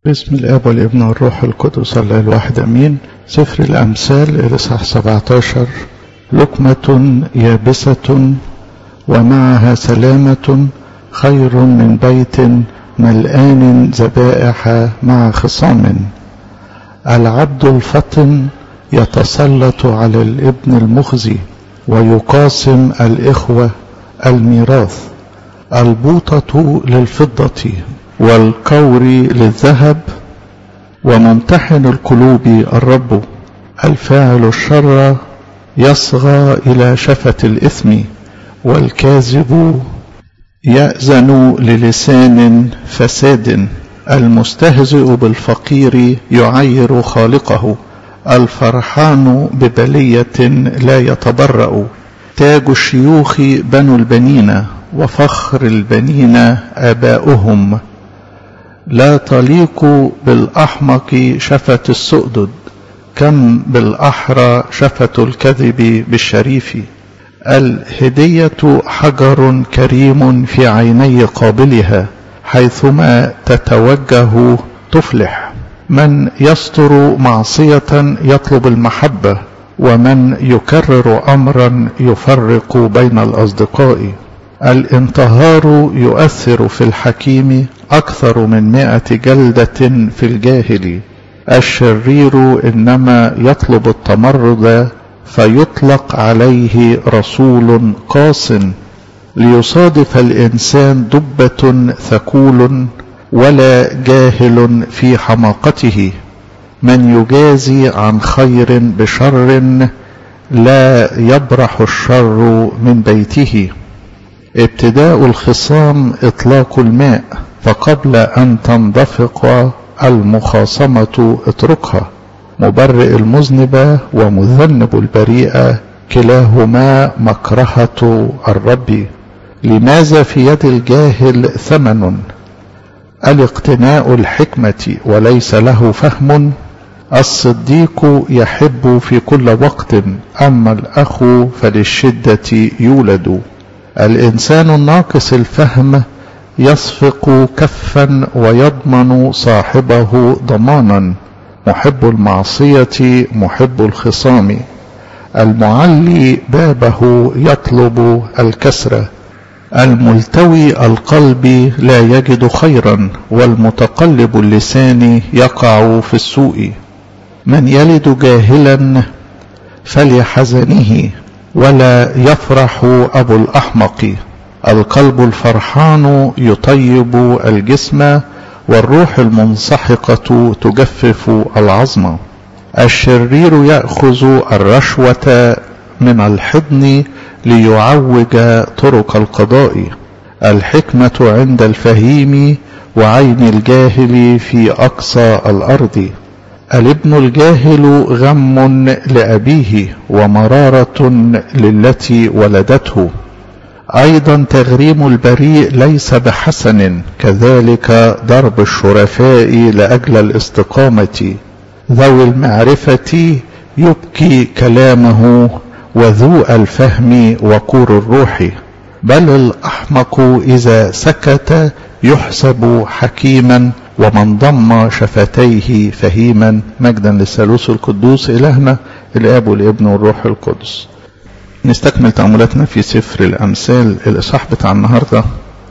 باسم الاب والابن والروح القدس الله الواحد امين سفر الامثال الاصحاح 17 لقمة يابسة ومعها سلامة خير من بيت ملآن ذبائح مع خصام العبد الفطن يتسلط على الابن المخزي ويقاسم الإخوة الميراث البوطة للفضة والكور للذهب وممتحن القلوب الرب الفاعل الشر يصغى إلى شفة الإثم والكاذب يأذن للسان فساد المستهزئ بالفقير يعير خالقه الفرحان ببلية لا يتبرأ تاج الشيوخ بنو البنين وفخر البنين آباؤهم لا تليق بالأحمق شفة السؤدد كم بالأحرى شفة الكذب بالشريف الهدية حجر كريم في عيني قابلها حيثما تتوجه تفلح من يستر معصية يطلب المحبة ومن يكرر أمرا يفرق بين الأصدقاء الانتهار يؤثر في الحكيم أكثر من مائة جلدة في الجاهل الشرير إنما يطلب التمرد فيطلق عليه رسول قاص ليصادف الإنسان دبة ثكول ولا جاهل في حماقته من يجازي عن خير بشر لا يبرح الشر من بيته ابتداء الخصام اطلاق الماء فقبل ان تندفق المخاصمه اتركها مبرئ المذنب ومذنب البريئه كلاهما مكرهه الرب لماذا في يد الجاهل ثمن الاقتناء الحكمه وليس له فهم الصديق يحب في كل وقت اما الاخ فللشده يولد الانسان الناقص الفهم يصفق كفا ويضمن صاحبه ضمانا محب المعصيه محب الخصام المعلي بابه يطلب الكسر الملتوي القلب لا يجد خيرا والمتقلب اللسان يقع في السوء من يلد جاهلا فلحزنه ولا يفرح ابو الاحمق القلب الفرحان يطيب الجسم والروح المنسحقه تجفف العظم الشرير ياخذ الرشوه من الحضن ليعوج طرق القضاء الحكمه عند الفهيم وعين الجاهل في اقصى الارض الابن الجاهل غم لأبيه ومرارة للتي ولدته أيضا تغريم البريء ليس بحسن كذلك ضرب الشرفاء لأجل الاستقامة ذوي المعرفة يبكي كلامه وذو الفهم وقور الروح بل الأحمق إذا سكت يحسب حكيما ومن ضم شفتيه فهيما مجدا للثالوث القدوس إلهنا الآب والابن والروح القدس نستكمل تأملاتنا في سفر الأمثال الإصحاح بتاع النهاردة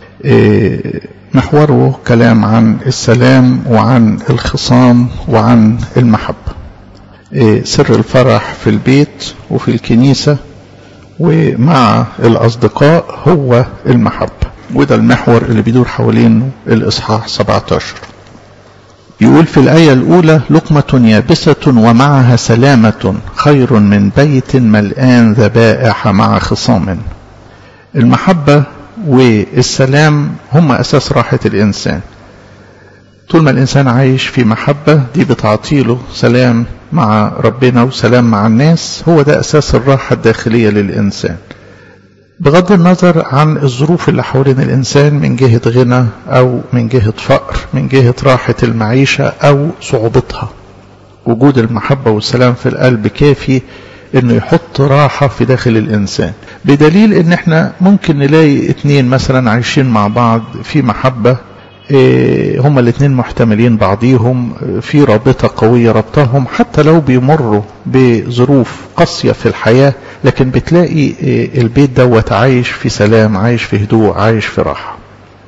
محوره كلام عن السلام وعن الخصام وعن المحبة سر الفرح في البيت وفي الكنيسة ومع الأصدقاء هو المحبة وده المحور اللي بيدور حوالين الإصحاح 17 يقول في الآية الأولى لقمة يابسة ومعها سلامة خير من بيت ملآن ذبائح مع خصام المحبة والسلام هم أساس راحة الإنسان طول ما الإنسان عايش في محبة دي بتعطيله سلام مع ربنا وسلام مع الناس هو ده أساس الراحة الداخلية للإنسان بغض النظر عن الظروف اللي حوالين الإنسان من جهة غنى أو من جهة فقر من جهة راحة المعيشة أو صعوبتها وجود المحبة والسلام في القلب كافي انه يحط راحة في داخل الانسان بدليل ان احنا ممكن نلاقي اتنين مثلا عايشين مع بعض في محبة هما الاثنين محتملين بعضيهم في رابطة قوية ربطهم حتى لو بيمروا بظروف قاسية في الحياة لكن بتلاقي البيت دوت عايش في سلام عايش في هدوء عايش في راحة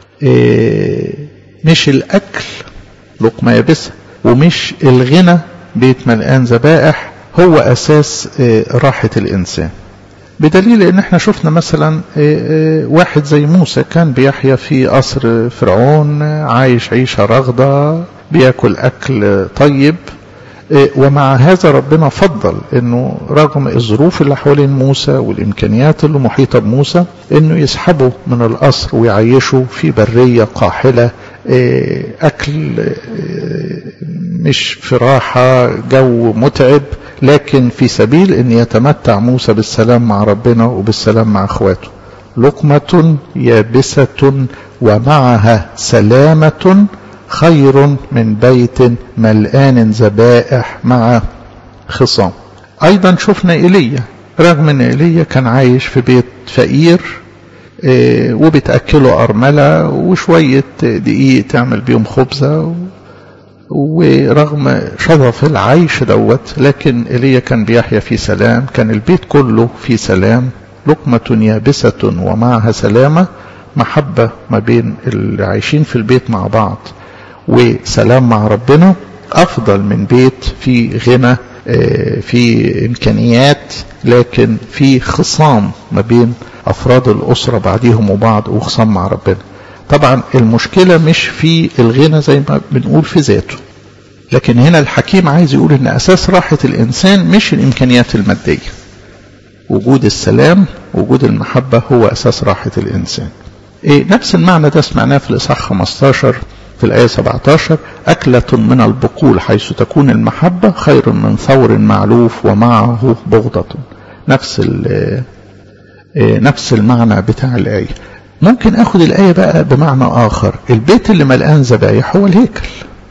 مش الأكل لقمة يابسة ومش الغنى بيت ملقان ذبائح هو أساس راحة الإنسان بدليل ان احنا شفنا مثلا واحد زي موسى كان بيحيا في قصر فرعون عايش عيشة رغدة بياكل اكل طيب ومع هذا ربنا فضل انه رغم الظروف اللي حوالين موسى والامكانيات اللي محيطة بموسى انه يسحبه من القصر ويعيشه في برية قاحلة اكل مش في راحة جو متعب لكن في سبيل ان يتمتع موسى بالسلام مع ربنا وبالسلام مع اخواته لقمة يابسة ومعها سلامة خير من بيت ملآن ذبائح مع خصام ايضا شفنا ايليا رغم ان ايليا كان عايش في بيت فقير وبتأكله أرملة وشوية دقيق تعمل بيهم خبزة ورغم شظف العيش دوت لكن ايليا كان بيحيا في سلام كان البيت كله في سلام لقمة يابسة ومعها سلامة محبة ما بين اللي عايشين في البيت مع بعض وسلام مع ربنا أفضل من بيت في غنى في إمكانيات لكن في خصام ما بين أفراد الأسرة بعضهم وبعض وخصام مع ربنا طبعا المشكلة مش في الغنى زي ما بنقول في ذاته لكن هنا الحكيم عايز يقول ان اساس راحة الانسان مش الامكانيات المادية وجود السلام وجود المحبة هو اساس راحة الانسان إيه نفس المعنى ده سمعناه في الاصحاح 15 في الآية 17 أكلة من البقول حيث تكون المحبة خير من ثور معلوف ومعه بغضة نفس نفس المعنى بتاع الآية ممكن اخد الآية بقى بمعنى آخر البيت اللي ملقان ذبايح هو الهيكل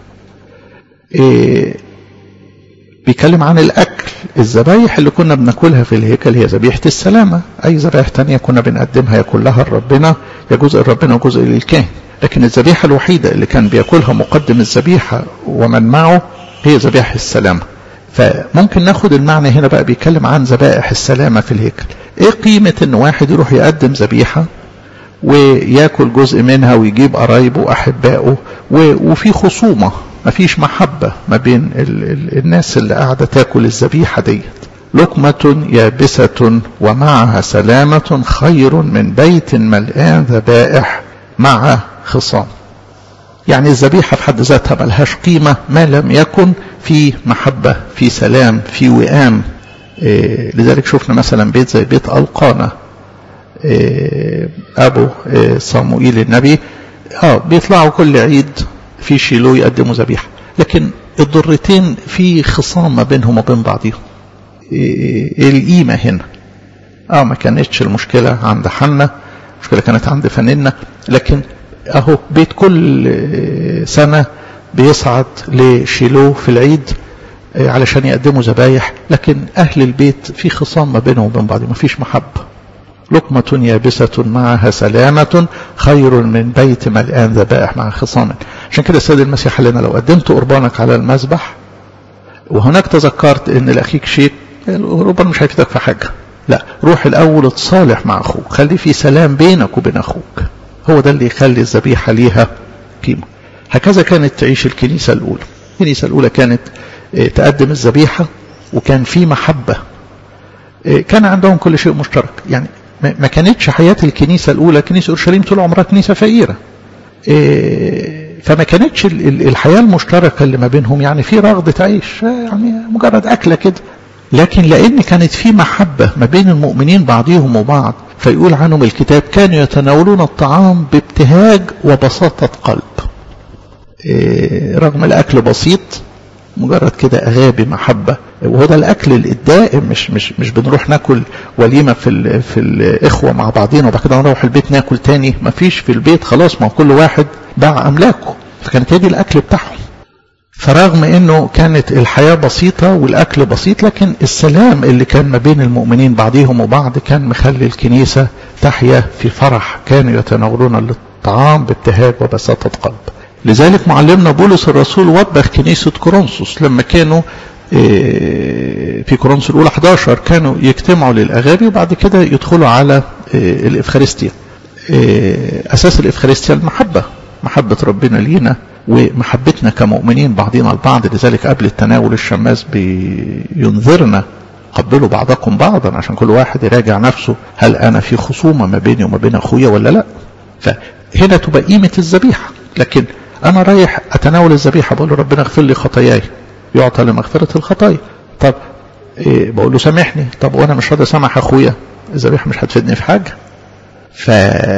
إيه بيتكلم عن الأكل الذبايح اللي كنا بناكلها في الهيكل هي ذبيحة السلامة أي ذبايح تانية كنا بنقدمها يا كلها لربنا يا جزء لربنا وجزء للكاهن لكن الذبيحة الوحيدة اللي كان بياكلها مقدم الذبيحة ومن معه هي ذبيحة السلامة فممكن ناخد المعنى هنا بقى بيتكلم عن ذبائح السلامة في الهيكل ايه قيمة ان واحد يروح يقدم ذبيحة وياكل جزء منها ويجيب قرايبه واحبائه وفي خصومه مفيش محبه ما بين ال ال الناس اللي قاعده تاكل الذبيحه ديت لقمة يابسة ومعها سلامة خير من بيت ملآن ذبائح مع خصام يعني الذبيحة في حد ذاتها ملهاش قيمة ما لم يكن في محبة في سلام في وئام إيه لذلك شفنا مثلا بيت زي بيت ألقانا ابو صموئيل النبي اه بيطلعوا كل عيد في شيلو يقدموا ذبيحه لكن الضرتين في خصام ما بينهم وبين بعضهم إيه القيمه هنا اه ما كانتش المشكله عند حنا المشكله كانت عند فننا لكن اهو بيت كل سنه بيصعد لشيلو في العيد علشان يقدموا ذبايح لكن اهل البيت في خصام ما بينهم وبين بعضهم ما فيش محبه لقمة يابسة معها سلامة خير من بيت ملآن ذبائح مع خصام عشان كده السيد المسيح قال لنا لو قدمت قربانك على المذبح وهناك تذكرت ان لاخيك شيء القربان مش هيفيدك في حاجة لا روح الاول اتصالح مع اخوك خلي في سلام بينك وبين اخوك هو ده اللي يخلي الذبيحة ليها قيمة هكذا كانت تعيش الكنيسة الاولى الكنيسة الاولى كانت تقدم الذبيحة وكان في محبة كان عندهم كل شيء مشترك يعني ما كانتش حياة الكنيسة الأولى كنيسة أورشليم طول عمرها كنيسة فقيرة فما كانتش الحياة المشتركة اللي ما بينهم يعني في رغدة عيش يعني مجرد أكلة كده لكن لأن كانت في محبة ما بين المؤمنين بعضهم وبعض فيقول عنهم الكتاب كانوا يتناولون الطعام بابتهاج وبساطة قلب رغم الأكل بسيط مجرد كده اغابي محبه وهو ده الاكل الدائم مش مش مش بنروح ناكل وليمه في ال في الاخوه مع بعضينا وبعد كده نروح البيت ناكل تاني ما فيش في البيت خلاص ما كل واحد باع املاكه فكانت هي دي الاكل بتاعهم فرغم انه كانت الحياه بسيطه والاكل بسيط لكن السلام اللي كان ما بين المؤمنين بعضهم وبعض كان مخلي الكنيسه تحيا في فرح كانوا يتناولون الطعام بابتهاج وبساطه قلب لذلك معلمنا بولس الرسول وبخ كنيسة كورنثوس لما كانوا في كورنثوس الأولى 11 كانوا يجتمعوا للأغابي وبعد كده يدخلوا على الإفخارستيا أساس الإفخارستيا المحبة محبة ربنا لينا ومحبتنا كمؤمنين بعضنا البعض لذلك قبل التناول الشماس بينذرنا قبلوا بعضكم بعضا عشان كل واحد يراجع نفسه هل أنا في خصومة ما بيني وما بين أخويا ولا لا فهنا تبقى قيمة الذبيحة لكن أنا رايح أتناول الذبيحة بقول له ربنا اغفر لي خطاياي يعطى لمغفرة الخطايا طب إيه بقول له سامحني طب وأنا مش راضي أسامح أخويا الذبيحة مش هتفيدني في حاجة ف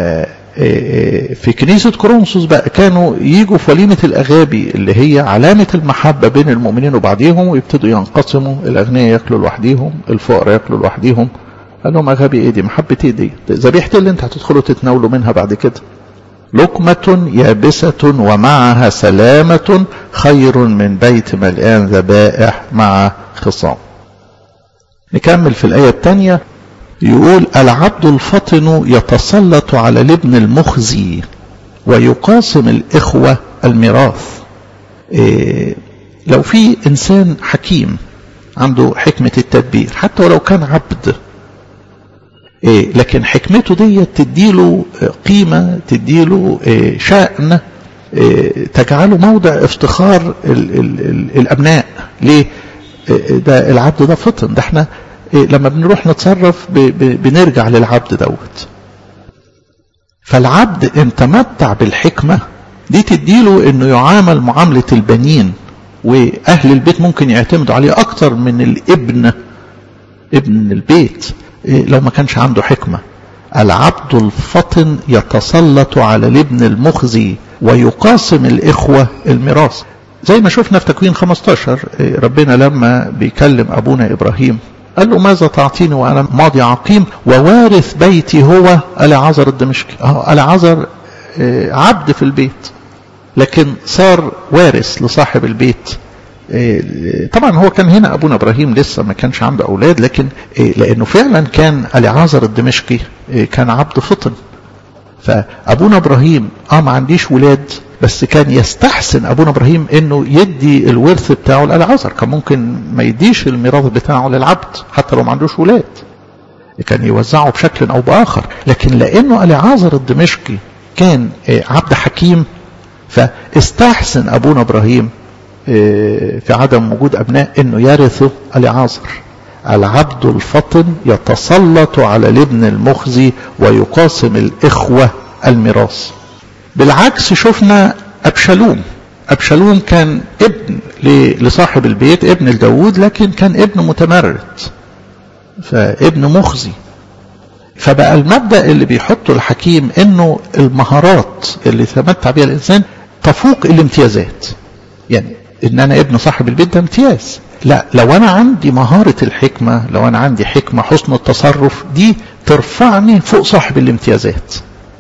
في كنيسة كورنثوس بقى كانوا يجوا في وليمة الأغابي اللي هي علامة المحبة بين المؤمنين وبعضهم ويبتدوا ينقسموا الأغنياء ياكلوا لوحديهم الفقراء ياكلوا لوحديهم قال لهم أغابي إيه دي محبة إيه دي ذبيحة اللي أنت هتدخلوا تتناولوا منها بعد كده لقمة يابسة ومعها سلامة خير من بيت ملآن ذبائح مع خصام نكمل في الآية الثانية يقول العبد الفطن يتسلط على الابن المخزي ويقاسم الإخوة الميراث إيه لو في إنسان حكيم عنده حكمة التدبير حتى ولو كان عبد إيه لكن حكمته دي تديله قيمة تديله إيه شأن إيه تجعله موضع افتخار ال ال ال الأبناء ليه ده العبد ده فطن ده احنا إيه لما بنروح نتصرف ب ب بنرجع للعبد دوت فالعبد ان تمتع بالحكمة دي تديله انه يعامل معاملة البنين واهل البيت ممكن يعتمدوا عليه اكتر من الابن ابن البيت إيه لو ما كانش عنده حكمة العبد الفطن يتسلط على الابن المخزي ويقاسم الاخوة الميراث زي ما شفنا في تكوين 15 إيه ربنا لما بيكلم ابونا ابراهيم قال له ماذا تعطيني وانا ماضي عقيم ووارث بيتي هو العذر الدمشقي اه العذر عبد في البيت لكن صار وارث لصاحب البيت طبعا هو كان هنا ابونا ابراهيم لسه ما كانش عنده اولاد لكن لانه فعلا كان العازر الدمشقي كان عبد فطن فابونا ابراهيم اه ما عنديش ولاد بس كان يستحسن ابونا ابراهيم انه يدي الورث بتاعه للعازر كان ممكن ما يديش الميراث بتاعه للعبد حتى لو ما عندوش ولاد كان يوزعه بشكل او باخر لكن لانه العازر الدمشقي كان عبد حكيم فاستحسن ابونا ابراهيم في عدم وجود ابناء انه يرثه العازر العبد الفطن يتسلط على الابن المخزي ويقاسم الاخوه الميراث بالعكس شفنا أبشالوم أبشالوم كان ابن لصاحب البيت ابن لداود لكن كان ابن متمرد فابن مخزي فبقى المبدأ اللي بيحطه الحكيم انه المهارات اللي تمتع بها الانسان تفوق الامتيازات يعني ان انا ابن صاحب البيت ده امتياز لا لو انا عندي مهارة الحكمة لو انا عندي حكمة حسن التصرف دي ترفعني فوق صاحب الامتيازات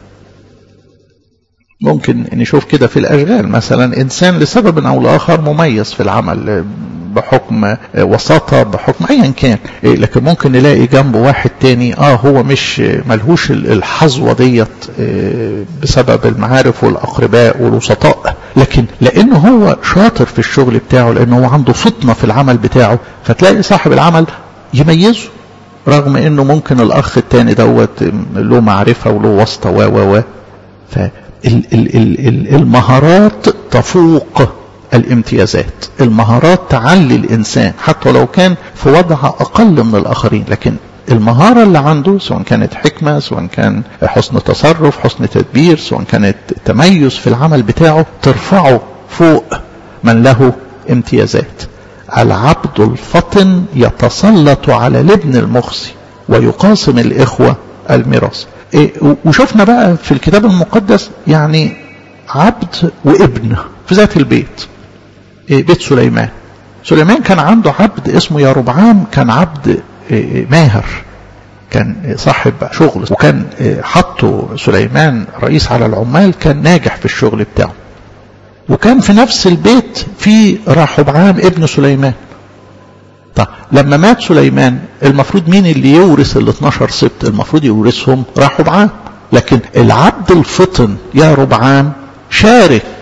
ممكن نشوف كده في الأشغال مثلا إنسان لسبب أو لآخر مميز في العمل بحكم وساطة بحكم أيا كان لكن ممكن نلاقي جنبه واحد تاني آه هو مش ملهوش الحظوة ديت بسبب المعارف والأقرباء والوسطاء لكن لأنه هو شاطر في الشغل بتاعه لأنه هو عنده فطنة في العمل بتاعه فتلاقي صاحب العمل يميزه رغم انه ممكن الاخ التاني دوت له معرفة وله واسطة و و و المهارات تفوق الامتيازات المهارات تعلي الإنسان حتى لو كان في وضع أقل من الآخرين لكن المهارة اللي عنده سواء كانت حكمة سواء كان حسن تصرف حسن تدبير سواء كانت تميز في العمل بتاعه ترفعه فوق من له امتيازات العبد الفطن يتسلط على الابن المخزي ويقاسم الإخوة الميراث إيه وشفنا بقى في الكتاب المقدس يعني عبد وابن في ذات البيت إيه بيت سليمان سليمان كان عنده عبد اسمه ياربعام كان عبد إيه ماهر كان صاحب شغل وكان حطه سليمان رئيس على العمال كان ناجح في الشغل بتاعه وكان في نفس البيت في راحبعام ابن سليمان طيب لما مات سليمان المفروض مين اللي يورث ال 12 سبت المفروض يورثهم راحبعام لكن العبد الفطن يا ربعام شارك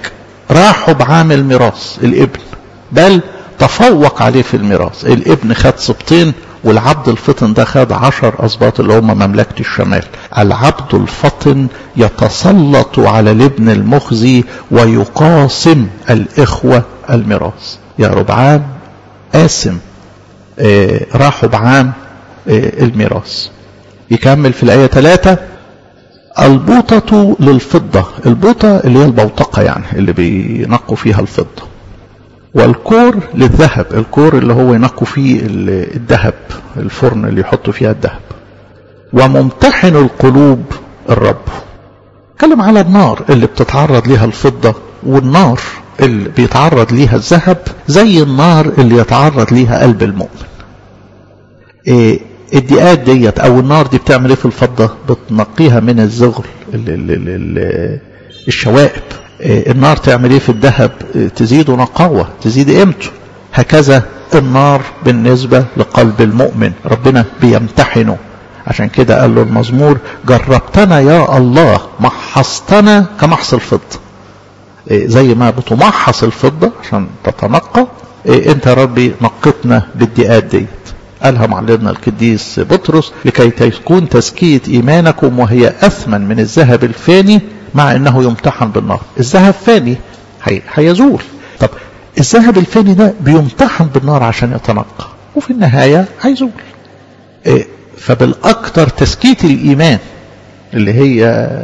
راحوا بعامل ميراث الابن بل تفوق عليه في الميراث الابن خد سبطين والعبد الفطن ده خد عشر أسباط اللي هم مملكة الشمال العبد الفطن يتسلط على الابن المخزي ويقاسم الإخوة الميراث يا ربعام قاسم آه راحوا بعام آه الميراث يكمل في الآية ثلاثة البوطة للفضة البوطة اللي هي البوتقة يعني اللي بينقوا فيها الفضة والكور للذهب الكور اللي هو ينقوا فيه الذهب الفرن اللي يحطوا فيها الذهب وممتحن القلوب الرب اتكلم على النار اللي بتتعرض ليها الفضة والنار اللي بيتعرض ليها الذهب زي النار اللي يتعرض ليها قلب المؤمن إيه الدقات ديت او النار دي بتعمل ايه في الفضة بتنقيها من الزغل ال ال ال ال الشوائب النار تعمل ايه في الذهب تزيد نقاوة تزيد قيمته هكذا النار بالنسبة لقلب المؤمن ربنا بيمتحنه عشان كده قال له المزمور جربتنا يا الله محصتنا كمحص الفضة زي ما بتمحص الفضة عشان تتنقى انت يا ربي نقتنا بالدقات ديت قالها معلمنا القديس بطرس لكي تكون تزكية إيمانكم وهي أثمن من الذهب الفاني مع أنه يمتحن بالنار الذهب فاني هيزول طب الذهب الفاني ده بيمتحن بالنار عشان يتنقى وفي النهاية هيزول إيه فبالأكثر تزكية الإيمان اللي هي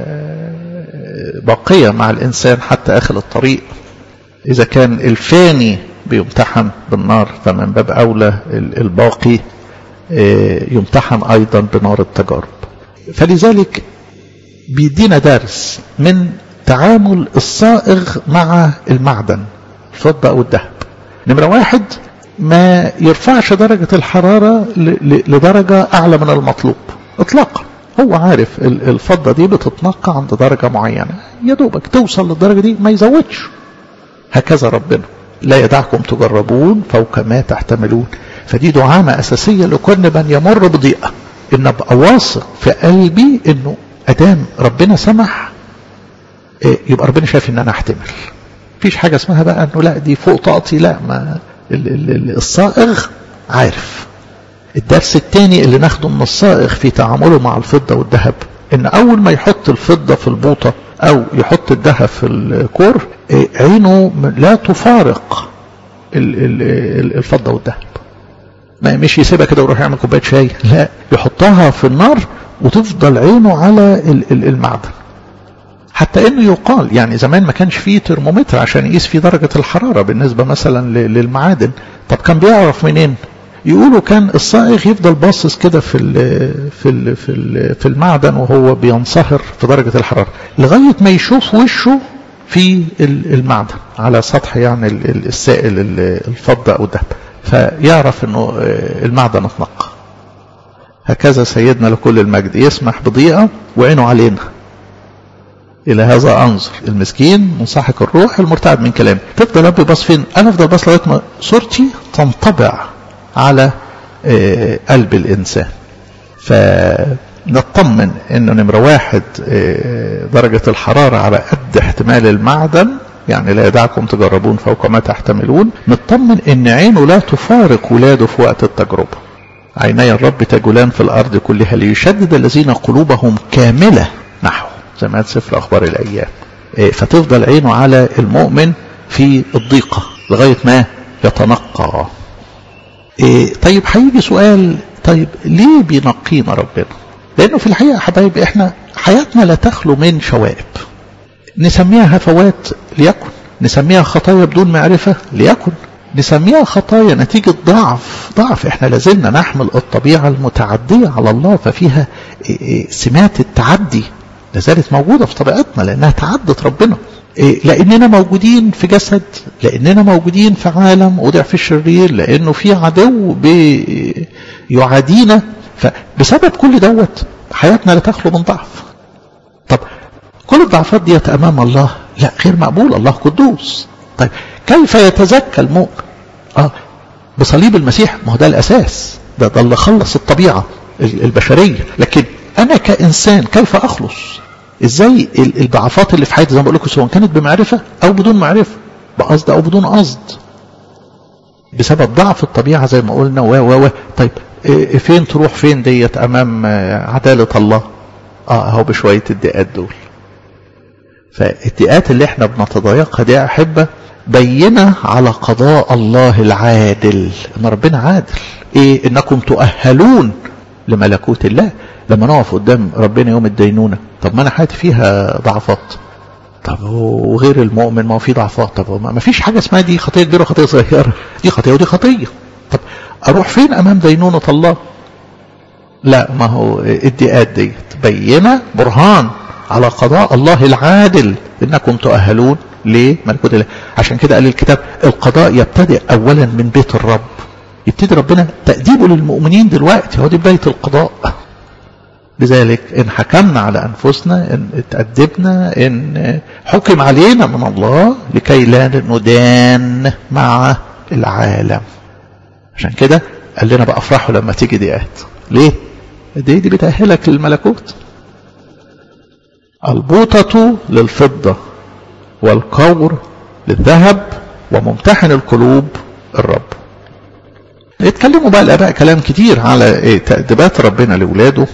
باقية مع الإنسان حتى آخر الطريق إذا كان الفاني بيمتحن بالنار فمن باب أولى الباقي يمتحن أيضا بنار التجارب فلذلك بيدينا درس من تعامل الصائغ مع المعدن الفضة أو الذهب نمرة واحد ما يرفعش درجة الحرارة لدرجة أعلى من المطلوب إطلاقا هو عارف الفضة دي بتتنقى عند درجة معينة يا دوبك توصل للدرجة دي ما يزودش هكذا ربنا لا يدعكم تجربون فوق ما تحتملون فدي دعامة أساسية لكل من يمر بضيقة إن أبقى واثق في قلبي إنه أدام ربنا سمح إيه يبقى ربنا شايف إن أنا أحتمل مفيش حاجة اسمها بقى إنه لا دي فوق طاقتي لا ما الصائغ عارف الدرس الثاني اللي ناخده من الصائغ في تعامله مع الفضة والذهب إن أول ما يحط الفضة في البوطة أو يحط الذهب في الكور عينه لا تفارق الفضة والذهب ما مش يسيبها كده ويروح يعمل كوبايه شاي لا يحطها في النار وتفضل عينه على المعدن حتى انه يقال يعني زمان ما كانش فيه ترمومتر عشان يقيس فيه درجة الحرارة بالنسبة مثلا للمعادن طب كان بيعرف منين يقولوا كان الصائغ يفضل باصص كده في ال في ال في ال في المعدن وهو بينصهر في درجة الحرارة لغاية ما يشوف وشه في المعدن على سطح يعني السائل الفضة او الذهب فيعرف انه المعدن اتنقى هكذا سيدنا لكل المجد يسمح بضيقة وعينه علينا إلى هذا أنظر المسكين منسحق الروح المرتعد من كلامه تفضل ربي باص فين أنا أفضل باص لغاية ما صورتي تنطبع على قلب الإنسان فنطمن إنه نمرة واحد درجة الحرارة على قد احتمال المعدن يعني لا يدعكم تجربون فوق ما تحتملون نطمن ان عينه لا تفارق ولاده في وقت التجربة عيني الرب تجولان في الارض كلها ليشدد الذين قلوبهم كاملة نحو زي ما سفر اخبار الايام فتفضل عينه على المؤمن في الضيقة لغاية ما يتنقى طيب هيجي سؤال طيب ليه بينقينا ربنا لانه في الحقيقة حبايبي احنا حياتنا لا تخلو من شوائب نسميها هفوات ليكن نسميها خطايا بدون معرفة ليكن نسميها خطايا نتيجة ضعف ضعف احنا لازلنا نحمل الطبيعة المتعدية على الله ففيها سمات التعدي لازالت موجودة في طبيعتنا لأنها تعدت ربنا لأننا موجودين في جسد لأننا موجودين في عالم وضعف الشرير لأنه في عدو يعادينا فبسبب كل دوت حياتنا لا تخلو من ضعف طب كل الضعفات ديت امام الله لا غير مقبول الله قدوس طيب كيف يتزكى المؤمن اه بصليب المسيح ما هو ده الاساس ده ده اللي خلص الطبيعه البشريه لكن انا كانسان كيف اخلص ازاي الضعفات اللي في حياتي زي ما بقول لكم سواء كانت بمعرفه او بدون معرفه بقصد او بدون قصد بسبب ضعف الطبيعه زي ما قلنا و و و طيب فين تروح فين ديت امام عداله الله اه اهو بشويه الدقات دول فالدقات اللي احنا بنتضايقها دي يا احبه بينه على قضاء الله العادل ان ربنا عادل ايه انكم تؤهلون لملكوت الله لما نقف قدام ربنا يوم الدينونه طب ما انا حياتي فيها ضعفات طب وغير المؤمن ما هو في ضعفات طب ما فيش حاجه اسمها دي خطيه كبيره وخطيه صغيره دي خطيه ودي خطيه طب اروح فين امام دينونه الله لا ما هو الدقات دي بينه برهان على قضاء الله العادل انكم تؤهلون لملكوت الله عشان كده قال الكتاب القضاء يبتدئ اولا من بيت الرب يبتدي ربنا تأديبه للمؤمنين دلوقتي هو دي بداية القضاء لذلك إن حكمنا على أنفسنا إن تأدبنا إن حكم علينا من الله لكي لا ندان مع العالم عشان كده قال لنا بقى افرحوا لما تيجي ديات ليه دي دي بتأهلك للملكوت البوطة للفضة والقور للذهب وممتحن القلوب الرب يتكلموا بقى الآباء كلام كتير على إيه تأديبات ربنا لأولاده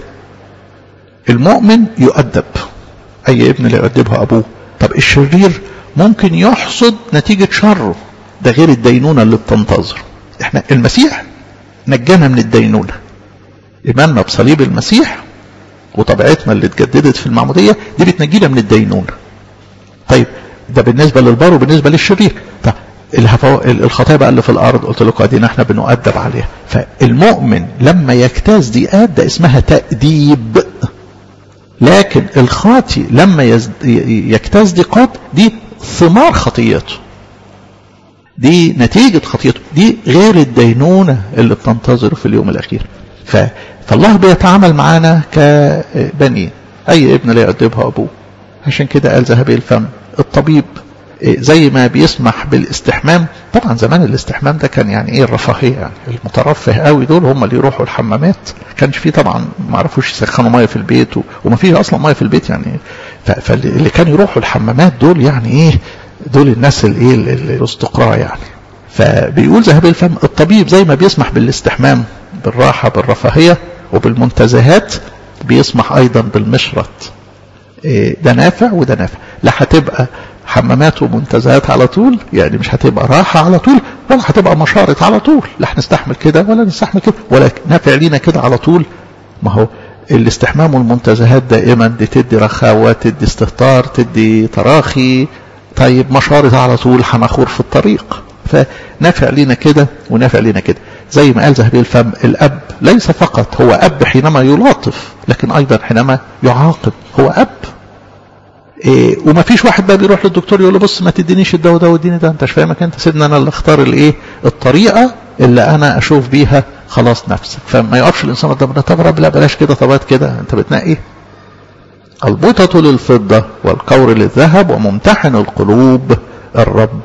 المؤمن يؤدب أي ابن لا يؤدبها أبوه طب الشرير ممكن يحصد نتيجة شره ده غير الدينونة اللي بتنتظر احنا المسيح نجانا من الدينونة إيماننا بصليب المسيح وطبيعتنا اللي اتجددت في المعمودية دي بتنجينا من الدينونة طيب ده بالنسبة للبار وبالنسبة للشرير طب الخطايا بقى اللي في الارض قلت لكم ادينا احنا بنؤدب عليها فالمؤمن لما يجتاز ضيقات ده اسمها تأديب لكن الخاطي لما يجتاز ضيقات دي ثمار خطيته دي نتيجة خطيته دي غير الدينونة اللي بتنتظر في اليوم الأخير ف... فالله بيتعامل معانا كبنين أي ابن لا يؤدبها أبوه عشان كده قال ذهبي الفم الطبيب زي ما بيسمح بالاستحمام طبعا زمان الاستحمام ده كان يعني ايه الرفاهيه يعني المترفه قوي دول هم اللي يروحوا الحمامات كانش فيه طبعا ما عرفوش يسخنوا ميه في البيت وما فيش اصلا ميه في البيت يعني فاللي كانوا يروحوا الحمامات دول يعني ايه دول الناس الايه الاستقراء يعني فبيقول ذهبي الفم الطبيب زي ما بيسمح بالاستحمام بالراحه بالرفاهيه وبالمنتزهات بيسمح ايضا بالمشرط ده نافع وده نافع لا هتبقى حمامات ومنتزهات على طول يعني مش هتبقى راحة على طول ولا هتبقى مشارط على طول لا هنستحمل كده ولا نستحمل كده ولا نافع لينا كده على طول ما هو الاستحمام والمنتزهات دائما دي تدي رخاوة تدي استهتار تدي تراخي طيب مشارط على طول هنخور في الطريق فنافع لينا كده ونافع لينا كده زي ما قال ذهبي الفم الأب ليس فقط هو أب حينما يلاطف لكن أيضا حينما يعاقب هو أب إيه وما فيش واحد بقى بيروح للدكتور يقول له بص ما تدينيش الدواء ده واديني ده انت مش فاهمك انت سيدنا انا اللي اختار الايه الطريقه اللي انا اشوف بيها خلاص نفسك فما يقفش الانسان قدام طب رب لا بلاش كده طبات كده انت بتنقي البطة للفضة والقور للذهب وممتحن القلوب الرب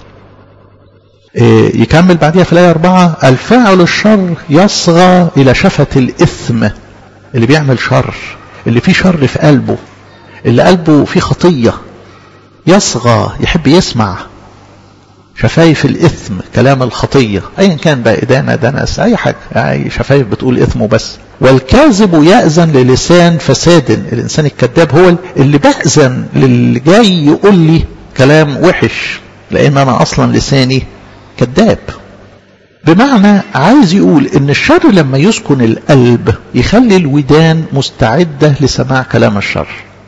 إيه يكمل بعدها في الآية أربعة الفاعل الشر يصغى إلى شفة الإثم اللي بيعمل شر اللي فيه شر في قلبه اللي قلبه فيه خطية يصغى يحب يسمع شفايف الإثم كلام الخطية أيا كان بقى إدانة دنس أي حاجة يعني شفايف بتقول إثم بس والكاذب يأذن للسان فساد الإنسان الكذاب هو اللي بأذن للي جاي يقول لي كلام وحش لأن أنا أصلا لساني كذاب بمعنى عايز يقول ان الشر لما يسكن القلب يخلي الودان مستعدة لسماع كلام الشر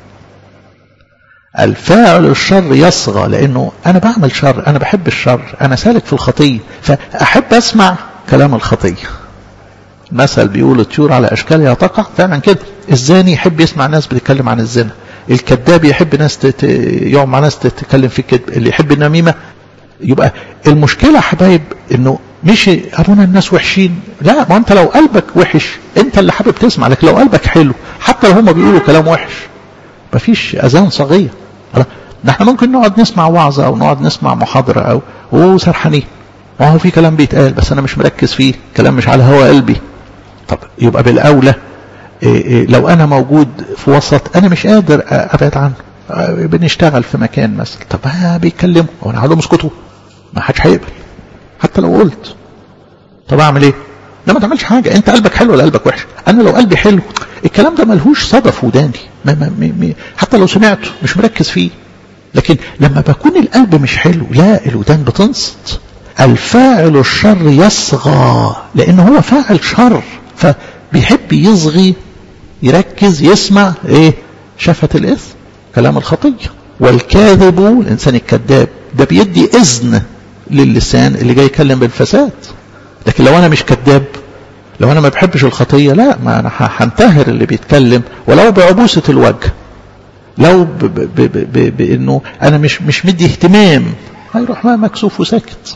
الفاعل الشر يصغى لانه انا بعمل شر انا بحب الشر انا سالك في الخطيه فاحب اسمع كلام الخطيه مثل بيقول الطيور على اشكالها تقع فعلا كده الزاني يحب يسمع ناس بتتكلم عن الزنا الكذاب يحب ناس تت... يقعد مع ناس تتكلم في الكذب اللي يحب النميمه يبقى المشكله حبايب انه مش ابونا الناس وحشين لا ما انت لو قلبك وحش انت اللي حابب تسمع لكن لو قلبك حلو حتى لو هم بيقولوا كلام وحش مفيش اذان صغير ده احنا ممكن نقعد نسمع وعظة او نقعد نسمع محاضرة او وسرحانين ما هو في كلام بيتقال بس انا مش مركز فيه كلام مش على هوا قلبي طب يبقى بالاولى لو انا موجود في وسط انا مش قادر ابعد عنه بنشتغل في مكان مثلا طب بيتكلموا وانا هقول لهم اسكتوا ما حدش هيقبل حتى لو قلت طب اعمل ايه لا ما تعملش حاجه انت قلبك حلو ولا قلبك وحش انا لو قلبي حلو الكلام ده ملهوش صدى في وداني ما ما ما حتى لو سمعته مش مركز فيه لكن لما بكون القلب مش حلو لا الودان بتنصت الفاعل الشر يصغى لان هو فاعل شر فبيحب يصغي يركز يسمع ايه شفة الاثم كلام الخطية والكاذب الانسان الكذاب ده بيدي اذن للسان اللي جاي يكلم بالفساد لكن لو انا مش كذاب لو انا ما بحبش الخطية لا ما انا هنتهر اللي بيتكلم ولو بعبوسة الوجه لو ب ب ب ب بانه انا مش مش مدي اهتمام هيروح ما مكسوف وساكت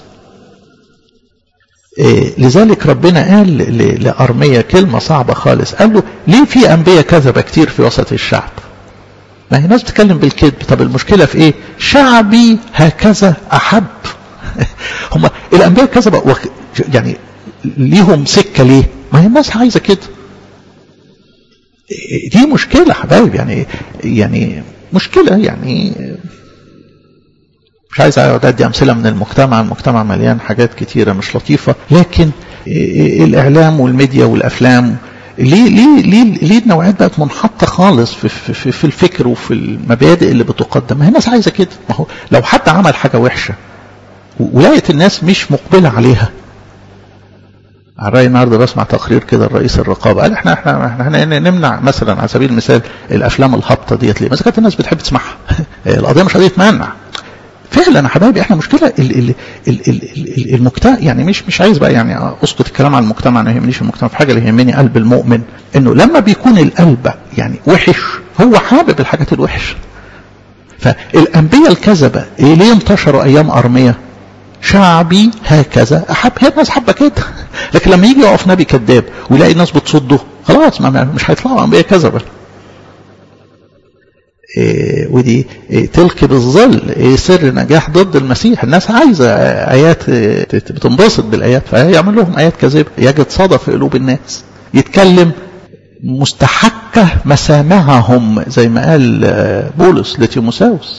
إيه لذلك ربنا قال لأرمية كلمة صعبة خالص قال له ليه في أنبياء كذبة كتير في وسط الشعب ما هي ناس بتتكلم بالكذب طب المشكلة في ايه شعبي هكذا أحب هم الأنبياء كذبة يعني ليهم سكة ليه ما هي الناس عايزة كده دي مشكلة حبايب يعني يعني مشكلة يعني مش عايز اقعد ادي امثله من المجتمع المجتمع مليان حاجات كتيره مش لطيفه لكن الاعلام والميديا والافلام ليه ليه ليه ليه النوعيات بقت منحطه خالص في, في, في الفكر وفي المبادئ اللي بتقدم ما هي الناس عايزه كده ما هو لو حد عمل حاجه وحشه ولقيت الناس مش مقبله عليها على الرأي النهارده بسمع تقرير كده الرئيس الرقابه قال احنا احنا احنا نمنع مثلا على سبيل المثال الافلام الهابطه ديت ليه؟ مثلا كانت الناس بتحب تسمعها القضيه مش قضيه منع فعلا يا حبايبي احنا مشكله ال ال ال ال المجتمع يعني مش مش عايز بقى يعني اسقط الكلام على المجتمع ما يهمنيش المجتمع في حاجه اللي يهمني قلب المؤمن انه لما بيكون القلب يعني وحش هو حابب الحاجات الوحشه فالانبياء الكذبه إيه ليه انتشروا ايام ارميه شعبي هكذا احب هي الناس حابه كده لكن لما يجي يقف نبي كذاب ويلاقي الناس بتصده خلاص ما مش هيطلعوا انبياء كذبه إيه ودي إيه تلقي بالظل إيه سر نجاح ضد المسيح الناس عايزة آيات بتنبسط بالآيات فيعمل لهم آيات كذبة يجد صدى في قلوب الناس يتكلم مستحكة مسامعهم زي ما قال بولس لتيموساوس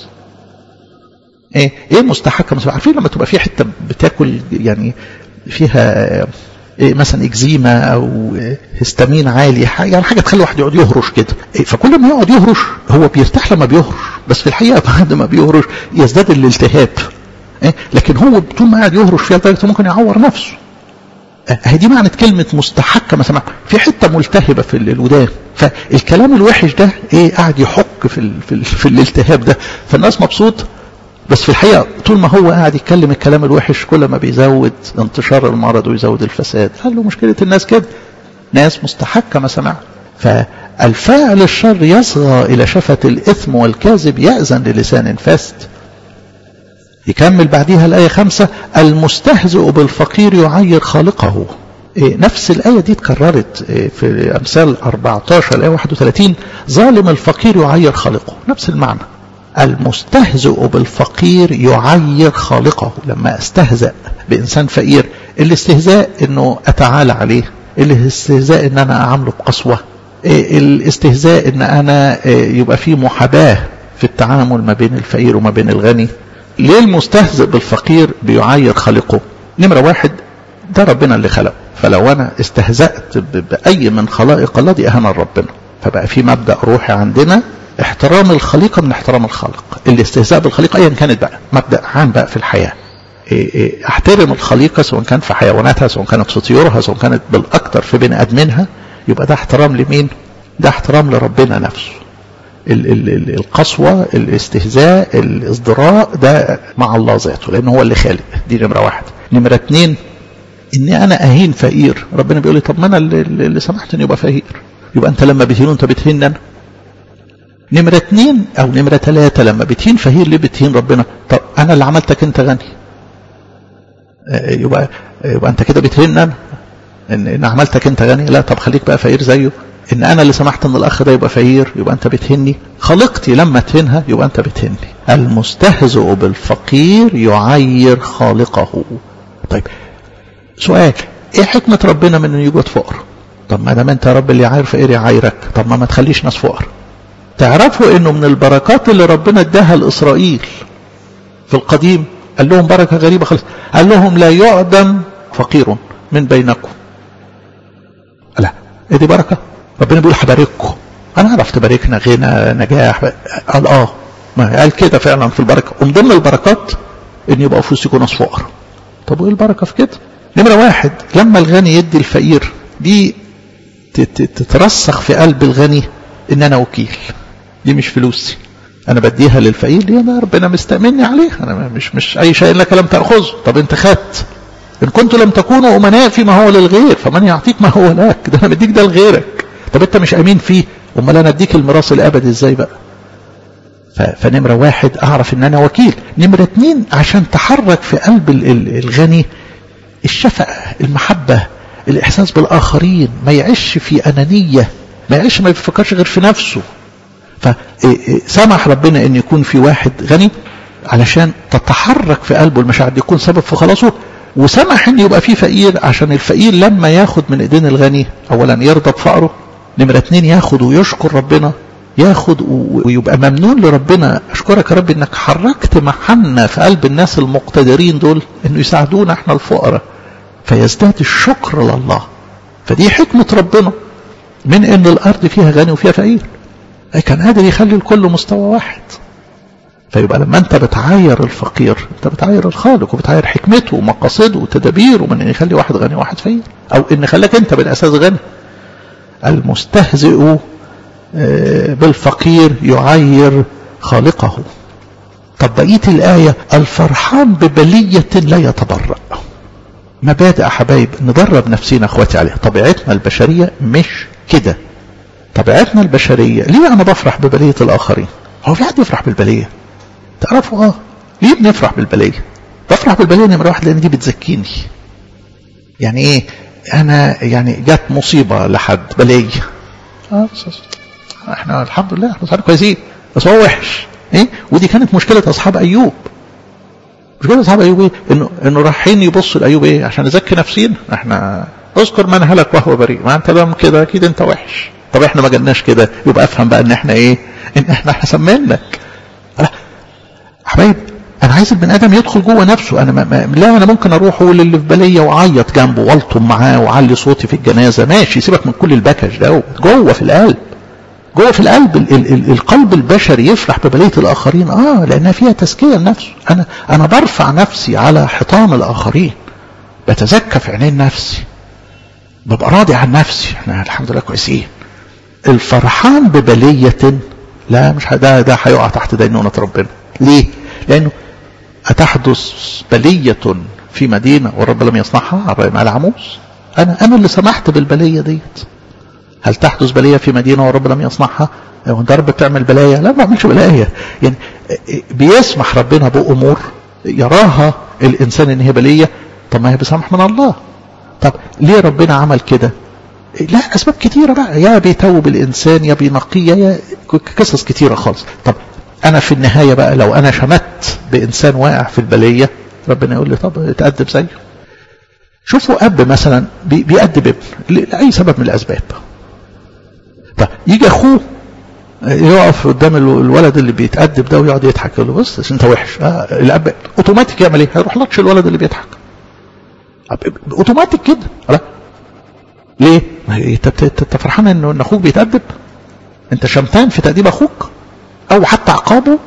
ايه ايه مستحكة مسامع عارفين لما تبقى في حتة بتاكل يعني فيها إيه مثلا اكزيما او هستامين عالي يعني حاجه تخلي الواحد يقعد يهرش كده إيه فكل ما يقعد يهرش هو بيرتاح لما بيهرش بس في الحقيقه بعد ما بيهرش يزداد الالتهاب إيه لكن هو طول ما قاعد يهرش فيها لدرجه ممكن يعور نفسه هي دي معنى كلمة مستحكة مثلا في حتة ملتهبة في الودان فالكلام الوحش ده ايه قاعد يحك في ال في, ال في الالتهاب ده فالناس مبسوطة بس في الحقيقة طول ما هو قاعد يتكلم الكلام الوحش كل ما بيزود انتشار المرض ويزود الفساد قال له مشكلة الناس كده ناس مستحكة ما سمع فالفاعل الشر يصغى إلى شفة الإثم والكاذب يأذن للسان فاسد يكمل بعديها الآية خمسة المستهزئ بالفقير يعير خالقه نفس الآية دي اتكررت في أمثال 14 الآية 31 ظالم الفقير يعير خالقه نفس المعنى المستهزئ بالفقير يعير خالقه لما استهزأ بإنسان فقير الاستهزاء انه اتعالى عليه الاستهزاء ان انا اعامله بقسوة الاستهزاء ان انا يبقى في محاباة في التعامل ما بين الفقير وما بين الغني ليه المستهزئ بالفقير بيعير خالقه نمرة واحد ده ربنا اللي خلقه فلو انا استهزأت بأي من خلائق الله دي اهانة لربنا فبقى في مبدأ روحي عندنا احترام الخليقة من احترام الخالق الاستهزاء بالخليقة ايا كانت بقى مبدأ عام بقى في الحياة احترم الخليقة سواء كان في حيواناتها سواء كانت في طيورها سواء كانت بالاكثر في بني ادمينها يبقى ده احترام لمين ده احترام لربنا نفسه ال ال ال القسوة الاستهزاء الازدراء ده مع الله ذاته لانه هو اللي خالق دي نمرة واحد نمرة اتنين اني انا اهين فقير ربنا بيقول لي طب ما انا اللي, اللي سمحت ان يبقى فقير يبقى انت لما بتهينه انت بتهين انا نمرة اتنين او نمرة تلاتة لما بتهين فهير ليه بتهين ربنا طب انا اللي عملتك انت غني يبقى يبقى انت كده بتهين انا ان, إن عملتك انت غني لا طب خليك بقى فقير زيه ان انا اللي سمحت ان الاخ ده يبقى فقير يبقى انت بتهني خلقتي لما تهنها يبقى انت بتهني المستهزئ بالفقير يعير خالقه طيب سؤال ايه حكمة ربنا من انه يوجد فقر طب ما دام انت يا رب اللي عاير فقير يعايرك طب ما ما تخليش ناس فقر تعرفوا انه من البركات اللي ربنا اداها لاسرائيل في القديم قال لهم بركه غريبه خالص قال لهم لا يعدم فقير من بينكم لا ايه دي بركه ربنا بيقول هبارككم انا اعرف تباركنا غنى نجاح قال اه ما قال كده فعلا في البركه ومن ضمن البركات ان يبقى في وسطكم ناس فقر طب وايه البركه في كده نمره واحد لما الغني يدي الفقير دي تترسخ في قلب الغني ان انا وكيل دي مش فلوسي انا بديها للفقير دي انا ربنا مستأمني عليها انا مش مش اي شيء لك لم تاخذه طب انت خدت ان كنتم لم تكونوا امناء فيما هو للغير فمن يعطيك ما هو لك ده انا بديك ده لغيرك طب انت مش امين فيه امال انا اديك الميراث الابدي ازاي بقى فنمرة واحد اعرف ان انا وكيل نمرة اتنين عشان تحرك في قلب الغني الشفقة المحبة الاحساس بالاخرين ما يعيش في انانية ما يعيش ما يفكرش غير في نفسه فسمح ربنا ان يكون في واحد غني علشان تتحرك في قلبه المشاعر دي يكون سبب في خلاصه وسمح ان يبقى في فقير عشان الفقير لما ياخد من ايدين الغني اولا يرضى بفقره نمرة اتنين ياخد ويشكر ربنا ياخد ويبقى ممنون لربنا اشكرك يا رب انك حركت محنة في قلب الناس المقتدرين دول انه يساعدونا احنا الفقراء فيزداد الشكر لله فدي حكمة ربنا من ان الارض فيها غني وفيها فقير كان قادر يخلي الكل مستوى واحد فيبقى لما انت بتعاير الفقير انت بتعاير الخالق وبتعاير حكمته ومقاصده وتدابيره من ان يخلي واحد غني وواحد فقير او ان خلاك انت بالاساس غني المستهزئ بالفقير يعير خالقه طب بقية الآية الفرحان ببلية لا يتبرأ مبادئ حبايب ندرب نفسينا اخواتي عليها طبيعتنا البشرية مش كده طبيعتنا البشرية ليه أنا بفرح ببلية الآخرين هو في حد يفرح بالبلية تعرفوا اه ليه بنفرح بالبلية بفرح بالبلية نمرة واحد لأن دي بتزكيني يعني ايه انا يعني جت مصيبة لحد بلية اه احنا الحمد لله احنا صار كويسين بس هو وحش ايه ودي كانت مشكلة اصحاب ايوب مشكلة اصحاب ايوب ايه انه انه رايحين يبصوا لايوب ايه عشان نزكي نفسينا احنا اذكر من هلك وهو بريء ما انت لما كده اكيد انت وحش طب احنا ما جالناش كده يبقى افهم بقى ان احنا ايه ان احنا احسن منك حبايب انا عايز البني ادم يدخل جوه نفسه انا ما ما لا انا ممكن اروح اقول اللي في باليه واعيط جنبه والطم معاه واعلي صوتي في الجنازه ماشي سيبك من كل البكش ده جوه في القلب جوه في القلب ال ال ال القلب البشري يفرح ببليه الاخرين اه لانها فيها تزكيه لنفسه انا انا برفع نفسي على حطام الاخرين بتزكى في عينين نفسي ببقى راضي عن نفسي احنا الحمد لله كويسين الفرحان ببليه لا مش ده ده هيقع تحت دينونه ربنا ليه لانه أتحدث بلية في مدينة والرب لم يصنعها مع العموس أنا أنا اللي سمحت بالبلية ديت هل تحدث بلية في مدينة والرب لم يصنعها وانت رب بتعمل بلايا لا ما بعملش بلايا يعني بيسمح ربنا بأمور يراها الإنسان إن هي بلية طب ما هي بسمح من الله طب ليه ربنا عمل كده لا أسباب كتيرة بقى يا بيتوب الإنسان يا بينقيه يا قصص كتيرة خالص طب انا في النهاية بقى لو انا شمت بانسان واقع في البلية ربنا يقول لي طب اتأدب زيه شوفوا اب مثلا بيأدب ابن لأي سبب من الاسباب طب يجي اخوه يقف قدام الولد اللي بيتأدب ده ويقعد يضحك يقول له بص انت وحش آه الاب اوتوماتيك يعمل ايه هيروح لطش الولد اللي بيضحك اوتوماتيك كده لا ليه انت فرحان ان اخوك بيتأدب انت شمتان في تأديب اخوك أو حتى عقابه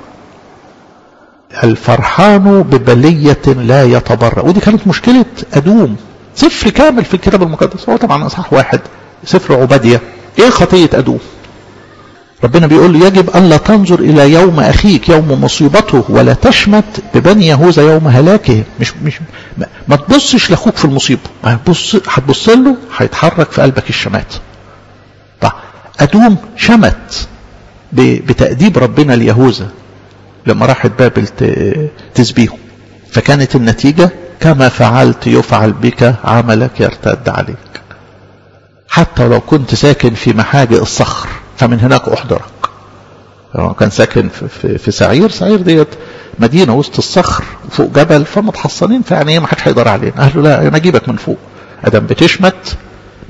الفرحان ببلية لا يتبرأ ودي كانت مشكلة أدوم سفر كامل في الكتاب المقدس هو طبعا أصح واحد سفر عبادية إيه خطية أدوم ربنا بيقول له يجب أن لا تنظر إلى يوم أخيك يوم مصيبته ولا تشمت ببني يهوذا يوم هلاكه مش مش ما تبصش لأخوك في المصيبة هتبص هتبص له هيتحرك في قلبك الشمات طيب أدوم شمت بتأديب ربنا ليهوذا لما راحت بابل تسبيهم فكانت النتيجة كما فعلت يفعل بك عملك يرتد عليك حتى لو كنت ساكن في محاجئ الصخر فمن هناك أحضرك كان ساكن في, في, في سعير سعير ديت مدينة وسط الصخر فوق جبل فمتحصنين فيعني ما حدش هيقدر علينا قال له لا انا اجيبك من فوق ادم بتشمت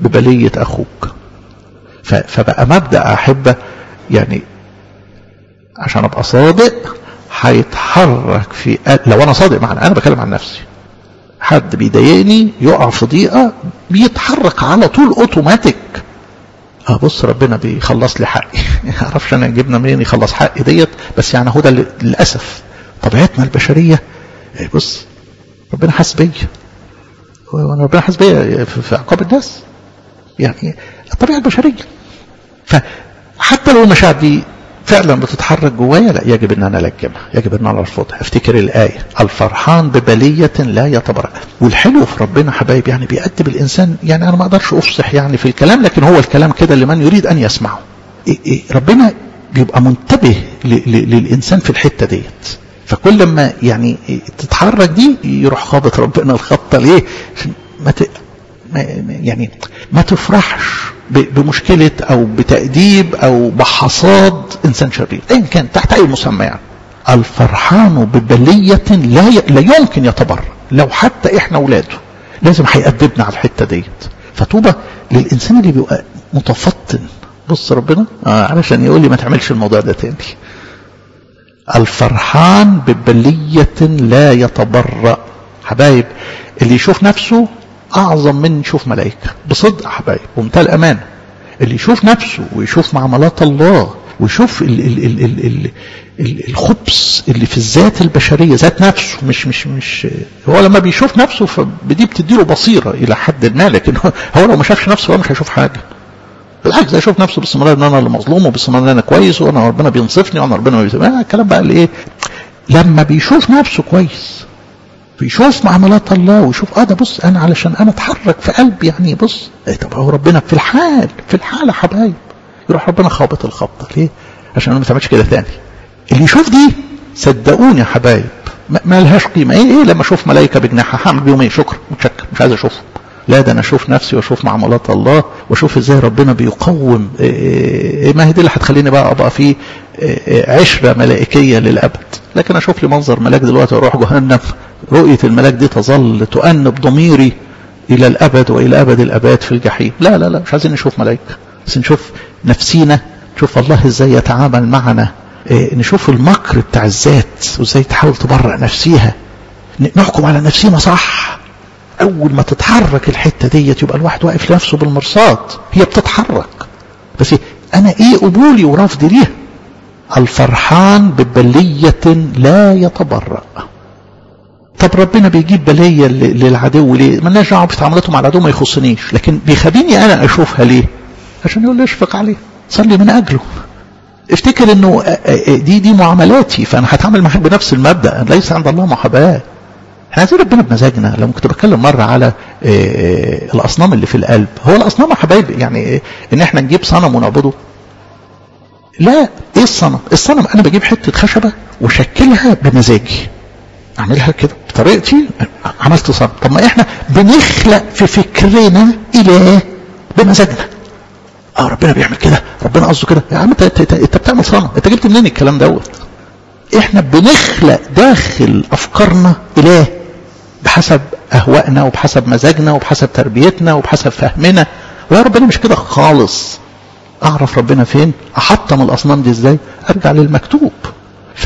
ببلية أخوك فبقى مبدأ أحبة يعني عشان أبقى صادق هيتحرك في لو أنا صادق معنا أنا بكلم عن نفسي حد بيضايقني يقع في ضيقة بيتحرك على طول أوتوماتيك اه بص ربنا بيخلص لي حقي ما اعرفش انا جبنا منين يخلص حقي ديت بس يعني هو ده للاسف طبيعتنا البشريه بص ربنا حاسس بيا وانا ربنا حاسس بيا في عقاب الناس يعني الطبيعه البشريه فحتى لو المشاعر دي فعلا بتتحرك جوايا لا يجب ان انا الجمها يجب ان انا ارفضها افتكر الايه الفرحان ببليه لا يتبرأ والحلو في ربنا حبايب يعني بيأدب الانسان يعني انا ما اقدرش افصح يعني في الكلام لكن هو الكلام كده لمن يريد ان يسمعه إيه إيه ربنا بيبقى منتبه للانسان في الحته ديت فكل ما يعني تتحرك دي يروح خابط ربنا الخبطه ليه ما ت... ما يعني ما تفرحش بمشكلة أو بتأديب أو بحصاد إنسان شرير إن كان تحت أي مسمى يعني الفرحان ببلية لا ي... لا يمكن يتبرر لو حتى إحنا أولاده لازم هيأدبنا على الحتة ديت فطوبة للإنسان اللي بيبقى متفطن بص ربنا آه علشان يقول لي ما تعملش الموضوع ده تاني الفرحان ببلية لا يتبرأ حبايب اللي يشوف نفسه أعظم من يشوف ملائكة بصدق حبايب ومنتهى الأمانة اللي يشوف نفسه ويشوف معاملات الله ويشوف ال ال ال ال ال ال الخبث اللي في الذات البشرية ذات نفسه مش مش مش هو لما بيشوف نفسه فدي بتديله بصيرة إلى حد ما لكن هو لو ما شافش نفسه هو مش هيشوف حاجة بالعكس هيشوف نفسه باستمرار ان انا اللي مظلوم وباستمرار ان انا كويس وانا ربنا بينصفني وانا ربنا ما بينصفني الكلام بقى اللي ايه لما بيشوف نفسه كويس بيشوف معاملات الله ويشوف اه ده بص انا علشان انا اتحرك في قلبي يعني بص إيه طب هو ربنا في الحال في الحال يا حبايب يروح ربنا خابط الخبطه ليه؟ عشان انا ما تعملش كده تاني اللي يشوف دي صدقوني يا حبايب ما لهاش قيمه ايه ايه لما اشوف ملائكه بجناحها هعمل بيهم ايه شكرا متشكر مش عايز اشوفهم لا ده انا اشوف نفسي واشوف معاملات الله واشوف ازاي ربنا بيقوم إيه ما هي دي اللي هتخليني بقى ابقى في عشره ملائكيه للابد لكن اشوف لي منظر ملاك دلوقتي واروح جهنم رؤيه الملاك دي تظل تؤنب ضميري الى الابد والى ابد الاباد في الجحيم لا لا لا مش عايزين نشوف ملائكه بس نشوف نفسينا نشوف الله ازاي يتعامل معنا إيه نشوف المكر بتاع الذات وازاي تحاول تبرأ نفسيها نحكم على نفسينا صح اول ما تتحرك الحته ديت يبقى الواحد واقف لنفسه بالمرصاد هي بتتحرك بس انا ايه قبولي ورفضي ليها الفرحان ببلية لا يتبرأ طب ربنا بيجيب بلية للعدو ليه مالناش دعوه بتعاملاته مع العدو ما يخصنيش لكن بيخليني انا اشوفها ليه عشان يقول لي اشفق عليه صلي من اجله افتكر انه دي دي معاملاتي فانا هتعامل معاك بنفس المبدا ليس عند الله محاباه احنا عايزين ربنا بمزاجنا لما كنت بتكلم مره على الاصنام اللي في القلب هو الاصنام يا حبايبي يعني ان احنا نجيب صنم ونعبده لا ايه الصنم الصنم انا بجيب حته خشبه وشكلها بمزاجي اعملها كده بطريقتي عملت صنم طب ما احنا بنخلق في فكرنا اله بمزاجنا اه ربنا بيعمل كده ربنا قصده كده يا عم انت انت بتعمل صنم انت جبت منين الكلام دوت احنا بنخلق داخل افكارنا اله بحسب اهوائنا وبحسب مزاجنا وبحسب تربيتنا وبحسب فهمنا ويا ربنا مش كده خالص اعرف ربنا فين احطم الاصنام دي ازاي ارجع للمكتوب ف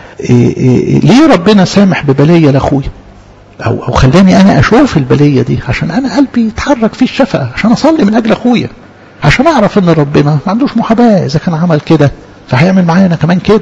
ليه ربنا سامح ببليه لاخويا او او خلاني انا اشوف البليه دي عشان انا قلبي يتحرك فيه الشفقه عشان اصلي من اجل اخويا عشان اعرف ان ربنا ما عندوش محاباه اذا كان عمل كده فهيعمل معايا انا كمان كده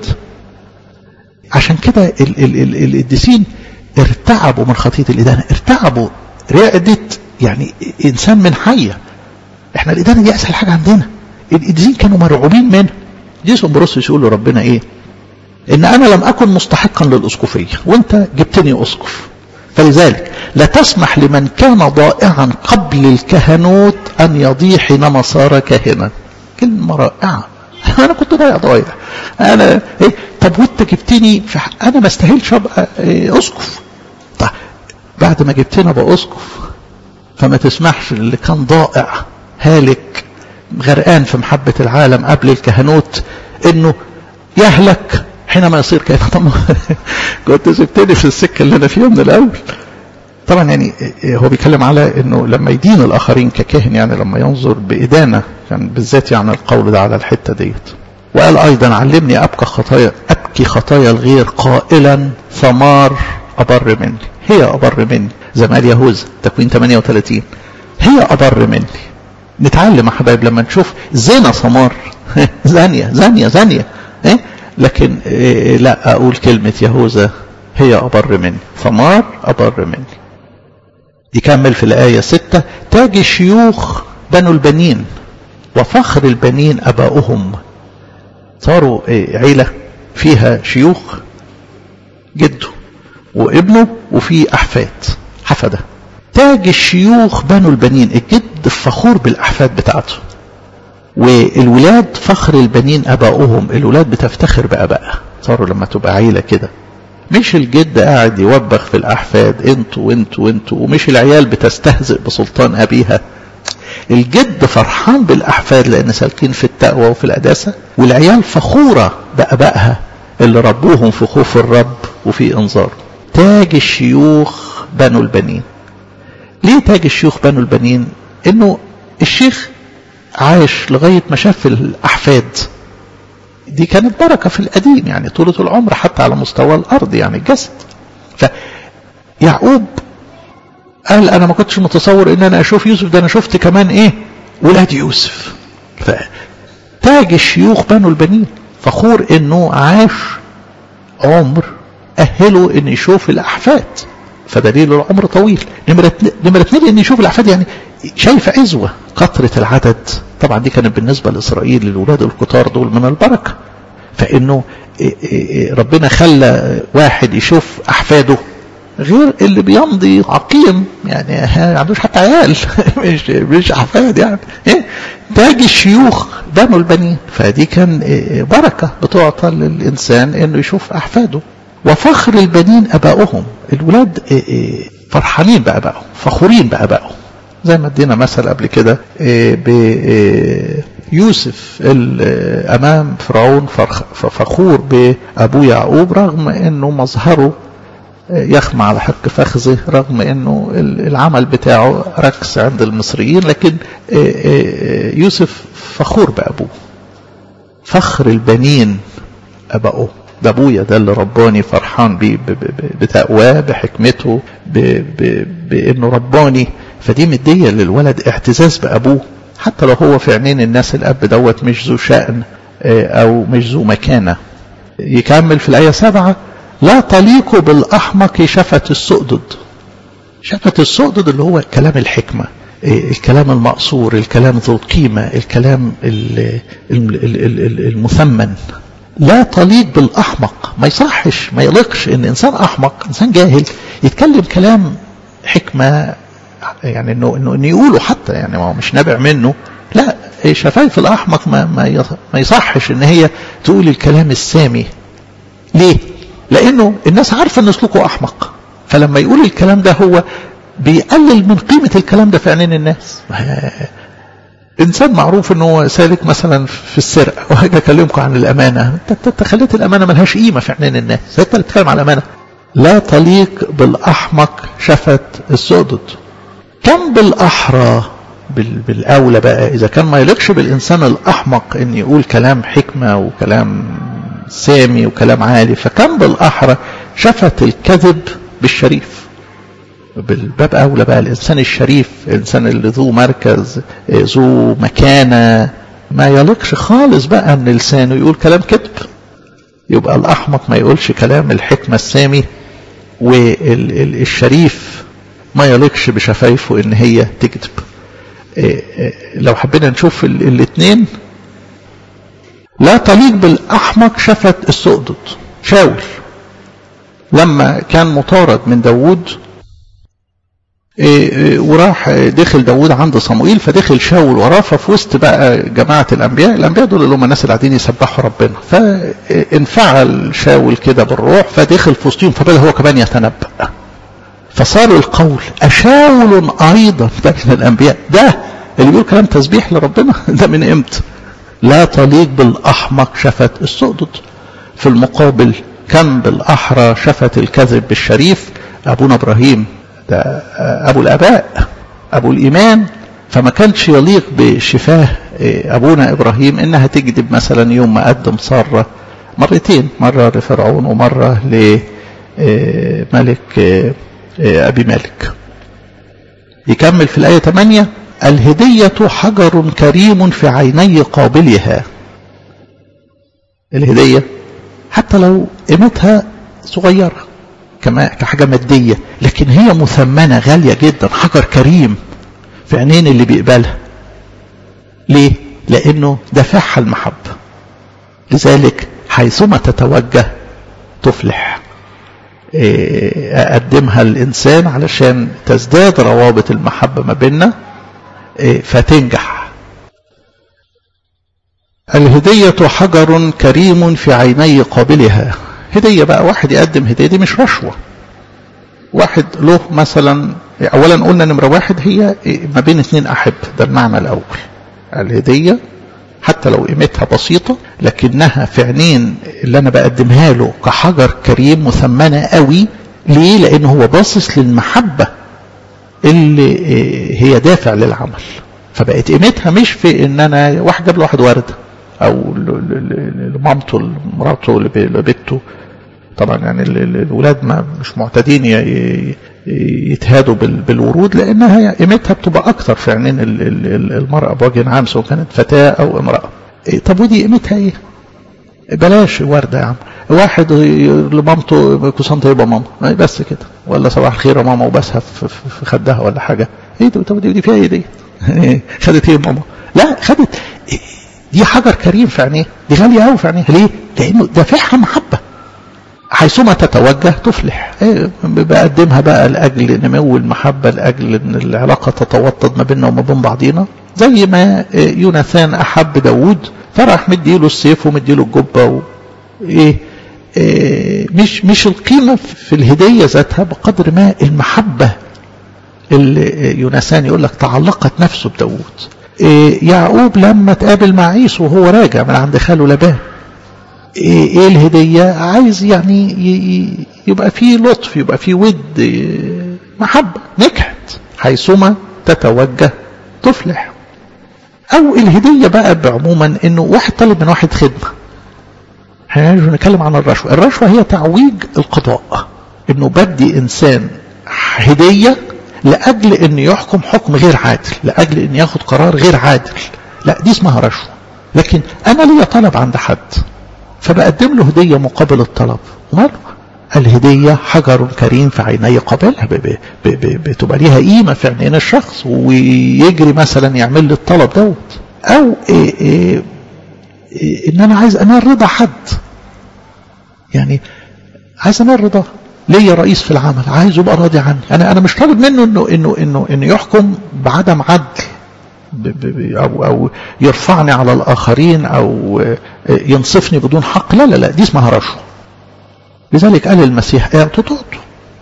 عشان كده القديسين ارتعبوا من خطيه الادانه ارتعبوا رعده يعني انسان من حيه احنا الادانه دي اسهل حاجه عندنا القديسين كانوا مرعوبين منها جيسون بروسوس يقول له ربنا ايه ان انا لم اكن مستحقا للاسقفيه وانت جبتني اسقف فلذلك لا تسمح لمن كان ضائعا قبل الكهنوت ان يضيع حينما صار كاهنا كلمه رائعه انا كنت ضايع ضايع انا إيه طب وانت جبتني انا ما استاهلش ابقى إيه اسقف طب بعد ما جبتني ابقى اسقف فما تسمحش اللي كان ضائع هالك غرقان في محبه العالم قبل الكهنوت انه يهلك حينما يصير كيف طب كنت سبتني في السكه اللي انا فيها من الاول طبعا يعني هو بيتكلم على انه لما يدين الاخرين ككاهن يعني لما ينظر بادانه كان بالذات يعني القول ده على الحته ديت وقال ايضا علمني ابكى خطايا ابكي خطايا الغير قائلا ثمار ابر مني هي ابر مني زي ما قال يهوذا تكوين 38 هي ابر مني نتعلم يا حبايب لما نشوف زنا ثمار زانيه زانيه زانيه إيه؟ لكن إيه لا اقول كلمه يهوذا هي ابر مني ثمار ابر مني يكمل في الآية ستة تاج الشيوخ بنو البنين وفخر البنين أباؤهم صاروا عيلة فيها شيوخ جده وابنه وفي أحفاد حفدة تاج الشيوخ بنو البنين الجد فخور بالأحفاد بتاعته والولاد فخر البنين أباؤهم الولاد بتفتخر بأبائها صاروا لما تبقى عيلة كده مش الجد قاعد يوبخ في الأحفاد انتوا وانتوا وانتوا ومش العيال بتستهزئ بسلطان أبيها الجد فرحان بالأحفاد لأن سالكين في التقوى وفي القداسة والعيال فخورة بأبائها اللي ربوهم في خوف الرب وفي إنذاره تاج الشيوخ بنو البنين ليه تاج الشيوخ بنو البنين انه الشيخ عايش لغاية ما شاف الأحفاد دي كانت بركة في القديم يعني طولة العمر حتى على مستوى الأرض يعني الجسد فيعقوب قال أنا ما كنتش متصور إن أنا أشوف يوسف ده أنا شفت كمان إيه ولاد يوسف فتاج الشيوخ بنو البنين فخور إنه عاش عمر أهله إن يشوف الأحفاد فدليل العمر طويل نمرة نمرة اتنين إن يشوف الأحفاد يعني شايف عزوة كثرة العدد طبعا دي كانت بالنسبة لإسرائيل للولاد الكتار دول من البركة فإنه ربنا خلى واحد يشوف أحفاده غير اللي بيمضي عقيم يعني ما عندوش حتى عيال مش مش احفاد يعني ايه تاج الشيوخ بنوا البنين فدي كان بركه بتعطى للانسان انه يشوف احفاده وفخر البنين ابائهم الولاد فرحانين بابائهم فخورين بابائهم زي ما ادينا مثل قبل كده بيوسف امام فرعون فخور بابوه يعقوب رغم انه مظهره يخمع على حق فخذه رغم انه العمل بتاعه ركس عند المصريين لكن يوسف فخور بابوه فخر البنين ابائه ده ابويا ده اللي رباني فرحان بيه بتقواه بحكمته بانه رباني فدي مدية للولد اعتزاز بابوه حتى لو هو في عينين الناس الاب دوت مش ذو شأن او مش ذو مكانة يكمل في الآية سبعة لا تليق بالأحمق شفة السؤدد شفة السؤدد اللي هو كلام الحكمة الكلام المقصور الكلام ذو القيمة الكلام المثمن لا تليق بالأحمق ما يصحش ما يليقش ان انسان احمق انسان جاهل يتكلم كلام حكمة يعني انه انه انه يقوله حتى يعني ما هو مش نابع منه لا شفايف الاحمق ما ما ما يصحش ان هي تقول الكلام السامي ليه لانه الناس عارفه ان سلوكه احمق فلما يقول الكلام ده هو بيقلل من قيمه الكلام ده في عينين الناس انسان معروف ان هو سالك مثلا في السرقه وهاجي اكلمكم عن الامانه انت خليت الامانه ملهاش قيمه في عينين الناس انت اللي بتتكلم عن الامانه لا تليق بالاحمق شفت السؤدد كم بالاحرى بالاولى بقى اذا كان ما يليقش بالانسان الاحمق ان يقول كلام حكمه وكلام سامي وكلام عالي فكم بالاحرى شفت الكذب بالشريف بالباب أولى بقى الإنسان الشريف الإنسان اللي ذو مركز ذو مكانة ما يليقش خالص بقى أن لسانه يقول كلام كذب يبقى الأحمق ما يقولش كلام الحكمة السامي والشريف ما يليقش بشفايفه إن هي تكذب لو حبينا نشوف الاثنين لا تليق بالأحمق شفت السؤدد شاول لما كان مطارد من داوود وراح دخل داوود عند صموئيل فدخل شاول وراه ففي وسط بقى جماعة الأنبياء الأنبياء دول اللي هم الناس اللي قاعدين يسبحوا ربنا فانفعل شاول كده بالروح فدخل في وسطهم فبدأ هو كمان يتنبأ فصار القول أشاول أيضا ده من الأنبياء ده اللي بيقول كلام تسبيح لربنا ده من امتى لا تليق بالأحمق شفت السؤدد في المقابل كم بالأحرى شفت الكذب بالشريف أبونا إبراهيم ده أبو الآباء أبو الإيمان فما كانش يليق بشفاه أبونا إبراهيم إنها تكذب مثلا يوم ما قدم سارة مرتين مرة لفرعون ومرة لملك أبي مالك يكمل في الآية 8 الهدية حجر كريم في عيني قابلها الهدية حتى لو قيمتها صغيرة كما كحاجة مادية لكن هي مثمنة غالية جدا حجر كريم في عينين اللي بيقبلها ليه؟ لأنه دافعها المحبة لذلك حيثما تتوجه تفلح أقدمها الإنسان علشان تزداد روابط المحبة ما بيننا فتنجح الهدية حجر كريم في عيني قابلها هدية بقى واحد يقدم هدية دي مش رشوة واحد له مثلا اولا قلنا نمرة واحد هي ما بين اثنين احب ده المعنى الاول الهدية حتى لو قيمتها بسيطة لكنها في عينين اللي انا بقدمها له كحجر كريم مثمنة قوي ليه لان هو باصص للمحبة اللي هي دافع للعمل فبقت قيمتها مش في ان انا واحد جاب له واحد وردة او لمامته لمراته لبيته طبعا يعني الولاد ما مش معتادين يتهادوا بالورود لانها قيمتها بتبقى اكتر في عينين المراه بوجه عام سواء كانت فتاه او امراه طب ودي قيمتها ايه؟ بلاش ورده يا عم واحد لمامته كوسان طيبه ماما بس كده ولا صباح الخير يا ماما وبسها في خدها ولا حاجه ايه ده طب دي فيها ايه دي؟ خدت ايه ماما؟ لا خدت دي حجر كريم في عينيه دي غاليه قوي في عينيه ليه؟ لانه دافعها محبه حيثما تتوجه تفلح إيه بقدمها بقى لأجل نمو المحبة لأجل أن العلاقة تتوطد ما بيننا وما بين بعضينا زي ما يوناثان أحب داود فراح مديله السيف ومديله الجبة و... إيه, إيه مش مش القيمة في الهدية ذاتها بقدر ما المحبة اللي يوناثان يقول لك تعلقت نفسه بداود إيه يعقوب لما تقابل مع عيسو وهو راجع من عند خاله لبان ايه الهدية عايز يعني يبقى فيه لطف يبقى فيه ود محبة نجحت حيثما تتوجه تفلح او الهدية بقى بعموما انه واحد طالب من واحد خدمة احنا نتكلم عن الرشوة الرشوة هي تعويج القضاء انه بدي انسان هدية لاجل انه يحكم حكم غير عادل لاجل انه ياخد قرار غير عادل لا دي اسمها رشوة لكن انا ليا طلب عند حد فبقدم له هدية مقابل الطلب وماله الهدية حجر كريم في عيني قابلها بتبقى ليها قيمة في عينين الشخص ويجري مثلا يعمل لي الطلب دوت أو إيه إيه إيه إن أنا عايز أنال رضا حد يعني عايز أنال رضا ليا رئيس في العمل عايز يبقى راضي عني أنا أنا مش طالب منه إنه إنه إنه إنه يحكم بعدم عدل أو, أو يرفعني على الآخرين أو ينصفني بدون حق لا لا لا دي اسمها رشوة لذلك قال المسيح اعطوا تعطوا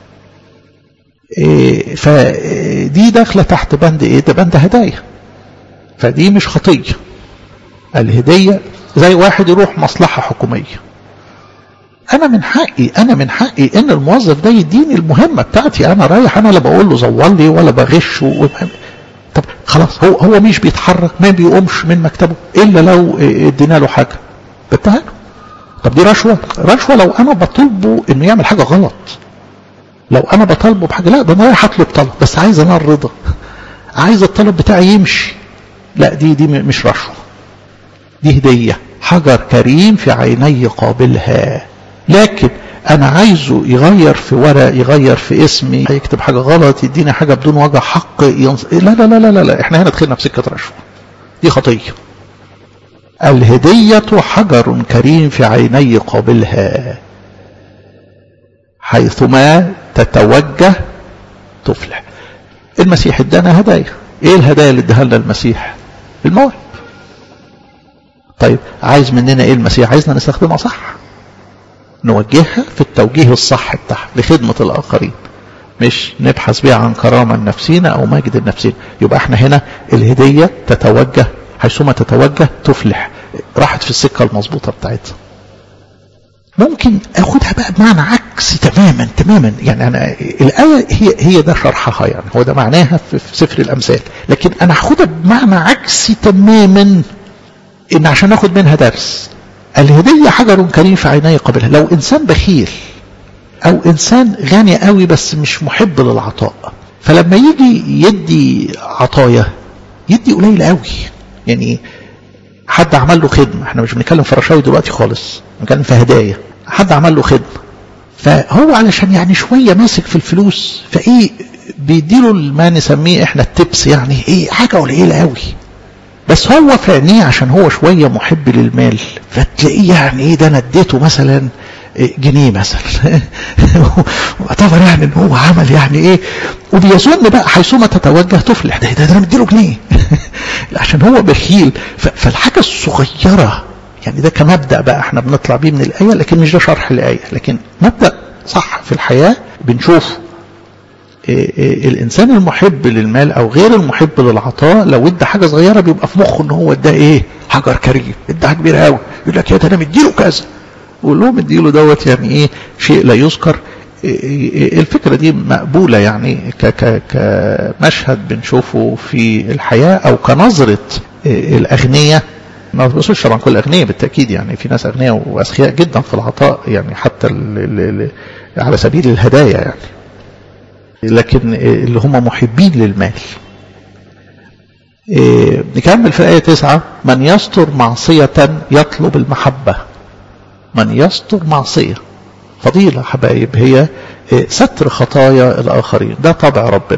إيه فدي داخلة تحت بند ايه ده بند هدايا فدي مش خطية الهدية زي واحد يروح مصلحة حكومية انا من حقي انا من حقي ان الموظف ده يديني المهمة بتاعتي انا رايح انا لا بقول له زور لي ولا بغشه طب خلاص هو هو مش بيتحرك ما بيقومش من مكتبه الا لو ادينا له حاجه بديها له طب دي رشوه رشوه لو انا بطلبه انه يعمل حاجه غلط لو انا بطالبه بحاجه لا ده انا رايح اطلب طلب بس عايز انا الرضا عايز الطلب بتاعي يمشي لا دي دي مش رشوه دي هديه حجر كريم في عيني قابلها لكن انا عايزه يغير في ورق يغير في اسمي هيكتب حاجه غلط يديني حاجه بدون وجه حق ينص... لا لا لا لا لا احنا هنا دخلنا في سكه رشوه دي خطيه الهدية حجر كريم في عيني قابلها حيثما تتوجه تفلح المسيح ادانا هدايا ايه الهدايا اللي اداها لنا المسيح المواهب طيب عايز مننا ايه المسيح عايزنا نستخدمها صح نوجهها في التوجيه الصح بتاعها لخدمة الآخرين مش نبحث بيها عن كرامة لنفسينا أو مجد لنفسينا يبقى احنا هنا الهدية تتوجه حيثما تتوجه تفلح راحت في السكة المظبوطة بتاعتها ممكن اخدها بقى بمعنى عكسي تماما تماما يعني انا الايه هي هي ده شرحها يعني هو ده معناها في سفر الامثال لكن انا هاخدها بمعنى عكسي تماما ان عشان اخد منها درس الهديه حجر كريم في عيني قبلها لو انسان بخيل او انسان غني قوي بس مش محب للعطاء فلما يجي يدي عطايا يدي قليل قوي يعني حد عمل له خدمة احنا مش بنتكلم في رشاوي دلوقتي خالص بنتكلم في هدايا حد عمل له خدمة فهو علشان يعني شوية ماسك في الفلوس فايه بيديله ما نسميه احنا التبس يعني ايه حاجة قليلة قوي بس هو في عينيه عشان هو شوية محب للمال فتلاقيه يعني ايه ده انا اديته مثلا جنيه مثلا واعتبر يعني ان هو عمل يعني ايه وبيظن بقى حيثما تتوجه تفلح ده ده انا مديله جنيه عشان هو بخيل فالحاجه الصغيره يعني ده كمبدا بقى احنا بنطلع بيه من الايه لكن مش ده شرح الايه لكن مبدا صح في الحياه بنشوفه إيه إيه الانسان المحب للمال او غير المحب للعطاء لو ادى حاجه صغيره بيبقى في مخه ان هو ادى ايه حجر كريم ادى حاجه كبيره قوي يقول لك يا ده انا مديله كذا وقول لهم اديله دوت يعني ايه شيء لا يذكر إيه الفكرة دي مقبولة يعني ك ك كمشهد بنشوفه في الحياة أو كنظرة الأغنياء ما بقصدش طبعا كل أغنياء بالتأكيد يعني في ناس أغنياء وأسخياء جدا في العطاء يعني حتى ال ال على سبيل الهدايا يعني لكن اللي هم محبين للمال نكمل في الآية تسعة من يستر معصية يطلب المحبة من يستر معصية فضيلة حبايب هي ستر خطايا الآخرين ده طبع ربنا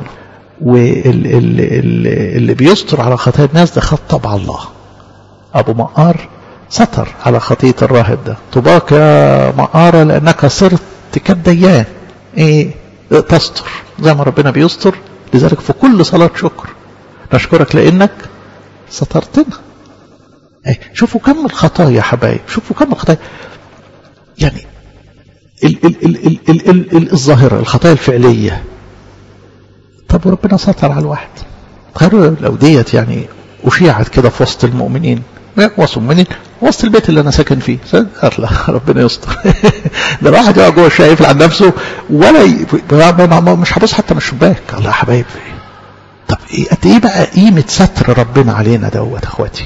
واللي بيستر على خطايا الناس ده خط طبع الله أبو مقار ستر على خطية الراهب ده طباك يا مقارة لأنك صرت كالديان إيه تستر زي ما ربنا بيستر لذلك في كل صلاة شكر نشكرك لأنك سترتنا إيه شوفوا كم الخطايا يا حبايب شوفوا كم الخطايا يعني ال ال ال ال ال ال ال الظاهرة الخطايا الفعلية طب وربنا ستر على الواحد تخيلوا لو ديت يعني أشيعت كده في وسط المؤمنين وسط المؤمنين وسط البيت اللي أنا ساكن فيه لا ربنا يستر ده الواحد يقعد جوه الشقة يقفل عن نفسه ولا ي... مش هبص حتى من الشباك الله يا حبايبي طب إيه قد إيه بقى قيمة ستر ربنا علينا دوت إخواتي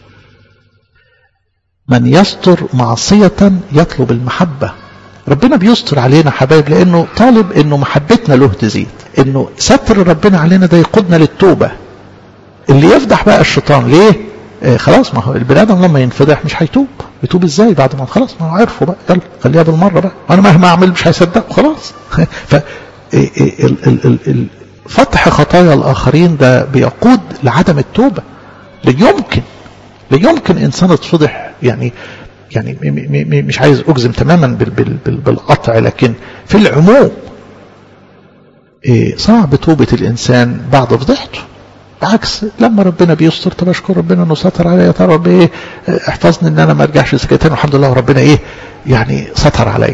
من يستر معصية يطلب المحبة ربنا بيستر علينا حبايب لانه طالب انه محبتنا له تزيد انه ستر ربنا علينا ده يقودنا للتوبة اللي يفضح بقى الشيطان ليه آه خلاص ما هو البني ادم لما ينفضح مش هيتوب يتوب ازاي بعد ما خلاص ما هو عرفه بقى يلا خليها بالمره بقى انا مهما اعمل مش هيصدق خلاص ف فتح خطايا الاخرين ده بيقود لعدم التوبه لا يمكن لا يمكن انسان يتفضح يعني يعني مش عايز اجزم تماما بالقطع لكن في العموم صعب توبة الانسان بعد فضحته بالعكس لما ربنا بيستر طب اشكر ربنا انه ستر عليا يا رب ايه احفظني ان انا ما ارجعش لسكتين والحمد لله ربنا ايه يعني ستر عليا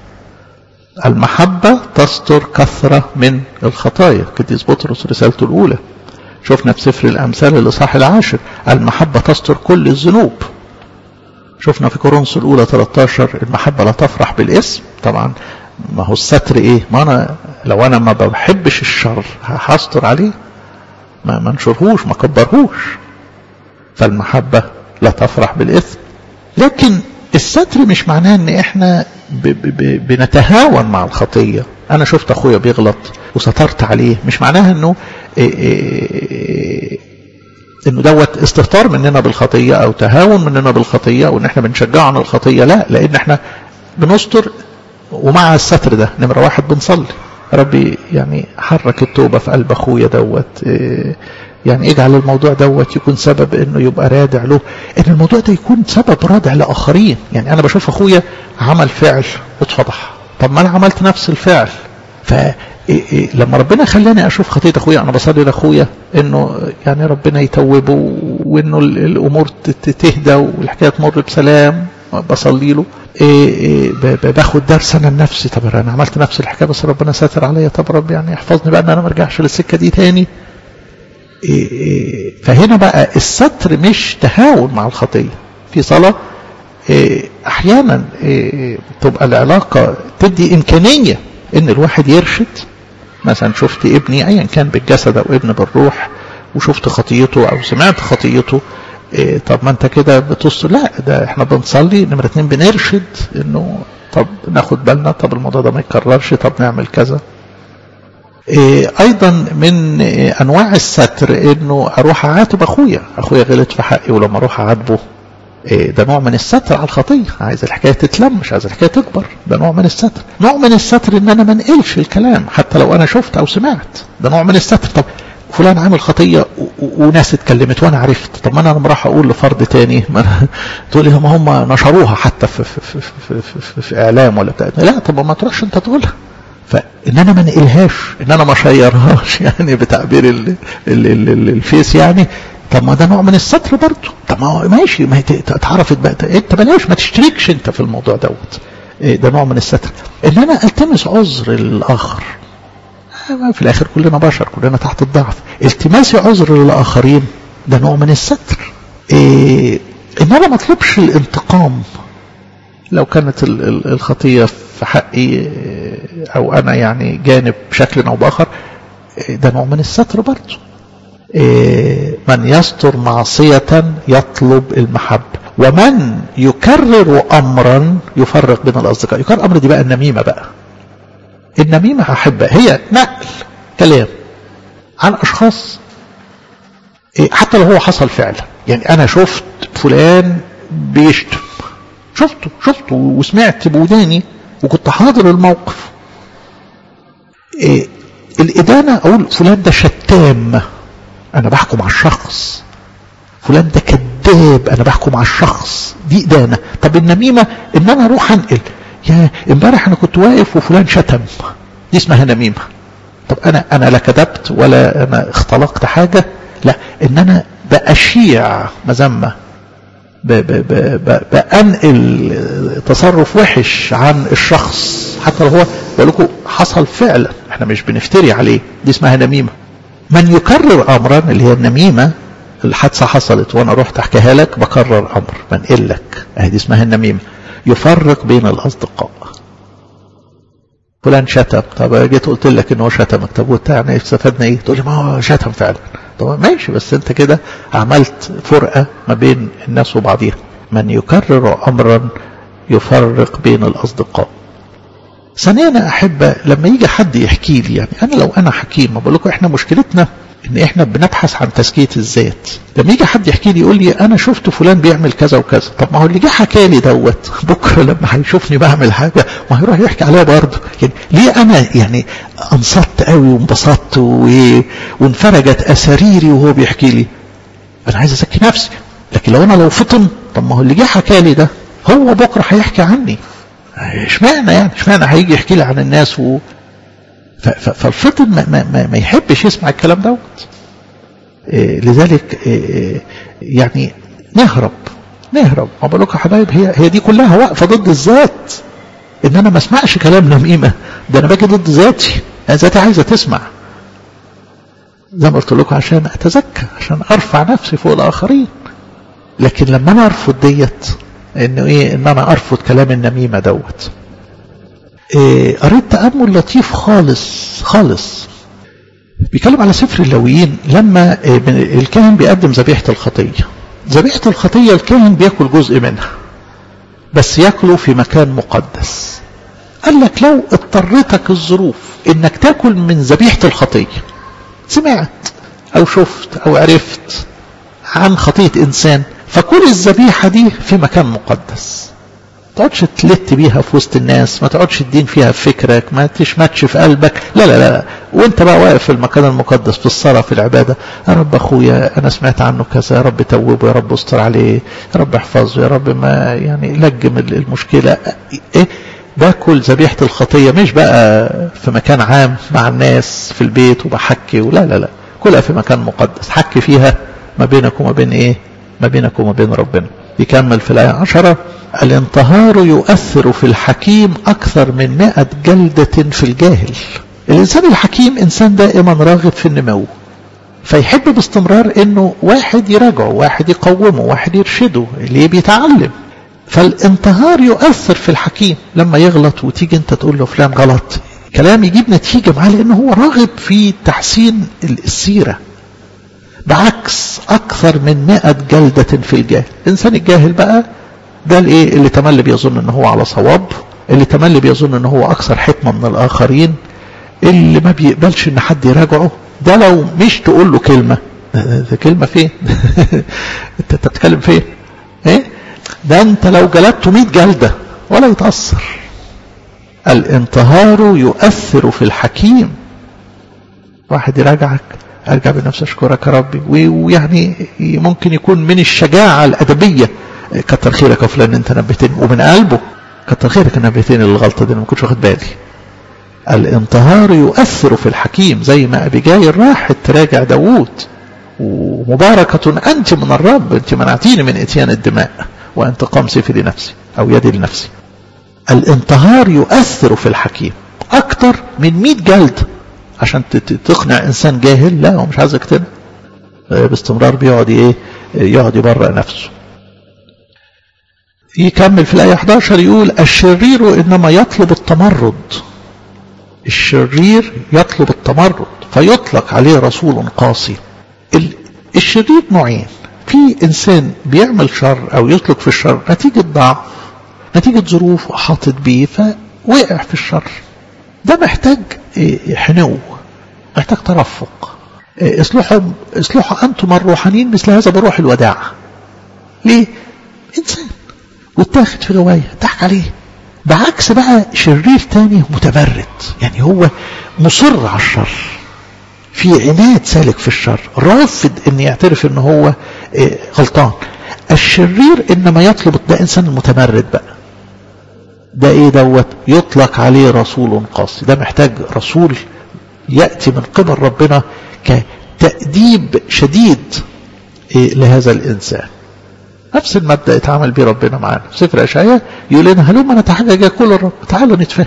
المحبة تستر كثرة من الخطايا قديس بطرس رسالته الأولى شفنا في سفر الأمثال الإصحاح العاشر المحبة تستر كل الذنوب شفنا في كورنثوس الأولى 13 المحبة لا تفرح بالاسم طبعا ما هو الستر إيه ما أنا لو أنا ما بحبش الشر هستر عليه ما منشرهوش ما كبرهوش فالمحبة لا تفرح بالإثم لكن الستر مش معناه ان احنا ب ب ب بنتهاون مع الخطية انا شفت اخويا بيغلط وسترت عليه مش معناها انه إيه إيه انه دوت استهتار مننا بالخطية او تهاون مننا بالخطية وان احنا بنشجعه عن الخطية لا لان احنا بنستر ومع الستر ده نمرة واحد بنصلي ربي يعني حرك التوبة في قلب اخويا دوت إيه يعني اجعل الموضوع دوت يكون سبب انه يبقى رادع له ان الموضوع ده يكون سبب رادع لاخرين يعني انا بشوف اخويا عمل فعل واتفضح طب ما انا عملت نفس الفعل ف لما ربنا خلاني اشوف خطيه اخويا انا بصلي لاخويا انه يعني ربنا يتوبه وانه الامور تهدى والحكايه تمر بسلام بصلي له إيه إيه باخد درس انا لنفسي طب انا عملت نفس الحكايه بس ربنا ساتر عليا طب رب يعني يحفظني بقى ان انا ما ارجعش للسكه دي تاني إيه فهنا بقى الستر مش تهاون مع الخطيه في صلاه احيانا تبقى العلاقة تدي امكانية ان الواحد يرشد مثلا شفت ابني ايا كان بالجسد او ابن بالروح وشفت خطيته او سمعت خطيته إيه طب ما انت كده بتص لا ده احنا بنصلي نمرة اتنين بنرشد انه طب ناخد بالنا طب الموضوع ده ما يتكررش طب نعمل كذا إيه ايضا من إيه انواع الستر انه اروح اعاتب اخويا اخويا غلط في حقي ولما اروح اعاتبه إيه ده نوع من الستر على الخطيه عايز الحكايه تتلم مش عايز الحكايه تكبر ده نوع من الستر نوع من الستر ان انا ما انقلش الكلام حتى لو انا شفت او سمعت ده نوع من الستر طب فلان عامل خطيه وناس اتكلمت وانا عرفت طب ما انا لما راح اقول لفرد تاني ما تقول لي هم هم نشروها حتى في في في في, في, في, في اعلام ولا بتاع لا طب ما تروحش انت تقولها فان انا ما انقلهاش ان انا ما شيرهاش يعني بتعبير ال ال ال ال الفيس يعني طب ما ده نوع من الستر برضه طب ما هو ماشي ما اتعرفت بقى انت بلاش ما تشتركش انت في الموضوع دوت ده نوع من الستر ان انا التمس عذر الاخر في الاخر كلنا بشر كلنا تحت الضعف التماس عذر للاخرين ده نوع من الستر إيه ان انا ما اطلبش الانتقام لو كانت الخطيه في حقي او انا يعني جانب بشكل او باخر ده نوع من الستر برضه إيه من يستر معصية يطلب المحبة ومن يكرر أمرا يفرق بين الأصدقاء يكرر أمر دي بقى النميمة بقى النميمة أحبة هي نقل كلام عن أشخاص إيه حتى لو هو حصل فعلا يعني أنا شفت فلان بيشتم شفته شفته وسمعت بوداني وكنت حاضر الموقف إيه الإدانة أقول فلان ده شتام أنا بحكم على الشخص فلان ده كذاب أنا بحكم على الشخص دي إدانة طب النميمة إن أنا أروح أنقل يا امبارح أنا كنت واقف وفلان شتم دي اسمها نميمة طب أنا أنا لا كذبت ولا أنا اختلقت حاجة لا إن أنا بأشيع مذمة بأنقل تصرف وحش عن الشخص حتى لو هو بقول لكم حصل فعلا احنا مش بنفتري عليه دي اسمها نميمه من يكرر امرا اللي هي النميمه الحادثه حصلت وانا رحت احكيها لك بكرر امر بنقل لك اهي دي اسمها النميمه يفرق بين الاصدقاء فلان شتم طب جيت قلت لك ان هو شتمك طب وانت يعني استفدنا ايه تقول لي ما هو شتم فعلا طب ماشي بس انت كده عملت فرقه ما بين الناس وبعضيها من يكرر امرا يفرق بين الاصدقاء ثانيا احب لما يجي حد يحكي لي يعني انا لو انا حكيم بقول لكم احنا مشكلتنا ان احنا بنبحث عن تزكيه الذات لما يجي حد يحكي لي يقول لي انا شفت فلان بيعمل كذا وكذا طب ما هو اللي جه حكى لي دوت بكره لما هيشوفني بعمل حاجه ما هيروح يحكي عليها برضه يعني ليه انا يعني انصت قوي وانبسطت وانفرجت اساريري وهو بيحكي لي انا عايز ازكي نفسي لكن لو انا لو فطن طب ما هو اللي جه حكى لي ده هو بكره هيحكي عني اشمعنى يعني اشمعنى هيجي يحكي لي عن الناس و... فالفطن ما, ما, ما يحبش يسمع الكلام دوت إيه لذلك إيه يعني نهرب نهرب ما بقول لكم يا حبايب هي هي دي كلها واقفه ضد الذات ان انا ما اسمعش كلام نميمه ده انا باجي ضد ذاتي ذاتي عايزه تسمع زي ما قلت لكم عشان اتزكى عشان ارفع نفسي فوق الاخرين لكن لما انا ارفض ديت انه ايه ان انا ارفض كلام النميمه دوت إيه قريت تامل لطيف خالص خالص بيتكلم على سفر اللاويين لما إيه الكاهن بيقدم ذبيحه الخطيه ذبيحه الخطيه الكاهن بياكل جزء منها بس ياكله في مكان مقدس قال لك لو اضطرتك الظروف انك تاكل من ذبيحه الخطيه سمعت او شفت او عرفت عن خطيه انسان فكل الذبيحة دي في مكان مقدس ما تقعدش تلت بيها في وسط الناس ما تقعدش تدين فيها في فكرك ما تشمتش في قلبك لا لا لا وانت بقى واقف في المكان المقدس في الصلاة في العبادة يا رب اخويا انا سمعت عنه كذا يا رب توبه يا رب استر عليه يا رب احفظه يا رب ما يعني لجم المشكلة ايه باكل ذبيحة الخطية مش بقى في مكان عام مع الناس في البيت وبحكي ولا لا لا كلها في مكان مقدس حكي فيها ما بينك وما بين ايه ما بينك وما بين ربنا يكمل في الآية عشرة الانتهار يؤثر في الحكيم أكثر من مئة جلدة في الجاهل الإنسان الحكيم إنسان دائما راغب في النمو فيحب باستمرار انه واحد يراجعه واحد يقومه واحد يرشده اللي بيتعلم فالانتهار يؤثر في الحكيم لما يغلط وتيجي انت تقول له فلان غلط كلام يجيب نتيجة معاه لأنه هو راغب في تحسين السيرة بعكس أكثر من مئة جلدة في الجاهل الإنسان الجاهل بقى ده الايه اللي تملي بيظن ان هو على صواب اللي تملي بيظن ان هو اكثر حكمة من الاخرين اللي ما بيقبلش ان حد يراجعه ده لو مش تقول له كلمة ده كلمة فين انت بتتكلم فين ايه ده انت لو جلدته 100 جلدة ولا يتأثر الانتهار يؤثر في الحكيم واحد يراجعك ارجع بنفسي اشكرك يا ربي ويعني ممكن يكون من الشجاعة الادبية كتر خيرك يا فلان انت نبهتني ومن قلبه كتر خيرك ان نبهتني للغلطة دي انا ما كنتش واخد بالي الانتهار يؤثر في الحكيم زي ما ابيجايل راحت تراجع داوود ومباركة أنت من الرب أنت منعتيني من إتيان الدماء وانتقام سيفي لنفسي أو يدي لنفسي الانتهار يؤثر في الحكيم أكتر من 100 جلد عشان تقنع إنسان جاهل لا هو مش عايز يقتنع باستمرار بيقعد إيه يقعد يبرأ نفسه يكمل في الآية 11 يقول الشرير إنما يطلب التمرد الشرير يطلب التمرد فيطلق عليه رسول قاسي الشرير نوعين في إنسان بيعمل شر أو يسلك في الشر نتيجة ضعف نتيجة ظروف أحاطت بيه فوقع في الشر ده محتاج حنو محتاج ترفق اصلحوا اصلحوا أنتم الروحانيين مثل هذا بروح الوداع ليه؟ إنسان واتاخد في رواية ضحك عليه بعكس بقى شرير تاني متبرد يعني هو مصر على الشر في عناد سالك في الشر رافض ان يعترف ان هو غلطان الشرير انما يطلب ده انسان المتمرد بقى ده ايه دوت يطلق عليه رسول قاسي ده محتاج رسول يأتي من قبل ربنا كتأديب شديد لهذا الإنسان نفس المبدأ اتعامل بيه ربنا معانا في سفر أشعياء يقول لنا هلوم أنا تحجج كل الرب تعالوا نتفاهم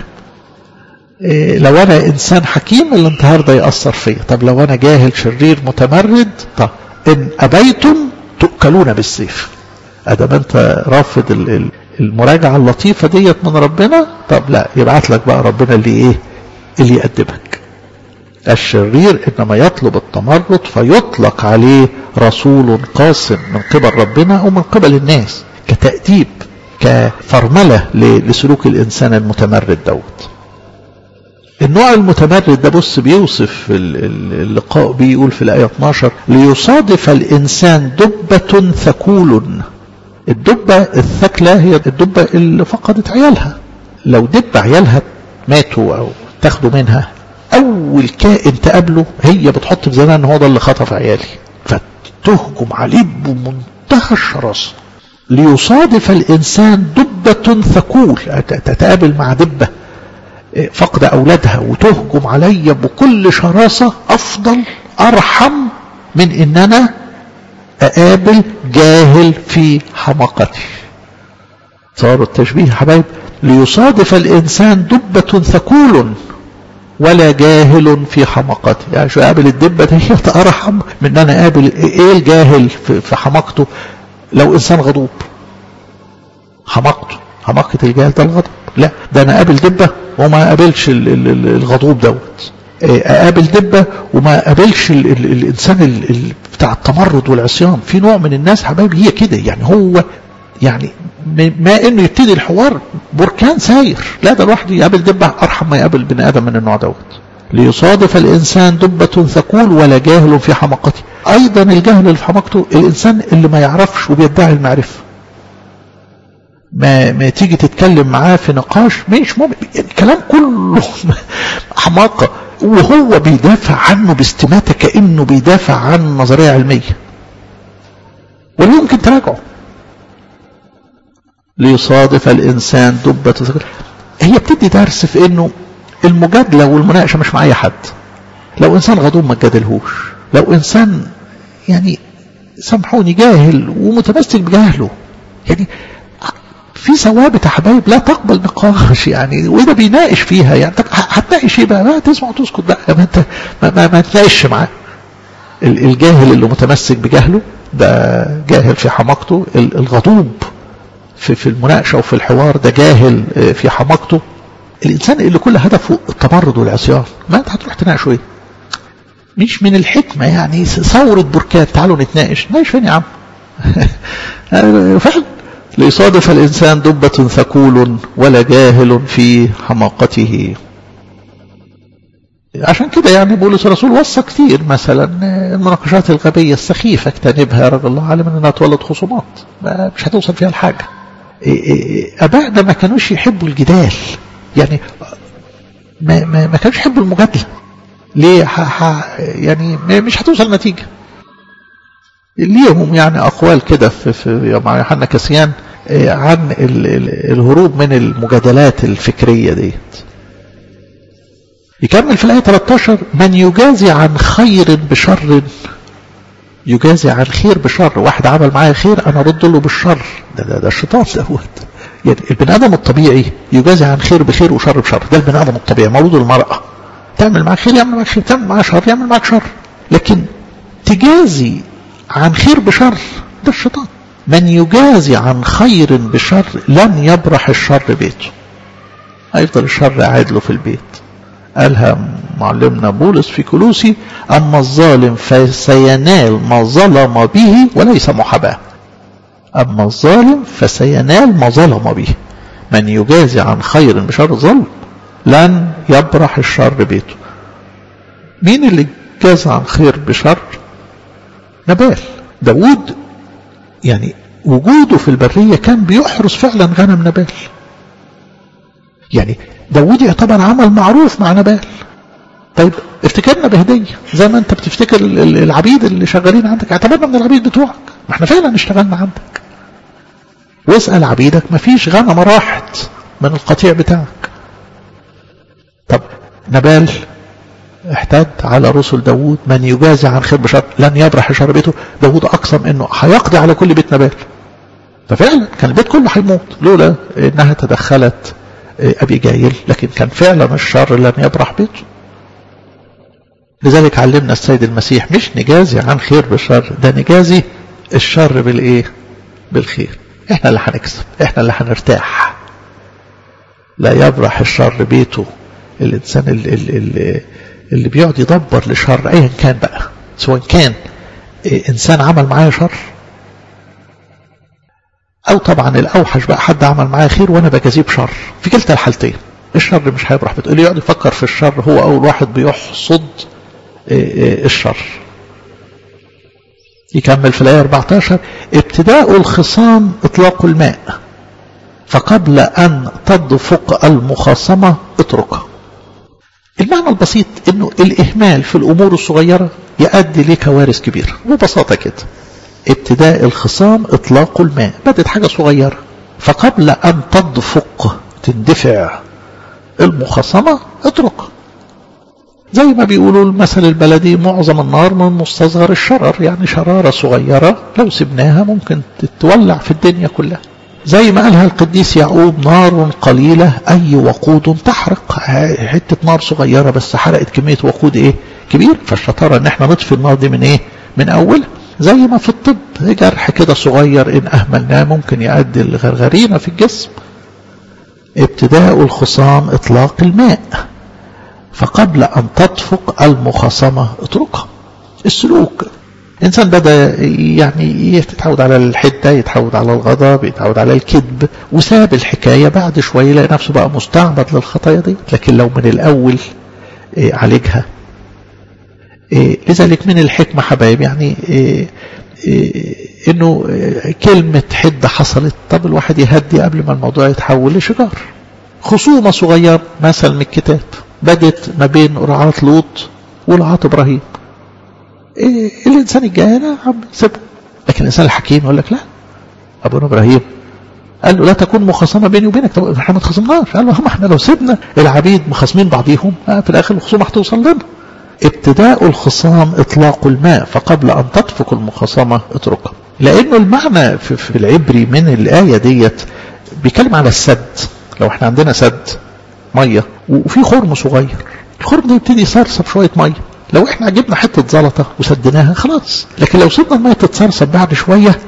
إيه لو أنا إنسان حكيم الانتهار ده يأثر فيا طب لو أنا جاهل شرير متمرد طب إن أبيتم تؤكلون بالسيف أدام أنت رافض المراجعة اللطيفة ديت من ربنا طب لا يبعت لك بقى ربنا اللي إيه اللي يأدبك الشرير إنما يطلب التمرد فيطلق عليه رسول قاسم من قبل ربنا أو من قبل الناس كتأديب كفرملة لسلوك الإنسان المتمرد دوت النوع المتمرد ده بص بيوصف اللقاء بيقول في الآية 12 ليصادف الإنسان دبة ثكول الدبة الثكلة هي الدبة اللي فقدت عيالها لو دب عيالها ماتوا أو تاخدوا منها أول كائن تقابله هي بتحط في ذهنها إن هو ده اللي خطف عيالي فتهجم عليه بمنتهى الشراسة ليصادف الإنسان دبة ثكول تتقابل مع دبة فقد أولادها وتهجم علي بكل شراسة أفضل أرحم من إن أنا أقابل جاهل في حماقتي صاروا التشبيه حبايب ليصادف الإنسان دبة ثكول ولا جاهل في حماقته يعني شو قابل الدبة دي أرحم من أن أنا قابل إيه الجاهل في حماقته لو إنسان غضوب حماقته حماقة الجاهل ده الغضب لا ده أنا قابل دبة وما قابلش الغضوب دوت اقابل دبه وما قابلش ال ال الانسان ال ال بتاع التمرد والعصيان في نوع من الناس حبايبي هي كده يعني هو يعني ما انه يبتدي الحوار بركان ساير لا ده الواحد يقابل دبه ارحم ما يقابل بني ادم من النوع دوت ليصادف الانسان دبه ثقول ولا جاهل في حماقته ايضا الجهل اللي في حماقته الانسان اللي ما يعرفش وبيدعي المعرفه ما ما تيجي تتكلم معاه في نقاش مش ممكن الكلام كله حماقة وهو بيدافع عنه باستماتة كأنه بيدافع عن نظرية علمية ولا يمكن تراجعه ليصادف الإنسان دبة هي بتدي درس في انه المجادلة والمناقشة مش مع اي حد لو انسان غضوب ما تجادلهوش لو انسان يعني سامحوني جاهل ومتمسك بجهله يعني في ثوابت يا حبايب لا تقبل نقاش يعني وده بيناقش فيها يعني طب هتناقش ايه بقى؟ ما تسمع وتسكت بقى ما انت ما, ما, ما تناقش معاه الجاهل اللي متمسك بجهله ده جاهل في حماقته الغضوب في, في المناقشة وفي الحوار ده جاهل في حماقته الإنسان اللي كل هدفه التمرد والعصيان ما أنت هتروح تناقشه إيه مش من الحكمة يعني ثورة بركان تعالوا نتناقش ناقش فين يا عم فعلا ليصادف الإنسان دبة ثقول ولا جاهل في حماقته عشان كده يعني بولس الرسول وصى كتير مثلا المناقشات الغبية السخيفة اجتنبها يا رجل الله عالم انها تولد خصومات مش هتوصل فيها لحاجة ابائنا ما كانوش يحبوا الجدال يعني ما, ما, ما كانوش يحبوا المجادلة ليه ح ح يعني مش هتوصل نتيجة ليهم يعني أقوال كده في, في مع يوحنا كسيان عن ال ال الهروب من المجادلات الفكرية ديت يكمل في الآية 13 من يجازي عن خير بشر يجازي عن خير بشر واحد عمل معايا خير أنا أرد له بالشر ده ده, ده الشيطان دوت يعني البني آدم الطبيعي يجازي عن خير بخير وشر بشر ده البني آدم الطبيعي مولود المرأة تعمل معاك خير يعمل معاك خير تعمل معاك شر يعمل معاك شر لكن تجازي عن خير بشر ده الشيطان من يجازي عن خير بشر لن يبرح الشر بيته هيفضل الشر قاعد له في البيت قالها معلمنا بولس في كلوسي أما الظالم فسينال ما ظلم به وليس محاباة أما الظالم فسينال ما ظلم به من يجازي عن خير بشر ظلم لن يبرح الشر بيته مين اللي جاز عن خير بشر نبال داود يعني وجوده في البرية كان بيحرس فعلا غنم نبال يعني داود يعتبر عمل معروف مع نبال طيب افتكرنا بهدية زي ما انت بتفتكر العبيد اللي شغالين عندك اعتبرنا من العبيد بتوعك ما احنا فعلا اشتغلنا عندك واسأل عبيدك ما فيش غنم راحت من القطيع بتاعك طب نبال احتد على رسل داود من يجازي عن خير بشر لن يبرح شر بيته داود اقسم انه هيقضي على كل بيت نبال ففعلا كان البيت كله هيموت لولا انها تدخلت ابي جايل لكن كان فعلا الشر لن يبرح بيته لذلك علمنا السيد المسيح مش نجازي عن خير بشر ده نجازي الشر بالايه بالخير احنا اللي هنكسب احنا اللي هنرتاح لا يبرح الشر بيته الانسان اللي, اللي, اللي بيقعد يدبر لشر ايا كان بقى سواء كان انسان عمل معايا شر او طبعا الاوحش بقى حد عمل معايا خير وانا بجازيه بشر في كلتا الحالتين الشر مش هيبرح بتقول يقعد يفكر في الشر هو اول واحد بيحصد الشر يكمل في الآية 14 ابتداء الخصام إطلاق الماء فقبل أن تدفق المخاصمة اتركها المعنى البسيط انه الاهمال في الامور الصغيرة يؤدي لكوارث كبيرة ببساطة كده ابتداء الخصام اطلاق الماء بدت حاجة صغيرة فقبل ان تدفق تندفع المخاصمة اتركها زي ما بيقولوا المثل البلدي معظم النار من مستصغر الشرر يعني شرارة صغيرة لو سبناها ممكن تتولع في الدنيا كلها زي ما قالها القديس يعقوب نار قليلة أي وقود تحرق حتة نار صغيرة بس حرقت كمية وقود إيه كبير فالشطارة إن احنا نطفي النار دي من إيه من أولها زي ما في الطب جرح كده صغير إن أهملناه ممكن يؤدي الغرغرينة في الجسم ابتداء الخصام إطلاق الماء فقبل أن تطفق المخاصمة اتركها السلوك الإنسان بدأ يعني يتعود على الحدة يتعود على الغضب يتعود على الكذب وساب الحكاية بعد شوية يلاقي نفسه بقى مستعبد للخطايا دي لكن لو من الأول إيه عالجها إيه لذلك من الحكمة حبايب يعني إيه انه كلمة حدة حصلت طب الواحد يهدي قبل ما الموضوع يتحول لشجار خصومة صغيرة مثل من الكتاب بدت ما بين رعاة لوط ورعاة ابراهيم إيه الانسان الجاهل عم سيبه لكن الانسان الحكيم يقول لك لا ابونا ابراهيم قال له لا تكون مخاصمه بيني وبينك طب احنا ما تخاصمناش قال له هم احنا لو سيبنا العبيد مخاصمين بعضيهم في الاخر الخصومه هتوصل لنا ابتداء الخصام اطلاق الماء فقبل ان تطفق المخاصمه اتركها لانه المعنى في, في العبري من الايه ديت بيتكلم على السد لو احنا عندنا سد ميه وفي خرم صغير الخرم ده يبتدي يصرصب شويه ميه لو احنا جبنا حته زلطه وسدناها خلاص لكن لو سيبنا الميه تتصرصب بعد شويه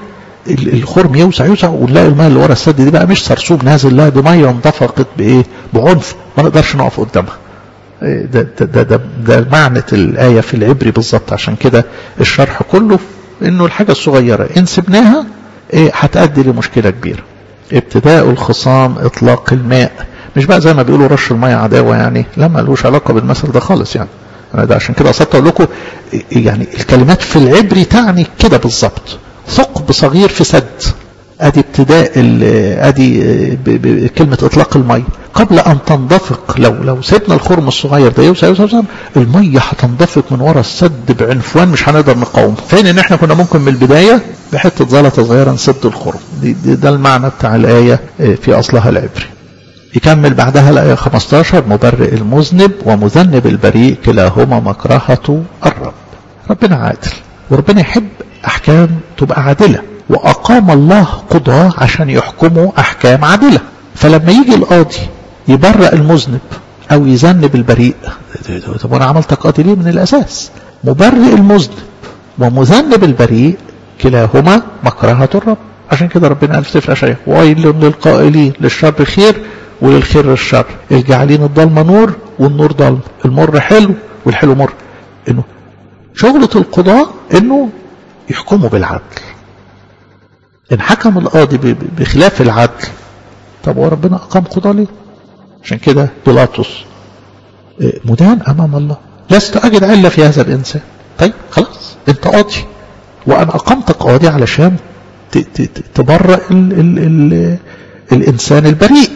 الخرم يوسع يوسع ونلاقي الماء اللي ورا السد دي بقى مش سرسوب نازل لا دي ميه انضفقت بايه بعنف ما نقدرش نقف قدامها ده ده ده, ده, ده معنى الآية في العبري بالظبط عشان كده الشرح كله إنه الحاجة الصغيرة إن سبناها إيه هتأدي لمشكلة كبيرة. ابتداء الخصام إطلاق الماء مش بقى زي ما بيقولوا رش المية عداوة يعني لا ملوش علاقة بالمثل ده خالص يعني. أنا ده عشان كده قصدت أقول لكم يعني الكلمات في العبري تعني كده بالظبط. ثقب صغير في سد ادي ابتداء ادي كلمة اطلاق المية قبل ان تنضفق لو لو سيبنا الخرم الصغير ده يوسع يوسع, يوسع المية هتنضفق من ورا السد بعنفوان مش هنقدر نقاوم فين ان احنا كنا ممكن من البداية بحتة زلطة صغيرة نسد الخرم دي, دي ده المعنى بتاع الآية في أصلها العبري يكمل بعدها الآية 15 مبرئ المذنب ومذنب البريء كلاهما مكرهة الرب ربنا عادل وربنا يحب أحكام تبقى عادلة وأقام الله قضاة عشان يحكموا أحكام عادلة فلما يجي القاضي يبرأ المذنب أو يذنب البريء طب أنا عملتك قاضي ليه من الأساس مبرئ المذنب ومذنب البريء كلاهما مكرهة الرب عشان كده ربنا قال في سفر أشعياء ويل للقائلين للشر خير وللخير الشر الجعلين الضلمة نور والنور ضلمة المر حلو والحلو مر إنه شغلة القضاء إنه يحكموا بالعدل إن حكم القاضي بخلاف العدل طب وربنا أقام قضاء ليه عشان كده بيلاطس مدان أمام الله لست أجد علة في هذا الإنسان طيب خلاص أنت قاضي وأنا أقمتك قاضي علشان تبرأ ال ال ال الإنسان البريء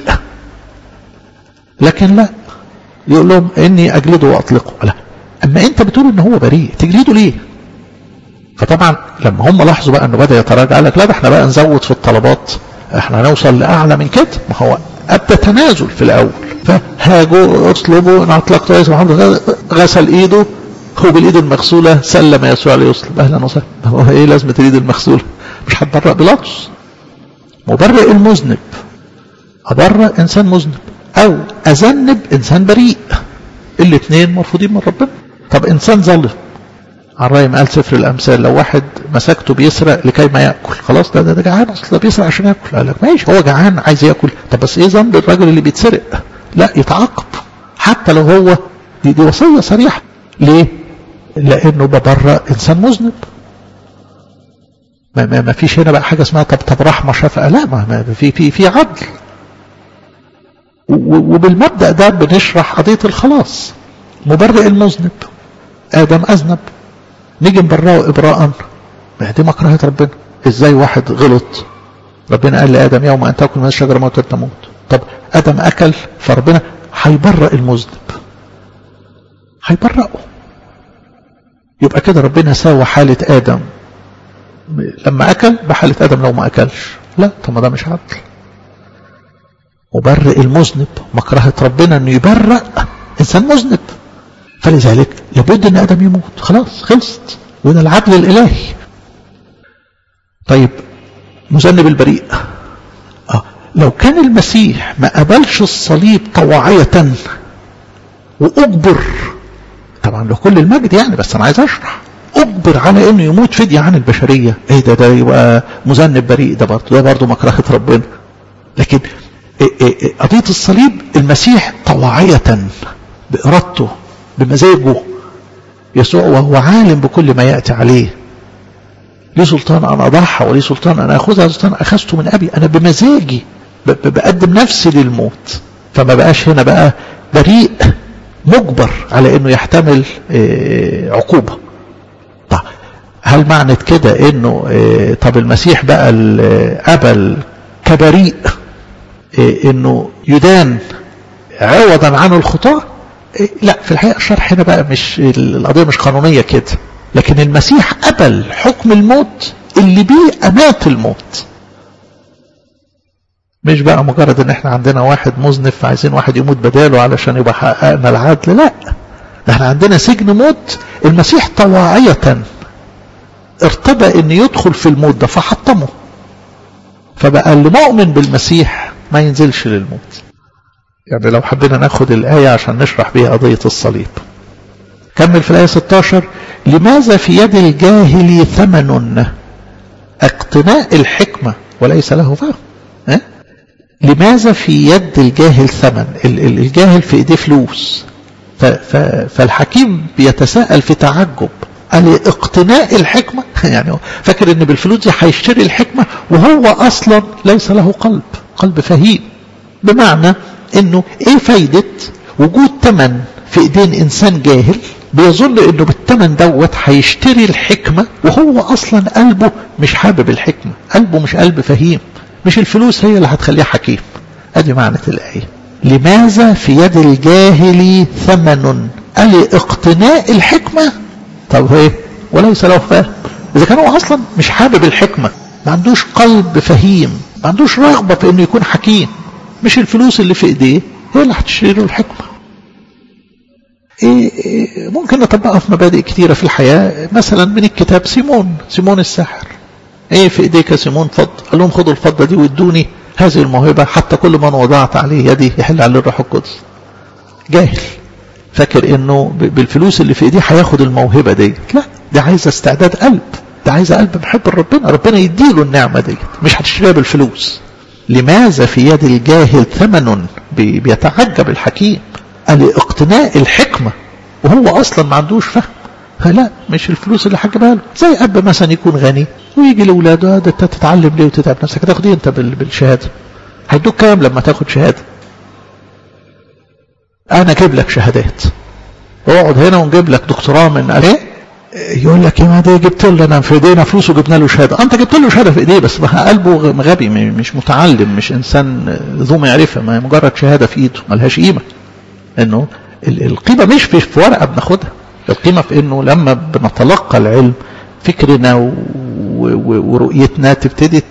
لكن لا يقول لهم إني أجلده وأطلقه لا أما أنت بتقول إن هو بريء تجلده ليه فطبعا لما هم لاحظوا بقى انه بدا يتراجع قال لك لا ده احنا بقى نزود في الطلبات احنا هنوصل لاعلى من كده ما هو ابدا تنازل في الاول فهاجوا اطلبوا ان اطلقت رئيس محمد غسل ايده هو بالايد المغسوله سلم يسوع ليصلب اهلا وسهلا هو ايه لازمه الايد المغسوله مش هتبرأ بيلاطس مبرئ المذنب ابرأ انسان مذنب او اذنب انسان بريء الاثنين مرفوضين من ربنا طب انسان ظالم الرايم قال سفر الامثال لو واحد مسكته بيسرق لكي ما ياكل خلاص ده ده, ده جعان اصل بيسرق عشان ياكل قال لك ماشي هو جعان عايز ياكل طب بس ايه ذنب الراجل اللي بيتسرق لا يتعاقب حتى لو هو دي, دي وصيه صريحه ليه لانه ببرأ انسان مذنب ما, ما, ما فيش هنا بقى حاجه اسمها طب طب رحمه شفقه لا ما, ما في في في عدل وبالمبدا ده بنشرح قضيه الخلاص مبرئ المذنب ادم اذنب نيجي نبرئه ابراء دي مكرهه ربنا ازاي واحد غلط ربنا قال لادم يوم ان تاكل من الشجره موتا تموت طب ادم اكل فربنا هيبرأ المذنب هيبرأه يبقى كده ربنا ساوى حالة آدم لما أكل بحالة آدم لو ما أكلش لا طب ما ده مش عدل مبرئ المذنب مكرهة ربنا أنه يبرأ إنسان مذنب فلذلك لابد أن آدم يموت خلاص خلصت وده العدل الإلهي طيب مذنب البريء آه. لو كان المسيح ما قبلش الصليب طواعية وأجبر طبعا له كل المجد يعني بس أنا عايز أشرح أجبر على إنه يموت فدية عن البشرية إيه ده ده يبقى مذنب بريء ده برضه ده برضه مكرهة ربنا لكن إيه إيه قضية الصليب المسيح طواعية بإرادته بمزاجه يسوع وهو عالم بكل ما يأتي عليه ليه سلطان أن أضحى وليه سلطان أن أخذها سلطان أخذته من أبي أنا بمزاجي بقدم نفسي للموت فما بقاش هنا بقى بريء مجبر على انه يحتمل عقوبة طب هل معنى كده انه طب المسيح بقى قبل كبريء انه يدان عوضا عن الخطاة لا في الحقيقة الشرح هنا بقى مش القضية مش قانونية كده لكن المسيح قبل حكم الموت اللي بيه أمات الموت مش بقى مجرد ان احنا عندنا واحد مذنب فعايزين واحد يموت بداله علشان يبقى حققنا العدل لا ده احنا عندنا سجن موت المسيح طواعية ارتبى ان يدخل في الموت ده فحطمه فبقى اللي مؤمن بالمسيح ما ينزلش للموت يعني لو حبينا ناخد الآية عشان نشرح بيها قضية الصليب كمل في الآية 16 لماذا في يد الجاهل ثمن اقتناء الحكمة وليس له فهم ها؟ لماذا في يد الجاهل ثمن الجاهل في ايديه فلوس فالحكيم بيتساءل في تعجب قال اقتناء الحكمة يعني فاكر ان بالفلوس دي هيشتري الحكمة وهو اصلا ليس له قلب قلب فهيم بمعنى انه ايه فايدة وجود ثمن في ايدين انسان جاهل بيظن انه بالثمن دوت هيشتري الحكمة وهو اصلا قلبه مش حابب الحكمة قلبه مش قلب فهيم مش الفلوس هي اللي هتخليه حكيم ادي معنى الآية لماذا في يد الجاهل ثمن قال اقتناء الحكمة طب ايه وليس له فهم اذا كان هو اصلا مش حابب الحكمة ما عندوش قلب فهيم ما عندوش رغبة في انه يكون حكيم مش الفلوس اللي في ايديه هي اللي هتشتري له الحكمة إيه إيه ممكن نطبقها في مبادئ كثيرة في الحياة مثلا من الكتاب سيمون سيمون الساحر ايه في ايديك يا سيمون فض قال لهم خدوا الفضة دي وادوني هذه الموهبة حتى كل من وضعت عليه يدي يحل عليه الروح القدس جاهل فاكر انه بالفلوس اللي في ايديه هياخد الموهبة دي لا دي عايزة استعداد قلب ده عايزة قلب محب ربنا ربنا يديله النعمة دي مش هتشتريها بالفلوس لماذا في يد الجاهل ثمن بيتعجب الحكيم قال اقتناء الحكمة وهو اصلا ما عندوش فهم لا مش الفلوس اللي حجبها له زي اب مثلا يكون غني ويجي لاولاده ده انت تتعلم ليه وتتعب نفسك تاخد ايه انت بالشهاده هيدوك كام لما تاخد شهاده انا اجيب لك شهادات اقعد هنا ونجيب لك دكتوراه من ايه يقول لك ايه ما ده جبت له انا في ايدينا فلوس وجبنا له شهاده انت جبت له شهاده في ايديه بس قلبه غبي مش متعلم مش انسان ذو معرفه ما مجرد شهاده في ايده ملهاش قيمه انه القيمه مش في ورقه بناخدها القيمه في انه لما بنتلقى العلم فكرنا ورؤيتنا تبتدي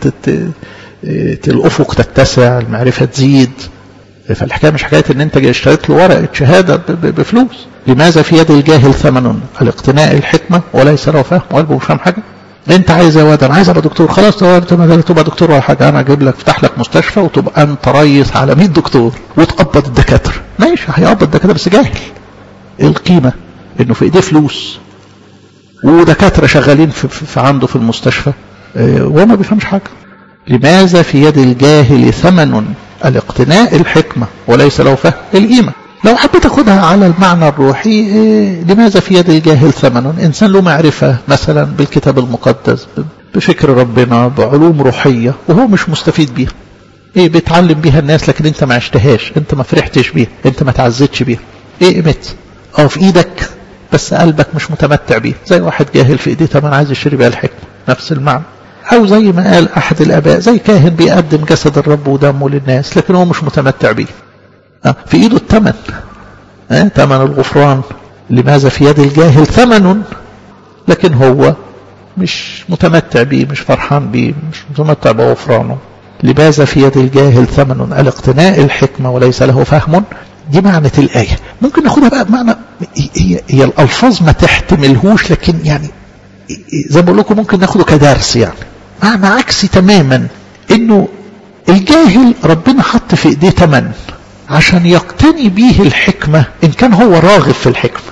الافق تتسع المعرفه تزيد فالحكايه مش حكايه ان انت اشتريت له ورقه شهاده بفلوس لماذا في يد الجاهل ثمن الاقتناء الحكمه وليس له فهم وقلبه مش فاهم حاجه انت عايز يا واد انا عايز ابقى دكتور خلاص تبقى دكتور ولا حاجه انا اجيب لك افتح لك مستشفى وتبقى انت ريس على 100 دكتور وتقبض الدكاتره ماشي هيقبض الدكاتره بس جاهل ايه القيمه انه في ايديه فلوس ودكاتره شغالين في, في عنده في المستشفى اه وهو ما بيفهمش حاجه لماذا في يد الجاهل ثمن الاقتناء الحكمه وليس له فهم القيمه لو حبيت اخدها على المعنى الروحي إيه لماذا في يد الجاهل ثمن انسان له معرفه مثلا بالكتاب المقدس بفكر ربنا بعلوم روحيه وهو مش مستفيد بيها ايه بيتعلم بيها الناس لكن انت ما عشتهاش انت ما فرحتش بيها انت ما تعزتش بيها ايه قيمتها اه في ايدك بس قلبك مش متمتع بيه زي واحد جاهل في ايديه طبعا عايز يشتري بيها الحكمه نفس المعنى او زي ما قال احد الاباء زي كاهن بيقدم جسد الرب ودمه للناس لكن هو مش متمتع بيه اه في ايده الثمن اه ثمن الغفران لماذا في يد الجاهل ثمن لكن هو مش متمتع بيه مش فرحان بيه مش متمتع بغفرانه لماذا في يد الجاهل ثمن الاقتناء الحكمة وليس له فهم دي معنى الآية ممكن ناخدها بقى بمعنى هي, هي الألفاظ ما تحتملهوش لكن يعني زي ما بقول لكم ممكن ناخده كدرس يعني معنى عكسي تماما انه الجاهل ربنا حط في ايديه تمن عشان يقتني بيه الحكمة ان كان هو راغب في الحكمة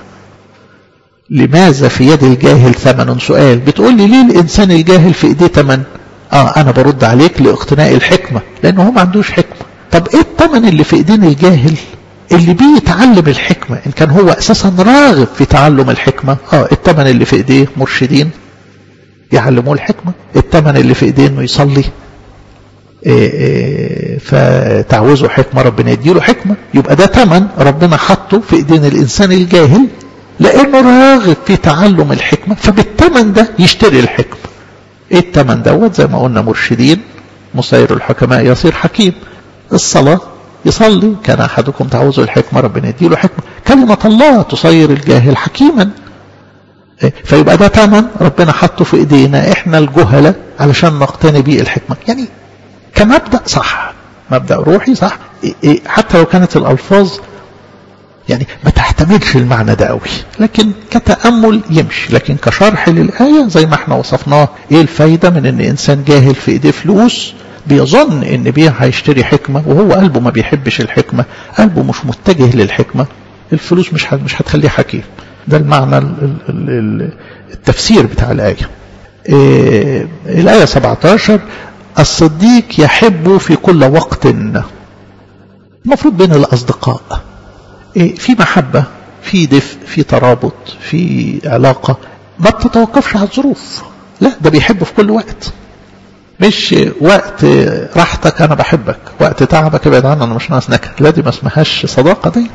لماذا في يد الجاهل ثمن سؤال بتقول لي ليه الانسان الجاهل في ايديه تمن اه انا برد عليك لاقتناء الحكمة لانه هو ما عندوش حكمة طب ايه الثمن اللي في ايدين الجاهل اللي بيتعلم الحكمة ان كان هو اساسا راغب في تعلم الحكمة اه الثمن اللي في ايديه مرشدين يعلموه الحكمة الثمن اللي في ايديه انه يصلي إيه إيه فتعوزه حكمة ربنا يديله حكمة يبقى ده ثمن ربنا حطه في ايدين الانسان الجاهل لانه راغب في تعلم الحكمة فبالثمن ده يشتري الحكمة ايه الثمن دوت زي ما قلنا مرشدين مسير الحكماء يصير حكيم الصلاة يصلي كان أحدكم تعوز الحكمة ربنا يديله حكمة كلمة الله تصير الجاهل حكيما فيبقى ده ثمن ربنا حطه في ايدينا احنا الجهلة علشان نقتني بيه الحكمة يعني كمبدأ صح مبدأ روحي صح حتى لو كانت الألفاظ يعني ما تحتملش المعنى ده قوي لكن كتأمل يمشي لكن كشرح للآية زي ما احنا وصفناه ايه الفايدة من ان انسان جاهل في ايديه فلوس بيظن ان بيه هيشتري حكمة وهو قلبه ما بيحبش الحكمة قلبه مش متجه للحكمة الفلوس مش مش هتخليه حكيم ده المعنى التفسير بتاع الآية إيه الآية 17 الصديق يحب في كل وقت المفروض بين الأصدقاء إيه في محبة في دفء في ترابط في علاقة ما بتتوقفش على الظروف لا ده بيحب في كل وقت مش وقت راحتك انا بحبك وقت تعبك ابعد عني انا مش ناقص نكد لا دي ما اسمهاش صداقه ديت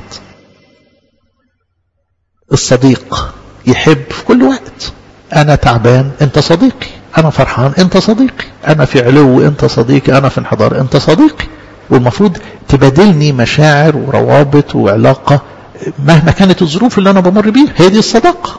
الصديق يحب في كل وقت انا تعبان انت صديقي انا فرحان انت صديقي انا في علو انت صديقي انا في انحدار انت صديقي والمفروض تبادلني مشاعر وروابط وعلاقه مهما كانت الظروف اللي انا بمر بيها هي دي الصداقه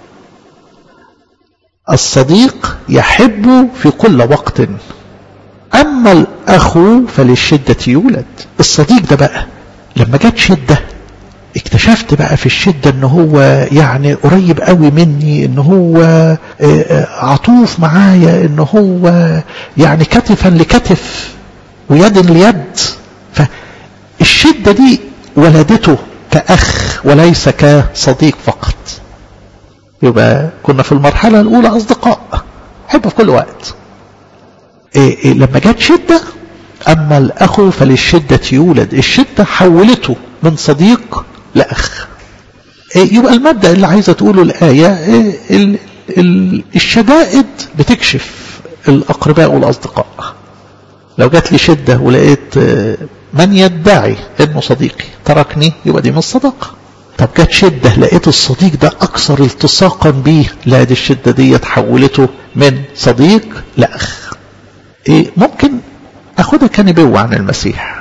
الصديق يحب في كل وقت أما الأخ فللشدة يولد الصديق ده بقى لما جت شدة اكتشفت بقى في الشدة ان هو يعني قريب قوي مني ان هو عطوف معايا ان هو يعني كتفا لكتف ويد ليد فالشدة دي ولدته كأخ وليس كصديق فقط يبقى كنا في المرحلة الأولى أصدقاء حب في كل وقت إيه إيه لما جت شدة أما الأخ فللشدة يولد الشدة حولته من صديق لأخ إيه يبقى المبدأ اللي عايزة تقوله الآية ال ال الشدائد بتكشف الأقرباء والأصدقاء لو جات لي شدة ولقيت من يدعي انه صديقي تركني يبقى دي من الصداقه طب جت شدة لقيت الصديق ده أكثر التصاقا بيه لا دي الشدة دي تحولته من صديق لأخ إيه ممكن أخدها كنبوة عن المسيح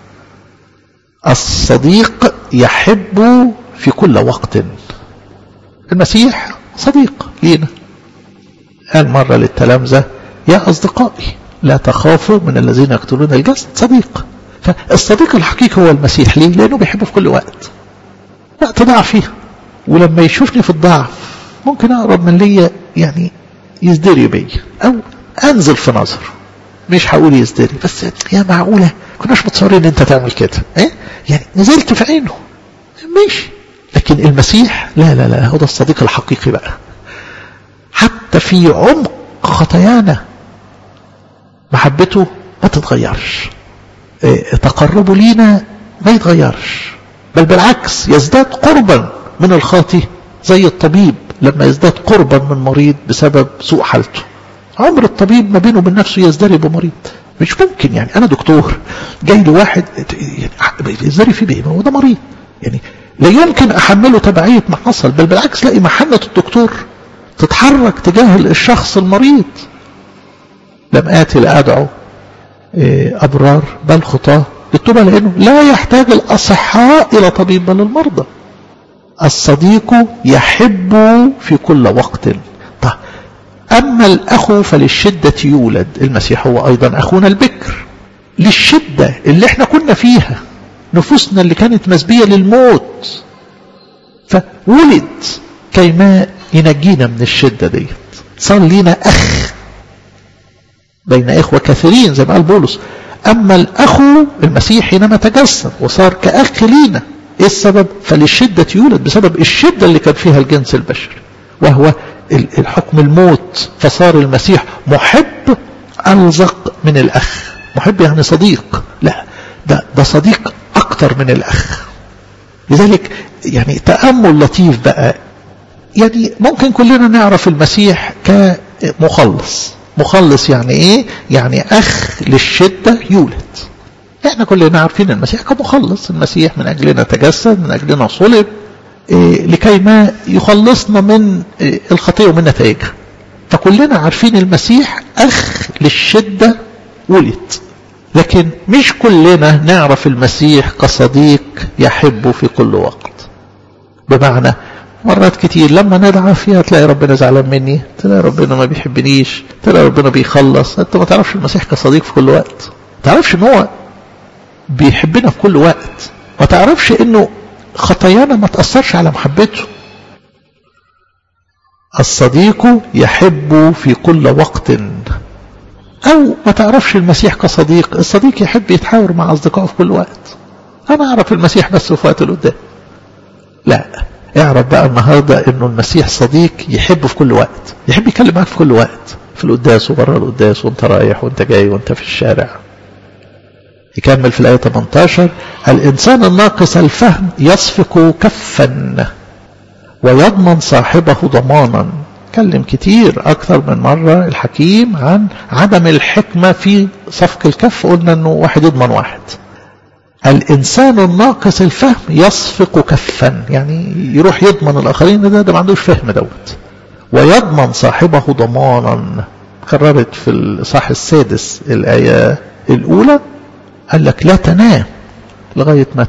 الصديق يحب في كل وقت المسيح صديق لينا قال مرة للتلامذة يا أصدقائي لا تخافوا من الذين يقتلون الجسد صديق فالصديق الحقيقي هو المسيح ليه لأنه بيحبه في كل وقت وقت ضعفي ولما يشوفني في الضعف ممكن أقرب من ليا يعني يزدري بي أو أنزل في نظره مش هقول يزدري بس يا معقولة كناش متصورين ان انت تعمل كده ايه يعني نزلت في عينه ماشي لكن المسيح لا لا لا هو ده الصديق الحقيقي بقى حتى في عمق خطايانا محبته ما تتغيرش إيه تقربه لينا ما يتغيرش بل بالعكس يزداد قربا من الخاطي زي الطبيب لما يزداد قربا من مريض بسبب سوء حالته عمر الطبيب ما بينه وبين نفسه يزدري بمريض مش ممكن يعني انا دكتور جاي لي واحد يزدري فيه بايه هو ده مريض يعني لا يمكن احمله تبعيه ما حصل بل بالعكس لاقي محنه الدكتور تتحرك تجاه الشخص المريض لم اتي لادعو ابرار بل خطاه للتوبة لأنه لا يحتاج الأصحاء إلى طبيب بل المرضى الصديق يحب في كل وقت طيب أما الأخ فللشدة يولد المسيح هو أيضا أخونا البكر للشدة اللي احنا كنا فيها نفوسنا اللي كانت مسبية للموت فولد كيما ينجينا من الشدة ديت صار لينا أخ بين إخوة كثيرين زي ما قال بولس أما الأخ المسيح حينما تجسد وصار كأخ لينا إيه السبب فللشدة يولد بسبب الشدة اللي كان فيها الجنس البشري وهو الحكم الموت فصار المسيح محب ألزق من الأخ محب يعني صديق لا ده, ده صديق أكتر من الأخ لذلك يعني تأمل لطيف بقى يعني ممكن كلنا نعرف المسيح كمخلص مخلص يعني ايه يعني اخ للشدة يولد احنا كلنا عارفين المسيح كمخلص المسيح من اجلنا تجسد من اجلنا صلب إيه لكي ما يخلصنا من إيه الخطية ومن نتائجها فكلنا عارفين المسيح اخ للشدة ولد لكن مش كلنا نعرف المسيح كصديق يحبه في كل وقت بمعنى مرات كتير لما ندعى فيها تلاقي ربنا زعلان مني تلاقي ربنا ما بيحبنيش تلاقي ربنا بيخلص انت ما تعرفش المسيح كصديق في كل وقت ما تعرفش ان هو بيحبنا في كل وقت ما تعرفش انه خطايانا ما تأثرش على محبته الصديق يحب في كل وقت او ما تعرفش المسيح كصديق الصديق يحب يتحاور مع اصدقائه في كل وقت انا اعرف المسيح بس في وقت اللي قدام لا اعرف بقى النهارده انه المسيح صديق يحب في كل وقت يحب يكلم معاك في كل وقت في القداس وبره القداس وانت رايح وانت جاي وانت في الشارع يكمل في الآية 18 الإنسان الناقص الفهم يصفق كفا ويضمن صاحبه ضمانا كلم كتير أكثر من مرة الحكيم عن عدم الحكمة في صفق الكف قلنا أنه واحد يضمن واحد الإنسان الناقص الفهم يصفق كفا يعني يروح يضمن الآخرين ده ده ما عندوش فهم دوت ويضمن صاحبه ضمانا قررت في الإصحاح السادس الآية الأولى قال لك لا تنام لغاية ما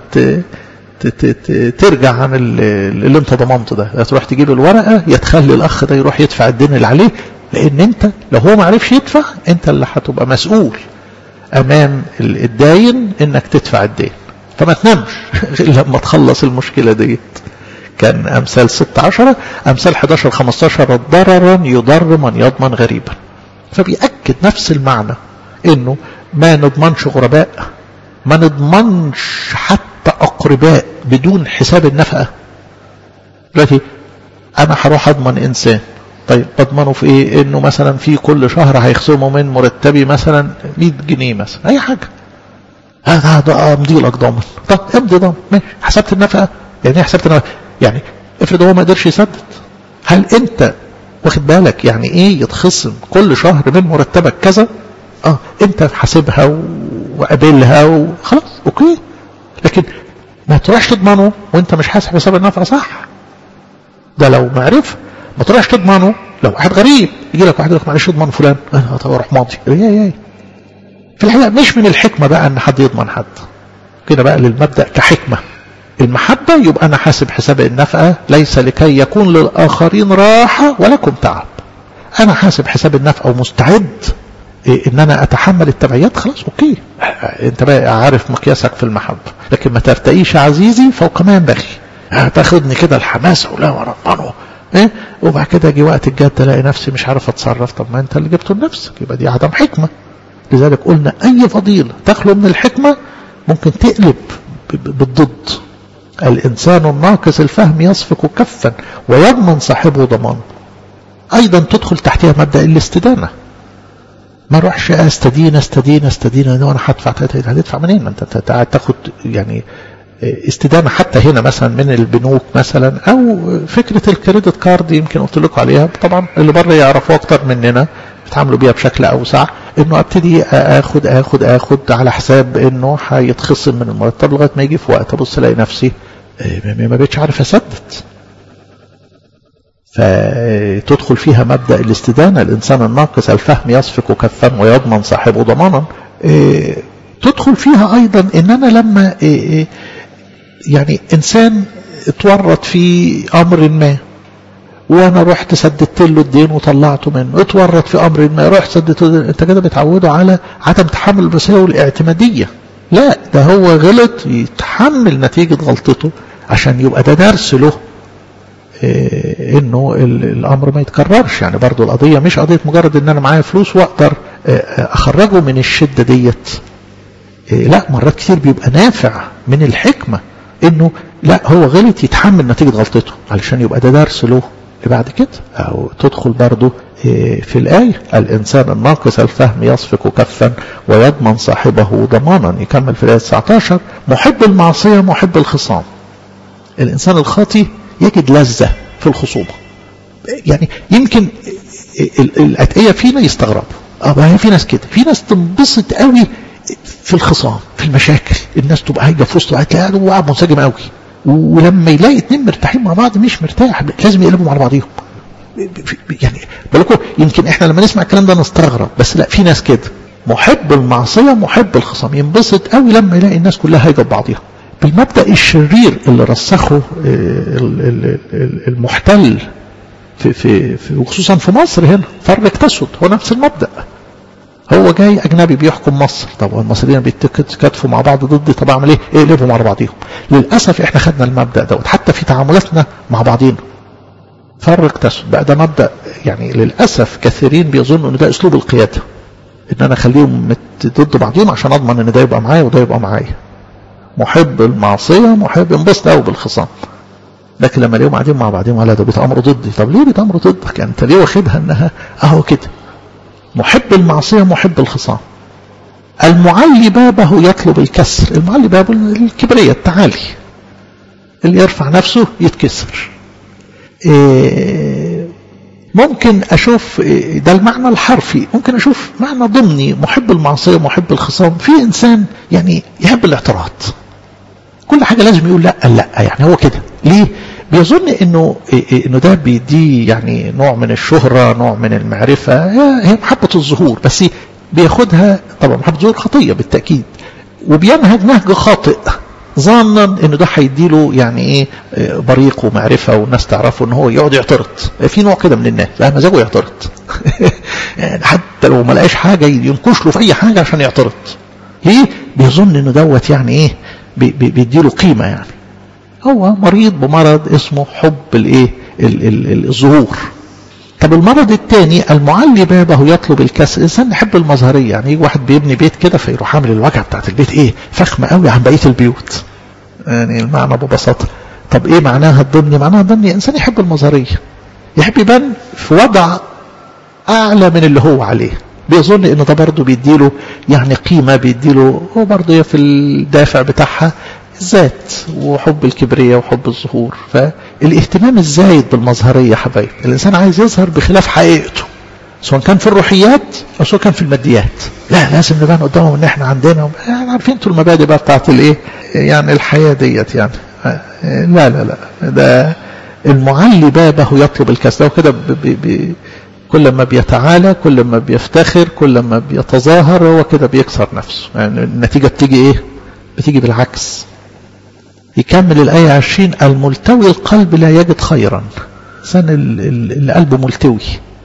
ترجع عن اللي انت ضمنته ده تروح تجيب الورقة يا تخلي الأخ ده يروح يدفع الدين اللي عليه لأن انت لو هو ما عرفش يدفع انت اللي هتبقى مسؤول أمام الداين انك تدفع الدين فما تنامش لما تخلص المشكلة ديت كان أمثال 16 أمثال 11 15 ضررا يضر من يضمن غريبا فبيأكد نفس المعنى انه ما نضمنش غرباء ما نضمنش حتى أقرباء بدون حساب النفقة دلوقتي أنا هروح أضمن إنسان طيب بضمنه في إيه إنه مثلا في كل شهر هيخصموا من مرتبي مثلا 100 جنيه مثلا أي حاجة هذا ده أمضي لك ضامن طب امضي ضامن ماشي حسبت النفقة يعني ايه حسبت النفقة يعني افرض هو ما قدرش يسدد هل أنت واخد بالك يعني ايه يتخصم كل شهر من مرتبك كذا اه انت حاسبها وقابلها وخلاص اوكي لكن ما تروحش تضمنه وانت مش حاسب حساب النفع صح ده لو معرفة ما تروحش تضمنه لو واحد غريب يجي لك واحد يقول لك معلش اضمن فلان اه طب اروح ماضي ايه ايه في الحقيقة مش من الحكمة بقى ان حد يضمن حد كده بقى للمبدأ كحكمة المحبة يبقى أنا حاسب حساب النفقة ليس لكي يكون للآخرين راحة ولكم تعب أنا حاسب حساب النفقة ومستعد إيه ان انا اتحمل التبعيات خلاص اوكي انت بقى عارف مقياسك في المحبة لكن ما ترتقيش عزيزي فوق ما ينبغي تاخدني كده الحماس ولا وربانه ايه وبعد كده اجي وقت الجد الاقي نفسي مش عارف اتصرف طب ما انت اللي جبته لنفسك يبقى دي عدم حكمة لذلك قلنا اي فضيلة تخلو من الحكمة ممكن تقلب بالضد الانسان الناقص الفهم يصفق كفا ويضمن صاحبه ضمان ايضا تدخل تحتها مبدأ الاستدانة ما اروحش استدين استدين استدين وانا هدفع هتدفع منين ما انت قاعد تاخد يعني استدانه حتى هنا مثلا من البنوك مثلا او فكره الكريدت كارد يمكن قلت لكم عليها طبعا اللي بره يعرفوا اكتر مننا بيتعاملوا بيها بشكل اوسع انه ابتدي اخد اخد اخد على حساب انه هيتخصم من المرتب لغايه ما يجي في وقت ابص الاقي نفسي ما بقتش عارف اسدد فتدخل فيها مبدأ الاستدانة الإنسان الناقص الفهم يصفق كفا ويضمن صاحبه ضمانا تدخل فيها أيضا إن أنا لما يعني إنسان اتورط في أمر ما وأنا رحت سددت له الدين وطلعته منه اتورط في أمر ما رحت سددت له أنت كده بتعوده على عدم تحمل المسؤولية والاعتمادية لا ده هو غلط يتحمل نتيجة غلطته عشان يبقى ده درس له انه الامر ما يتكررش يعني برضو القضية مش قضية مجرد ان انا معايا فلوس واقدر اخرجه من الشدة ديت لا مرات كتير بيبقى نافع من الحكمة انه لا هو غلط يتحمل نتيجة غلطته علشان يبقى ده درس له بعد كده او تدخل برضو في الآية الإنسان الناقص الفهم يصفق كفا ويضمن صاحبه ضمانا يكمل في الآية 19 محب المعصية محب الخصام الإنسان الخاطي يجد لذة في الخصومة يعني يمكن الأتقية فينا يستغربوا اه ما هي في ناس كده في ناس تنبسط قوي في الخصام في المشاكل الناس تبقى هايجه في وسطه هتلاقي قاعد منسجم قوي ولما يلاقي اتنين مرتاحين مع بعض مش مرتاح لازم يقلبوا على بعضيهم يعني بالكم يمكن احنا لما نسمع الكلام ده نستغرب بس لا في ناس كده محب المعصية محب الخصام ينبسط قوي لما يلاقي الناس كلها هايجه ببعضيها بالمبدأ الشرير اللي رسخه المحتل في, في, في وخصوصا في مصر هنا فرق تسد هو نفس المبدأ هو جاي أجنبي بيحكم مصر طب المصريين بيتكاتفوا مع بعض ضدي طب أعمل إيه؟ اقلبهم على بعضيهم للأسف إحنا خدنا المبدأ دوت حتى في تعاملاتنا مع بعضينا فرق تسد بقى ده مبدأ يعني للأسف كثيرين بيظنوا إن ده أسلوب القيادة إن أنا أخليهم ضد بعضهم عشان أضمن إن ده يبقى معايا وده يبقى معايا محب المعصية محب انبسط قوي بالخصام لكن لما الاقيهم قاعدين مع بعضهم ولا ده بيتامروا ضدي طب ليه بيتامروا ضدك يعني انت ليه واخدها انها اهو كده محب المعصيه محب الخصام المعلي بابه يطلب الكسر المعلي بابه الكبرية التعالي اللي يرفع نفسه يتكسر إيه ممكن أشوف ده المعنى الحرفي ممكن أشوف معنى ضمني محب المعصية محب الخصام في إنسان يعني يحب الاعتراض كل حاجة لازم يقول لا لا يعني هو كده ليه بيظن انه انه ده بيديه يعني نوع من الشهرة نوع من المعرفة هي محبة الظهور بس بياخدها طبعا محبة الظهور خطية بالتأكيد وبينهج نهج خاطئ ظانا انه ده هيديله يعني ايه بريق ومعرفة والناس تعرفه ان هو يقعد يعترض في نوع كده من الناس لا مزاجه يعترض يعني حتى لو ما لقاش حاجة ينكش له في اي حاجة عشان يعترض ليه بيظن انه دوت يعني ايه بيديله قيمة يعني هو مريض بمرض اسمه حب الايه الظهور طب المرض الثاني المعلي بابه يطلب الكسر الانسان يحب المظهريه يعني يجي واحد بيبني بيت كده فيروح عامل الواجهه بتاعت البيت ايه فخمه قوي عن بقيه البيوت يعني المعنى ببساطه طب ايه معناها الضمني معناها الضمني انسان يحب المظهريه يحب يبان في وضع اعلى من اللي هو عليه بيظن ان ده برضه بيديله يعني قيمه بيديله هو برضه في الدافع بتاعها الذات وحب الكبرياء وحب الظهور فالاهتمام الزايد بالمظهرية يا حبايب الإنسان عايز يظهر بخلاف حقيقته سواء كان في الروحيات أو سواء كان في الماديات لا لازم نبان قدامهم ان احنا عندنا يعني عارفين انتوا المبادئ بقى بتاعت الايه يعني الحياة ديت يعني لا لا لا ده المعلي بابه يطلب الكاس ده وكده كل ما بيتعالى كل ما بيفتخر كل ما بيتظاهر هو كده بيكسر نفسه يعني النتيجة بتيجي ايه بتيجي بالعكس يكمل الآية عشرين الملتوي القلب لا يجد خيرا سن اللي قلبه ملتوي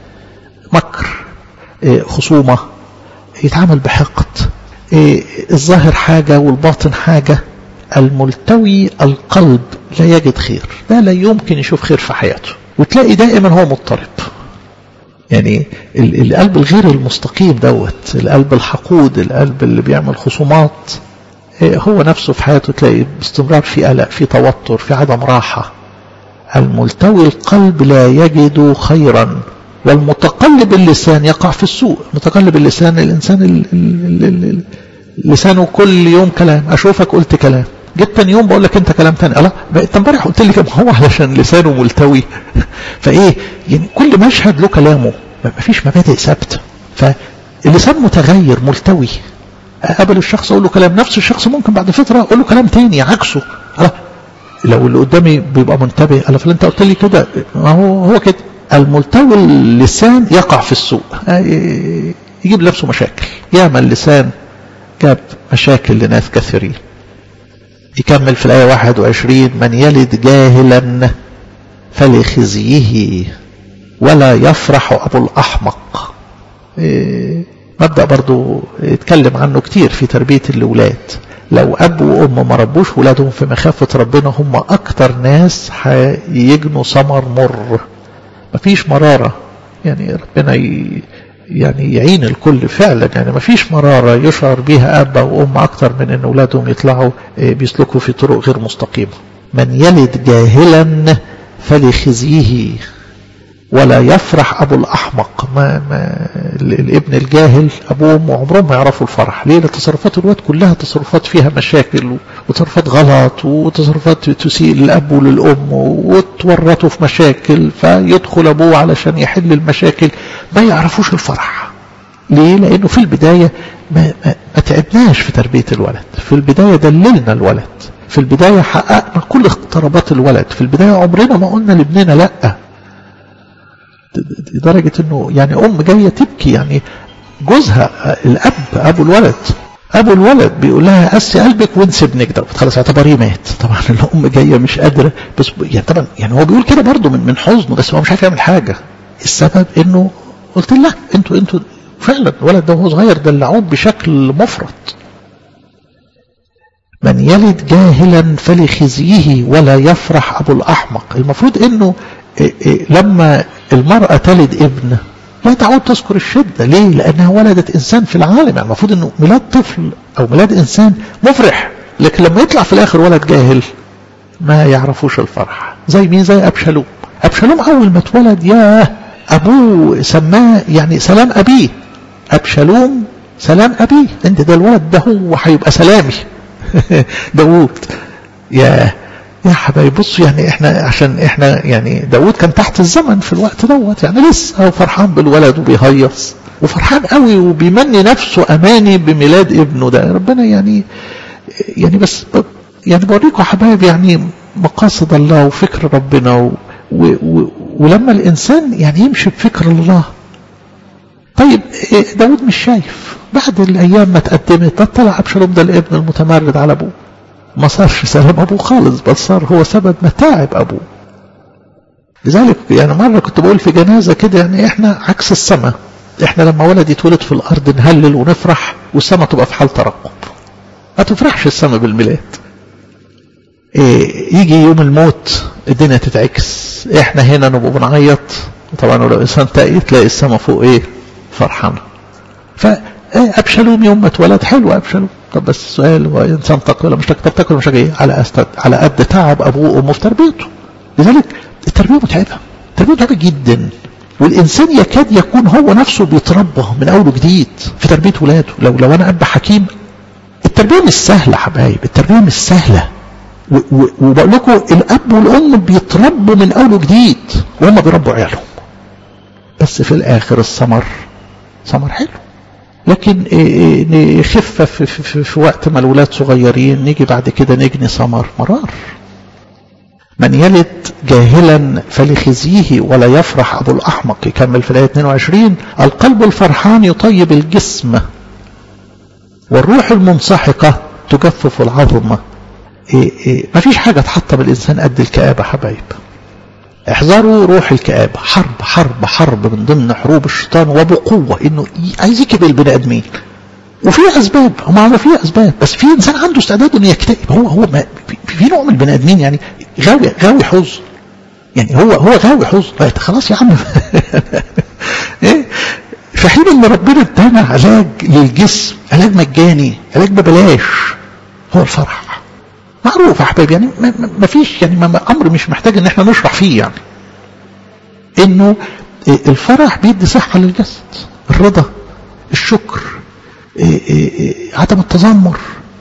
مكر خصومة يتعامل بحقد الظاهر حاجة والباطن حاجة الملتوي القلب لا يجد خير ده لا يمكن يشوف خير في حياته وتلاقي دائما هو مضطرب يعني القلب الغير المستقيم دوت القلب الحقود القلب اللي بيعمل خصومات هو نفسه في حياته تلاقي باستمرار في قلق في توتر في عدم راحة الملتوي القلب لا يجد خيرا والمتقلب اللسان يقع في السوء متقلب اللسان الإنسان ال ال ال لسانه كل يوم كلام أشوفك قلت كلام جيت تاني يوم بقول لك انت كلام تاني الله انت امبارح قلت لي كم هو علشان لسانه ملتوي فايه يعني كل مشهد له كلامه ما فيش مبادئ ثابته فاللسان متغير ملتوي اقابل الشخص اقول له كلام نفس الشخص ممكن بعد فتره اقول له كلام تاني عكسه الله لو اللي قدامي بيبقى منتبه قال فلان انت قلت لي كده هو هو كده الملتوي اللسان يقع في السوء يجيب لنفسه مشاكل ياما اللسان جاب مشاكل لناس كثيرين يكمل في الآية 21 من يلد جاهلا فلخزيه ولا يفرح أبو الأحمق إيه مبدأ برضو يتكلم عنه كتير في تربية الأولاد لو أب وأم ما ربوش ولادهم في مخافة ربنا هم أكتر ناس هيجنوا ثمر مر مفيش مرارة يعني ربنا ي... يعني يعين الكل فعلا يعني ما فيش مرارة يشعر بها أب أو أم أكتر من أن أولادهم يطلعوا بيسلكوا في طرق غير مستقيمة من يلد جاهلا فلخزيه ولا يفرح أبو الأحمق ما, ما الابن الجاهل أبوه وأمه عمرهم ما يعرفوا الفرح ليه تصرفات الواد كلها تصرفات فيها مشاكل وتصرفات غلط وتصرفات تسيء للأب وللأم وتورطوا في مشاكل فيدخل أبوه علشان يحل المشاكل ما يعرفوش الفرح ليه لأنه في البداية ما, ما, ما تعبناش في تربية الولد في البداية دللنا الولد في البداية حققنا كل اقترابات الولد في البداية عمرنا ما قلنا لابننا لأ لدرجة انه يعني ام جاية تبكي يعني جوزها الاب ابو الولد ابو الولد بيقول لها قسي قلبك وانسي ابنك ده خلاص اعتبريه مات طبعا الام جايه مش قادره بس يعني طبعا يعني هو بيقول كده برضه من من حزنه بس هو مش عارف يعمل حاجه السبب انه قلت لا انتوا انتوا فعلا الولد ده وهو صغير دلعوه بشكل مفرط من يلد جاهلا فلخزيه ولا يفرح ابو الاحمق المفروض انه لما المرأة تلد ابن لا تعود تذكر الشدة ليه لأنها ولدت إنسان في العالم يعني المفروض أنه ميلاد طفل أو ميلاد إنسان مفرح لكن لما يطلع في الآخر ولد جاهل ما يعرفوش الفرح زي مين زي ابشالوم ابشالوم اول ما اتولد ياه ابوه سماه يعني سلام ابيه ابشالوم سلام ابيه انت ده الولد ده هو هيبقى سلامي داوود يا يا حبايبي بصوا يعني احنا عشان احنا يعني داوود كان تحت الزمن في الوقت دوت يعني لسه هو فرحان بالولد وبيهيص وفرحان قوي وبيمني نفسه اماني بميلاد ابنه ده ربنا يعني يعني بس يعني بوريكم حبايب يعني مقاصد الله وفكر ربنا و و و ولما الانسان يعني يمشي بفكر الله طيب داود مش شايف بعد الايام ما تقدمت طلع ابشالوم ده الابن المتمرد على ابوه ما صارش سلام ابوه خالص بل صار هو سبب متاعب ابوه لذلك يعني مرة كنت بقول في جنازة كده يعني احنا عكس السماء احنا لما ولد يتولد في الارض نهلل ونفرح والسماء تبقى في حال ترقب ما تفرحش السماء بالميلاد إيه يجي يوم الموت الدنيا تتعكس احنا هنا نبقى بنعيط طبعا لو انسان تقي تلاقي السماء فوق ايه فرحانه فابشالوم يوم ما اتولد حلو ابشالوم طب بس السؤال هو انسان تقي ولا مش تقي طب تقي ولا مش تقي على أستد... على قد تعب ابوه وامه في تربيته لذلك التربيه متعبه التربيه متعبه جدا والانسان يكاد يكون هو نفسه بيتربى من اول وجديد في تربيه ولاده لو لو انا اب حكيم التربيه مش سهله حبايب التربيه مش سهله وبقول لكم الاب والام بيتربوا من اول وجديد وهم بيربوا عيالهم بس في الاخر الثمر ثمر حلو لكن نخف في, في, في وقت ما الولاد صغيرين نيجي بعد كده نجني ثمر مرار من يلد جاهلا فلخزيه ولا يفرح ابو الاحمق يكمل في الايه 22 القلب الفرحان يطيب الجسم والروح المنسحقه تجفف العظم إيه إيه ما فيش حاجة تحطم الإنسان قد الكآبة حبايب احذروا روح الكآبة حرب حرب حرب من ضمن حروب الشيطان وبقوة انه عايز يكبر البني ادمين وفي اسباب هم في اسباب بس في انسان عنده استعداد انه يكتئب هو هو ما في نوع من البني ادمين يعني غاوي غاوي حزن يعني هو هو غاوي حزن خلاص يا عم ايه في حين ان ربنا ادانا علاج للجسم علاج مجاني علاج ببلاش هو الفرح معروف يا حبايبي يعني ما فيش يعني ما امر مش محتاج ان احنا نشرح فيه يعني انه الفرح بيدي صحه للجسد الرضا الشكر عدم التذمر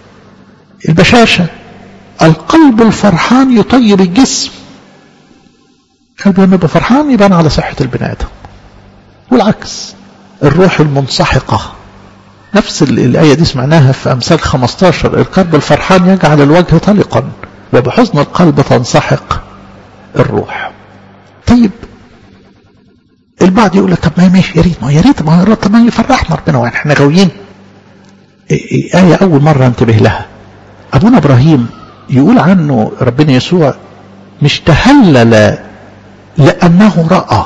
البشاشه القلب الفرحان يطيب الجسم قلب لما يبقى فرحان يبان على صحه البني ادم والعكس الروح المنسحقه نفس الآية دي سمعناها في أمثال 15 القلب الفرحان يجعل الوجه طلقا وبحزن القلب تنسحق الروح طيب البعض يقول لك طب ما ماشي يا ريت ما يا ريت ما طب ما يفرحنا ربنا واحنا احنا غاويين آية أول مرة انتبه لها أبونا إبراهيم يقول عنه ربنا يسوع مش تهلل لأنه رأى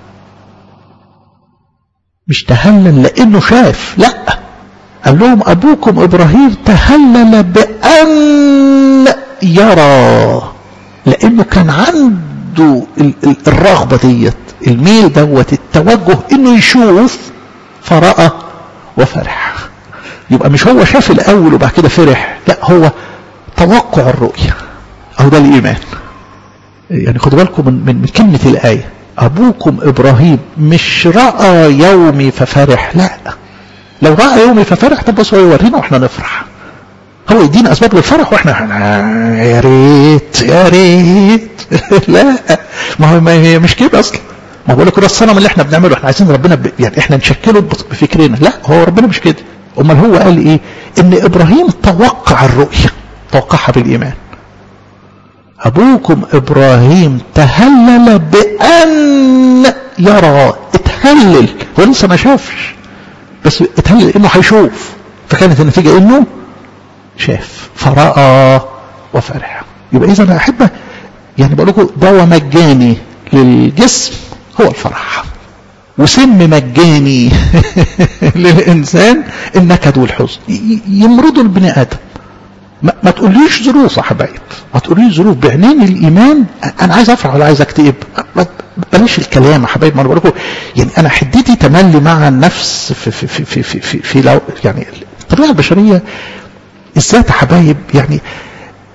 مش تهلل لأنه شاف لأ قال لهم أبوكم إبراهيم تهلل بأن يرى لأنه كان عنده الرغبة ديت الميل دوت التوجه إنه يشوف فرأى وفرح يبقى مش هو شاف الأول وبعد كده فرح لا هو توقع الرؤية أو ده الإيمان يعني خدوا بالكم من, من, من كلمة الآية أبوكم إبراهيم مش رأى يومي ففرح لا لو رأى يومي ففرح طب بص هو يورينا واحنا نفرح هو يدينا اسباب للفرح واحنا يا ريت يا ريت لا ما هو ما هي مش كده اصلا ما بقول لك ده الصنم اللي احنا بنعمله احنا عايزين ربنا ب... يعني احنا نشكله بفكرنا لا هو ربنا مش كده امال هو قال ايه ان ابراهيم توقع الرؤيه توقعها بالايمان ابوكم ابراهيم تهلل بان يرى اتهلل هو لسه ما شافش بس اتهلل انه هيشوف فكانت النتيجه انه شاف فراى وفرح يبقى اذا يا احبه يعني بقول لكم دواء مجاني للجسم هو الفرح وسم مجاني للانسان النكد والحزن يمرضوا البني ادم ما, ما تقوليش ظروف يا حبايب ما تقوليش ظروف بعينين الايمان انا عايز افرح ولا عايز اكتئب بلاش الكلام يا حبايب ما انا بقول لكم يعني انا حدتي تملي مع النفس في في في في في, في, في لو يعني الطبيعه البشريه الذات يا حبايب يعني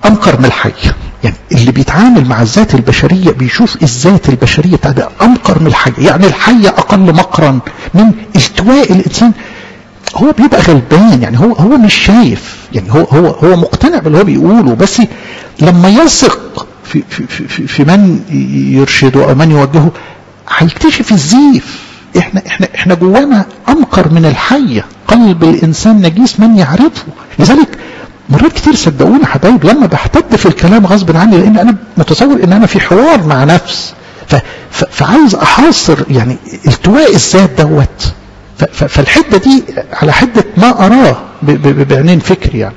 أنكر من الحية يعني اللي بيتعامل مع الذات البشرية بيشوف الذات البشرية بتاعتها أنكر من الحية يعني الحية أقل مقرا من التواء الإنسان هو بيبقى غلبان يعني هو هو مش شايف يعني هو هو هو مقتنع باللي هو بيقوله بس لما يثق في في في, في من يرشده او من يوجهه هيكتشف الزيف احنا احنا احنا جوانا انقر من الحيه قلب الانسان نجيس من يعرفه لذلك مرات كتير صدقوني حبايب لما بحتد في الكلام غصب عني لان انا متصور ان انا في حوار مع نفس ف ف فعايز احاصر يعني التواء الذات دوت فالحده دي على حده ما اراه بعينين فكري يعني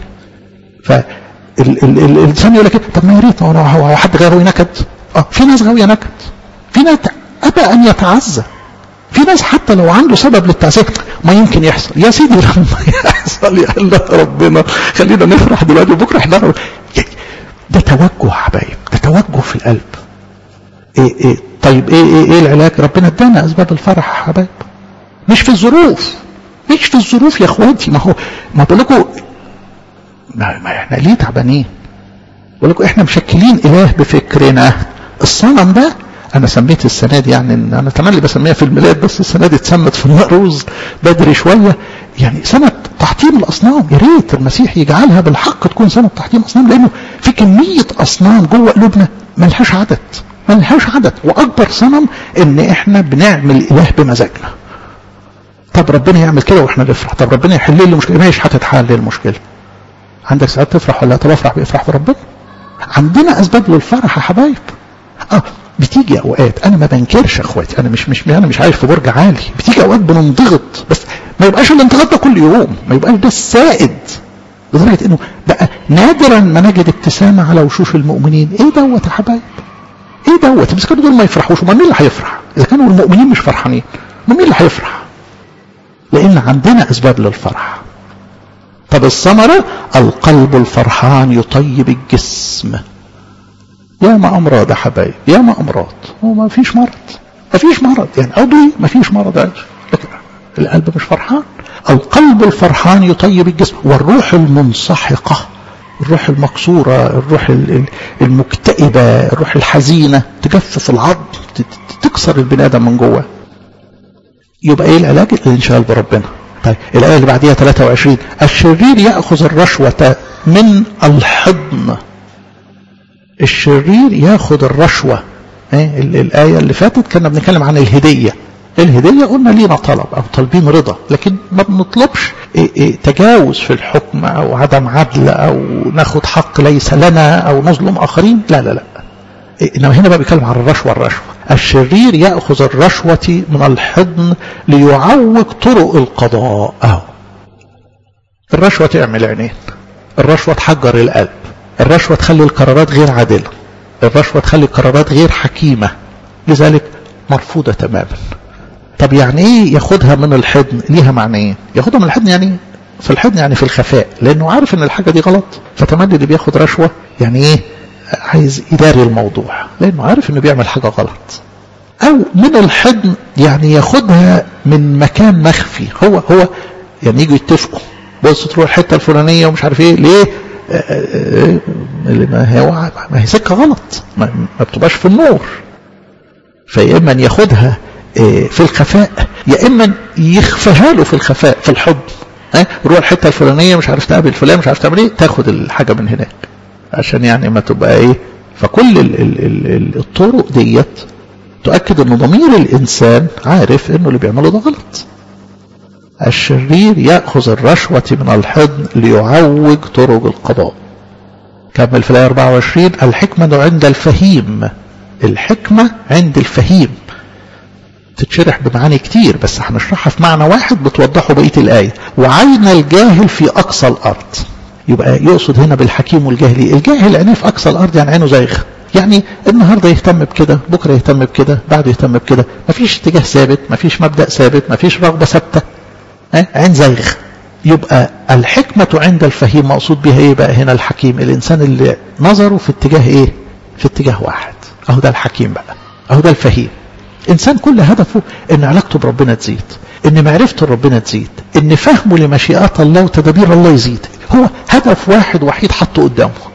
فالانسان يقول لك طب ما يا ريت هو حد غاوي نكد اه في ناس غاويه نكد في ناس ابى ان يتعزى في ناس حتى لو عنده سبب للتعزيه ما يمكن يحصل يا سيدي لما يحصل يا الله ربنا خلينا نفرح دلوقتي وبكره احنا ده توجه حبايب ده توجه في القلب إيه إيه طيب ايه ايه ايه العلاج ربنا ادانا اسباب الفرح يا حبايب مش في الظروف مش في الظروف يا اخواتي ما هو ما بقول لكم ما, ما احنا ليه تعبانين بقول لكم احنا مشكلين اله بفكرنا الصنم ده انا سميت السنه دي يعني انا تملي بسميها في الميلاد بس السنه دي اتسمت في النقروز بدري شويه يعني سنه تحطيم الاصنام يا ريت المسيح يجعلها بالحق تكون سنه تحطيم اصنام لانه في كميه اصنام جوه قلوبنا ملهاش عدد ملهاش عدد واكبر صنم ان احنا بنعمل اله بمزاجنا طب ربنا يعمل كده واحنا نفرح طب ربنا يحل لي المشكله ماشي هتتحل المشكله عندك ساعات تفرح ولا طب افرح بيفرح بربنا عندنا اسباب للفرح يا حبايب اه بتيجي اوقات انا ما بنكرش يا اخواتي انا مش مش انا مش عايش في برج عالي بتيجي اوقات بننضغط بس ما يبقاش الانضغاط ده كل يوم ما يبقاش ده السائد لدرجه انه بقى نادرا ما نجد ابتسامه على وشوش المؤمنين ايه دوت يا حبايب ايه دوت بس كانوا دول ما يفرحوش امال مين اللي هيفرح اذا كانوا المؤمنين مش فرحانين امال مين اللي هيفرح لان عندنا اسباب للفرح طب الثمرة القلب الفرحان يطيب الجسم يا ما أمراض يا حبايب يا ما أمراض هو ما فيش مرض ما فيش مرض يعني عضوي ما فيش مرض عايش لكن القلب مش فرحان القلب الفرحان يطيب الجسم والروح المنسحقة الروح المكسورة الروح المكتئبة الروح الحزينة تجفف العظم تكسر البني آدم من جوه يبقى ايه العلاج الانشغال بربنا طيب الآية اللي بعديها 23 الشرير يأخذ الرشوة من الحضن الشرير ياخذ الرشوة إيه؟ الآية اللي فاتت كنا بنتكلم عن الهدية الهدية قلنا لينا طلب أو طالبين رضا لكن ما بنطلبش إيه إيه تجاوز في الحكم أو عدم عدل أو ناخد حق ليس لنا أو نظلم آخرين لا لا لا إنما هنا بقى بيتكلم عن الرشوة الرشوة الشرير يأخذ الرشوة من الحضن ليعوج طرق القضاء أهو الرشوة تعمل عينين الرشوة تحجر القلب الرشوة تخلي القرارات غير عادلة الرشوة تخلي القرارات غير حكيمة لذلك مرفوضة تماما طب يعني ايه ياخدها من الحضن ليها معنيين ياخدها من الحضن يعني في الحضن يعني في الخفاء لانه عارف ان الحاجة دي غلط فتملي اللي بياخد رشوة يعني ايه عايز يداري الموضوع لانه عارف انه بيعمل حاجة غلط او من الحضن يعني ياخدها من مكان مخفي هو هو يعني يجوا يتفقوا بص تروح الحته الفلانيه ومش عارف ايه ليه ما هي ما هي سكه غلط ما, ما بتبقاش في النور فيا اما ياخدها في الخفاء يا اما يخفيها له في الخفاء في الحضن ها روح الحته الفلانيه مش عارف تقابل فلان مش عارف تعمل ايه تاخد الحاجه من هناك عشان يعني ما تبقى ايه فكل ال ال ال الطرق ديت تؤكد ان ضمير الانسان عارف انه اللي بيعمله ده غلط الشرير يأخذ الرشوة من الحضن ليعوج طرق القضاء كمل في الآية 24 الحكمة عند الفهيم الحكمة عند الفهيم تتشرح بمعاني كتير بس هنشرحها في معنى واحد بتوضحه بقية الآية وعين الجاهل في أقصى الأرض يبقى يقصد هنا بالحكيم والجاهلي الجاهل عينيه في أقصى الأرض يعني عينه زيغ يعني النهارده يهتم بكده بكره يهتم بكده بعده يهتم بكده مفيش اتجاه ثابت مفيش مبدأ ثابت مفيش رغبة ثابتة عين زيغ يبقى الحكمة عند الفهيم مقصود بها ايه بقى هنا الحكيم الانسان اللي نظره في اتجاه ايه في اتجاه واحد اهو ده الحكيم بقى اهو ده الفهيم انسان كل هدفه ان علاقته بربنا تزيد ان معرفته ربنا تزيد ان فهمه لمشيئات الله وتدابير الله يزيد هو هدف واحد وحيد حطه قدامه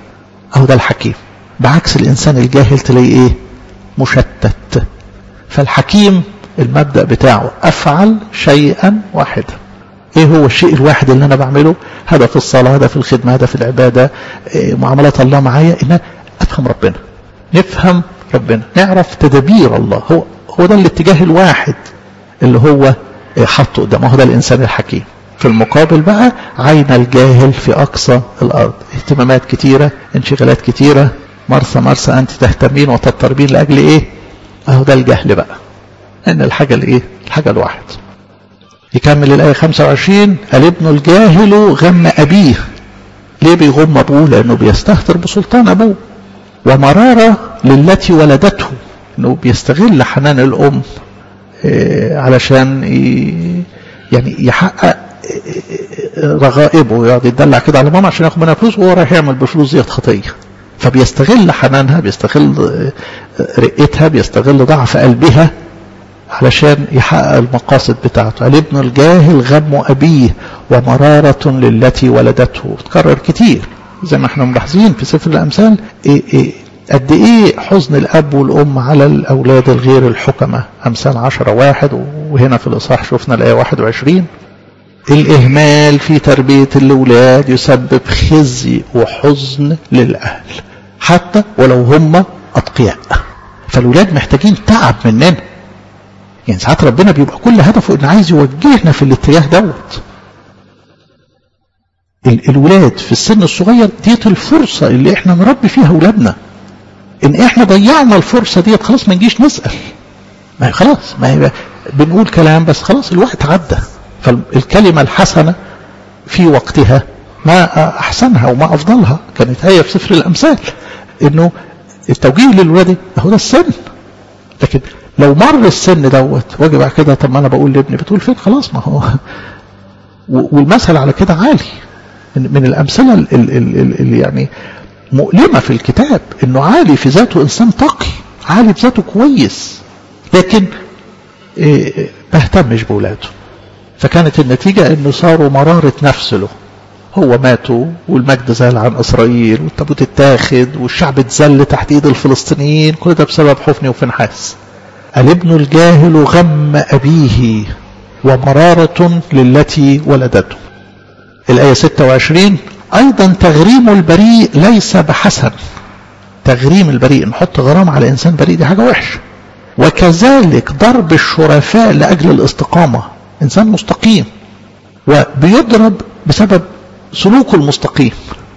اهو ده الحكيم بعكس الانسان الجاهل تلاقيه ايه مشتت فالحكيم المبدأ بتاعه افعل شيئا واحدا ايه هو الشيء الواحد اللي انا بعمله هدف الصلاة هدف الخدمة هدف العبادة إيه معاملات الله معايا ان افهم ربنا نفهم ربنا نعرف تدابير الله هو هو ده الاتجاه الواحد اللي هو حطه قدامه هو ده الانسان الحكيم في المقابل بقى عين الجاهل في اقصى الارض اهتمامات كتيرة انشغالات كتيرة مرسى مرسى انت تهتمين وتضطربين لاجل ايه اهو ده الجهل بقى ان الحاجة الايه الحاجة الواحد يكمل الآية 25 قال ابن الجاهل غم أبيه ليه بيغم أبوه لأنه بيستهتر بسلطان أبوه ومرارة للتي ولدته أنه بيستغل حنان الأم علشان يعني يحقق رغائبه يقعد يدلع كده على ماما عشان ياخد منها فلوس وهو رايح يعمل بفلوس ديت خطيه فبيستغل حنانها بيستغل رقتها بيستغل ضعف قلبها علشان يحقق المقاصد بتاعته قال ابن الجاهل غم أبيه ومرارة للتي ولدته تكرر كتير زي ما احنا ملاحظين في سفر الأمثال إيه إيه قد ايه حزن الأب والأم على الأولاد الغير الحكمة أمثال عشرة واحد وهنا في الإصحاح شفنا الآية واحد وعشرين الإهمال في تربية الأولاد يسبب خزي وحزن للأهل حتى ولو هم أتقياء فالأولاد محتاجين تعب مننا يعني ساعات ربنا بيبقى كل هدفه انه عايز يوجهنا في الاتجاه دوت الولاد في السن الصغير ديت الفرصة اللي احنا نربي فيها اولادنا ان احنا ضيعنا الفرصة ديت خلاص ما نجيش نسأل ما خلاص ما هي بنقول كلام بس خلاص الوقت عدى فالكلمة الحسنة في وقتها ما احسنها وما افضلها كانت هي في سفر الامثال انه التوجيه للولاد هو ده السن لكن لو مر السن دوت واجي بعد كده طب ما انا بقول لابني بتقول فين خلاص ما هو والمثل على كده عالي من الامثله اللي يعني مؤلمه في الكتاب انه عالي في ذاته انسان تقي عالي بذاته كويس لكن إيه ما اهتمش باولاده فكانت النتيجه انه صاروا مراره نفس له هو ماتوا والمجد زال عن اسرائيل والتابوت اتاخد والشعب اتذل تحت ايد الفلسطينيين كل ده بسبب حفني وفنحاس الابن الجاهل غم أبيه ومرارة للتي ولدته الآية 26 أيضا تغريم البريء ليس بحسن تغريم البريء نحط غرام على إنسان بريء دي حاجة وحشة وكذلك ضرب الشرفاء لأجل الاستقامة إنسان مستقيم وبيضرب بسبب سلوكه المستقيم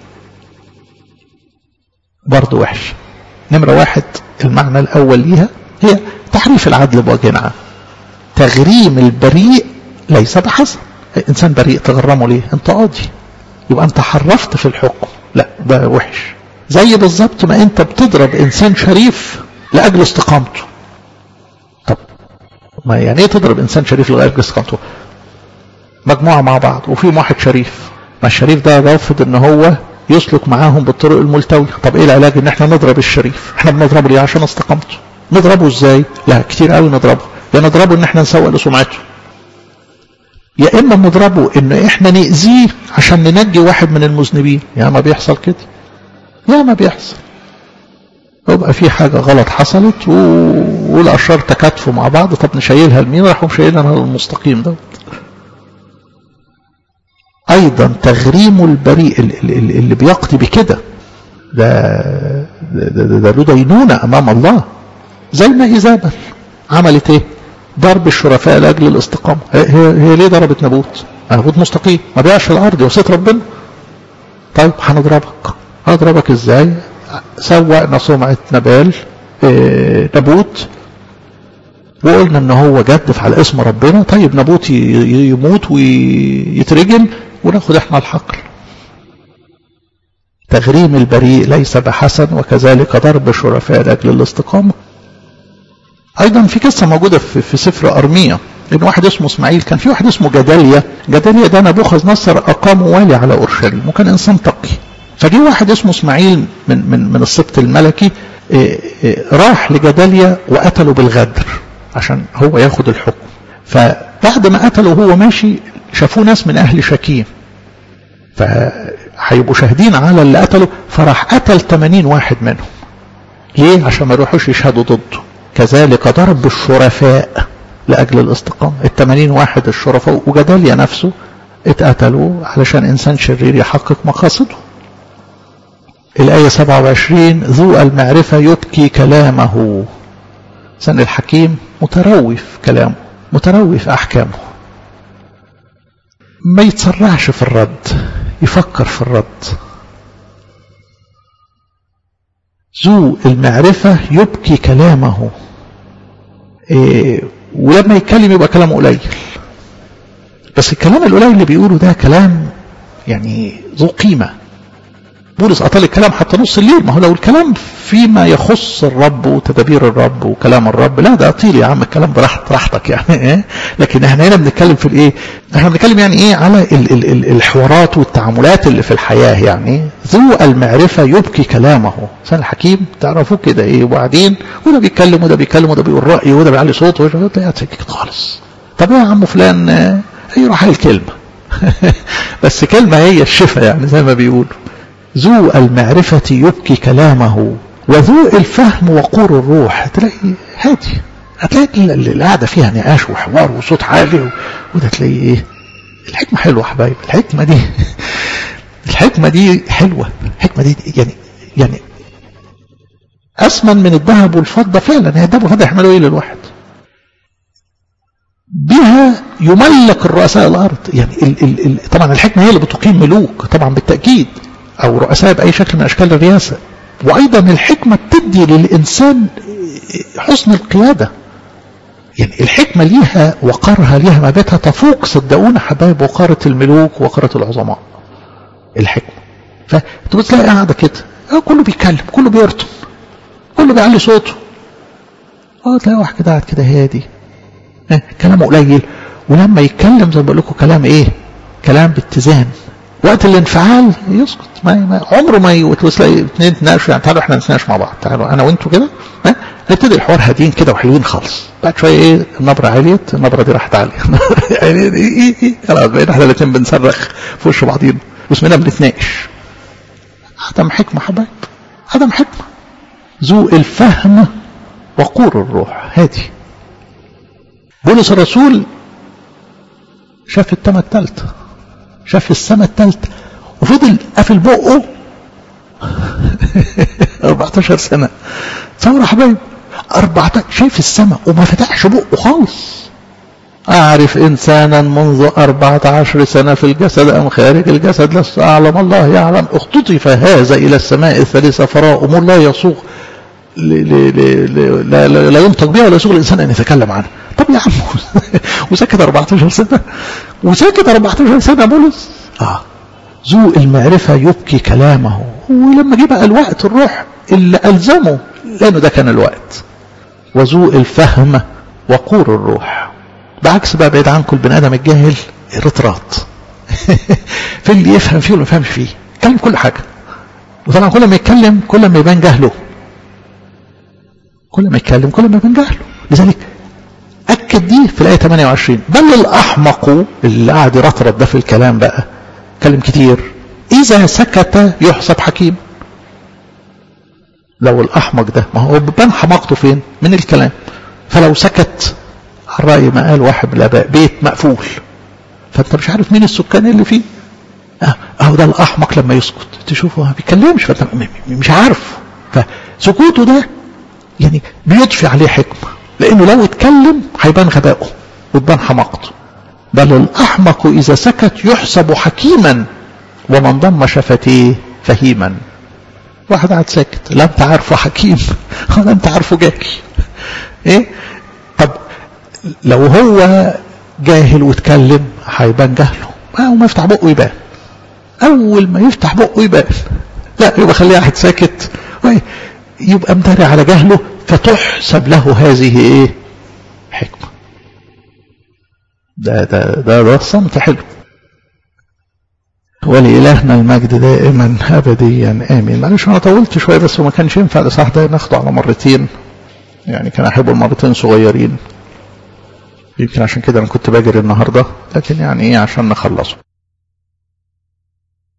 برضه وحش نمرة واحد المعنى الأول ليها هي تحريف العدل بوجه عام تغريم البريء ليس بحسن انسان بريء تغرمه ليه انت قاضي يبقى انت حرفت في الحكم لا ده وحش زي بالظبط ما انت بتضرب انسان شريف لاجل استقامته طب ما يعني ايه تضرب انسان شريف لاجل استقامته مجموعه مع بعض وفي واحد شريف ما الشريف ده رافض ان هو يسلك معاهم بالطرق الملتويه طب ايه العلاج ان احنا نضرب الشريف احنا بنضربه ليه عشان استقامته نضربه ازاي لا كتير قوي نضربه يا نضربه ان احنا نسوق لسمعته يا اما نضربه ان احنا نأذيه عشان ننجي واحد من المذنبين يا ما بيحصل كده يا ما بيحصل يبقى في حاجة غلط حصلت و... والأشرار تكاتفوا مع بعض طب نشيلها لمين راحوا مشيلها للمستقيم دوت أيضا تغريم البريء اللي, اللي بيقضي بكده ده ده, ده, ده له دينونة أمام الله زي ما إيزابل عملت إيه؟ ضرب الشرفاء لأجل الاستقامة هي, هي ليه ضربت نابوت؟ نابوت مستقيم ما بيعش في الأرض وصيت ربنا طيب هنضربك هنضربك إزاي؟ سوقنا سمعة نبال إيه نابوت وقلنا ان هو جدف على اسم ربنا طيب نابوت يموت ويترجم وناخد احنا الحقل تغريم البريء ليس بحسن وكذلك ضرب شرفاء لاجل الاستقامه ايضا في قصه موجوده في, في سفر ارميا ان واحد اسمه اسماعيل كان في واحد اسمه جداليا جداليا ده نبوخذ نصر اقامه والي على اورشليم وكان انسان تقي فجي واحد اسمه اسماعيل من من من السبط الملكي إيه إيه راح لجداليا وقتله بالغدر عشان هو ياخد الحكم فبعد ما قتله وهو ماشي شافوه ناس من اهل شكيم هيبقوا شاهدين على اللي قتله فراح قتل 80 واحد منهم ليه عشان ما يروحوش يشهدوا ضده كذلك ضرب الشرفاء لأجل الاستقامة ال 80 واحد الشرفاء وجداليا نفسه اتقتلوا علشان إنسان شرير يحقق مقاصده الآية 27 ذو المعرفة يبكي كلامه سن الحكيم متروي في كلامه متروي في أحكامه ما يتسرعش في الرد يفكر في الرد ذو المعرفة يبكي كلامه إيه ولما يتكلم يبقى كلامه قليل بس الكلام القليل اللي بيقوله ده كلام يعني ذو قيمة بولس أطال الكلام حتى نص الليل ما هو لو الكلام فيما يخص الرب وتدابير الرب وكلام الرب لا ده أطيل يا عم الكلام براحت راحتك يعني إيه لكن احنا هنا بنتكلم في الايه احنا بنتكلم يعني ايه على ال ال ال الحوارات والتعاملات اللي في الحياة يعني ذو المعرفة يبكي كلامه سنة الحكيم تعرفوه كده ايه وبعدين وده بيتكلم وده بيتكلم وده بيقول رأي وده بيعلي صوته وده ساكت خالص طب يا عم فلان ايه راح الكلمة بس كلمة هي الشفاء يعني زي ما بيقولوا ذو المعرفة يبكي كلامه وذو الفهم وقور الروح تلاقي هادي هتلاقي القعدة فيها نقاش وحوار وصوت عالي وده تلاقي ايه الحكمة حلوة يا حبايبي الحكمة دي الحكمة دي حلوة الحكمة دي يعني يعني أثمن من الذهب والفضة فعلا هي الذهب والفضة يحملوا إيه للواحد بها يملك الرؤساء الأرض يعني ال ال ال طبعا الحكمة هي اللي بتقيم ملوك طبعا بالتأكيد أو رؤساء بأي شكل من أشكال الرئاسة وأيضا الحكمة بتدي للإنسان حسن القيادة يعني الحكمة ليها وقارها ليها مباتها تفوق صدقونا حبايب وقارة الملوك وقارة العظماء الحكمة فانتوا بتلاقي قاعدة كده اه كله بيتكلم كله بيرتم كله بيعلي صوته اه تلاقي واحد كده قاعد كده هادي اه كلامه قليل ولما يتكلم زي ما بقول لكم كلام ايه كلام باتزان وقت الانفعال يسكت ما, ما عمره ما يتلاقي اثنين تناقشوا يعني تعالوا احنا نتناقش مع بعض تعالوا انا وانتوا كده ها نبتدي الحوار هادين كده وحلوين خالص بعد شويه ايه النبره عليت النبره دي راحت عاليه يعني ايه ايه خلاص بقينا احنا الاثنين بنصرخ في وش بعضينا واسمنا بنتناقش عدم حكمه حبايب عدم حكمه ذو الفهم وقور الروح هادي بولس الرسول شاف التمة الثالثة شاف السماء الثالثة وفضل قافل بقه 14 سنة تصور حبايب 14 شايف السماء وما فتحش بقه خالص أعرف إنسانا منذ أربعة عشر سنة في الجسد أم خارج الجسد لست أعلم الله يعلم اختطف هذا إلى السماء الثالثة فراء أمور لا يسوق لا, لا, لا ينطق بها ولا يسوق الإنسان أن يتكلم عنها طب يا عم وسكت 14 سنة وسكت 14 سنة بولس آه ذو المعرفة يبكي كلامه ولما جه بقى الوقت الروح اللي ألزمه لأنه ده كان الوقت وذو الفهم وقور الروح بعكس بقى بعيد عنكم البني آدم الجاهل رطرات في اللي يفهم فيه واللي ما يفهمش فيه يتكلم كل حاجة وطبعا كل ما يتكلم كل ما يبان جهله كل ما يتكلم كل ما يبان جهله لذلك أكد دي في الآية 28 بل الأحمق اللي قاعد يرطرط ده في الكلام بقى كلم كتير إذا سكت يحسب حكيم لو الأحمق ده ما هو بان حماقته فين من الكلام فلو سكت على رأي ما قال واحد من الآباء بيت مقفول فأنت مش عارف مين السكان اللي فيه أه أهو ده الأحمق لما يسكت تشوفه ما بيتكلمش فأنت مش عارف فسكوته ده يعني بيضفي عليه حكمة لأنه لو اتكلم هيبان غبائه وتبان حماقته بل الأحمق إذا سكت يحسب حكيما ومن ضم شفتيه فهيما واحد قاعد ساكت لا انت عارفه حكيم ولا انت عارفه جاهل ايه طب لو هو جاهل واتكلم هيبان جهله اول ما يفتح بقه يبان اول ما يفتح بقه يبان لا يبقى خليه قاعد ساكت يبقى مداري على جهله فتحسب له هذه ايه حكمه ده ده ده, ده الصمت حلو ولإلهنا المجد دائما أبديا آمين معلش أنا طولت شوية بس وما كانش ينفع الإصحاح ده ناخده على مرتين يعني كان أحب المرتين صغيرين يمكن عشان كده أنا كنت باجري النهاردة لكن يعني إيه عشان نخلصه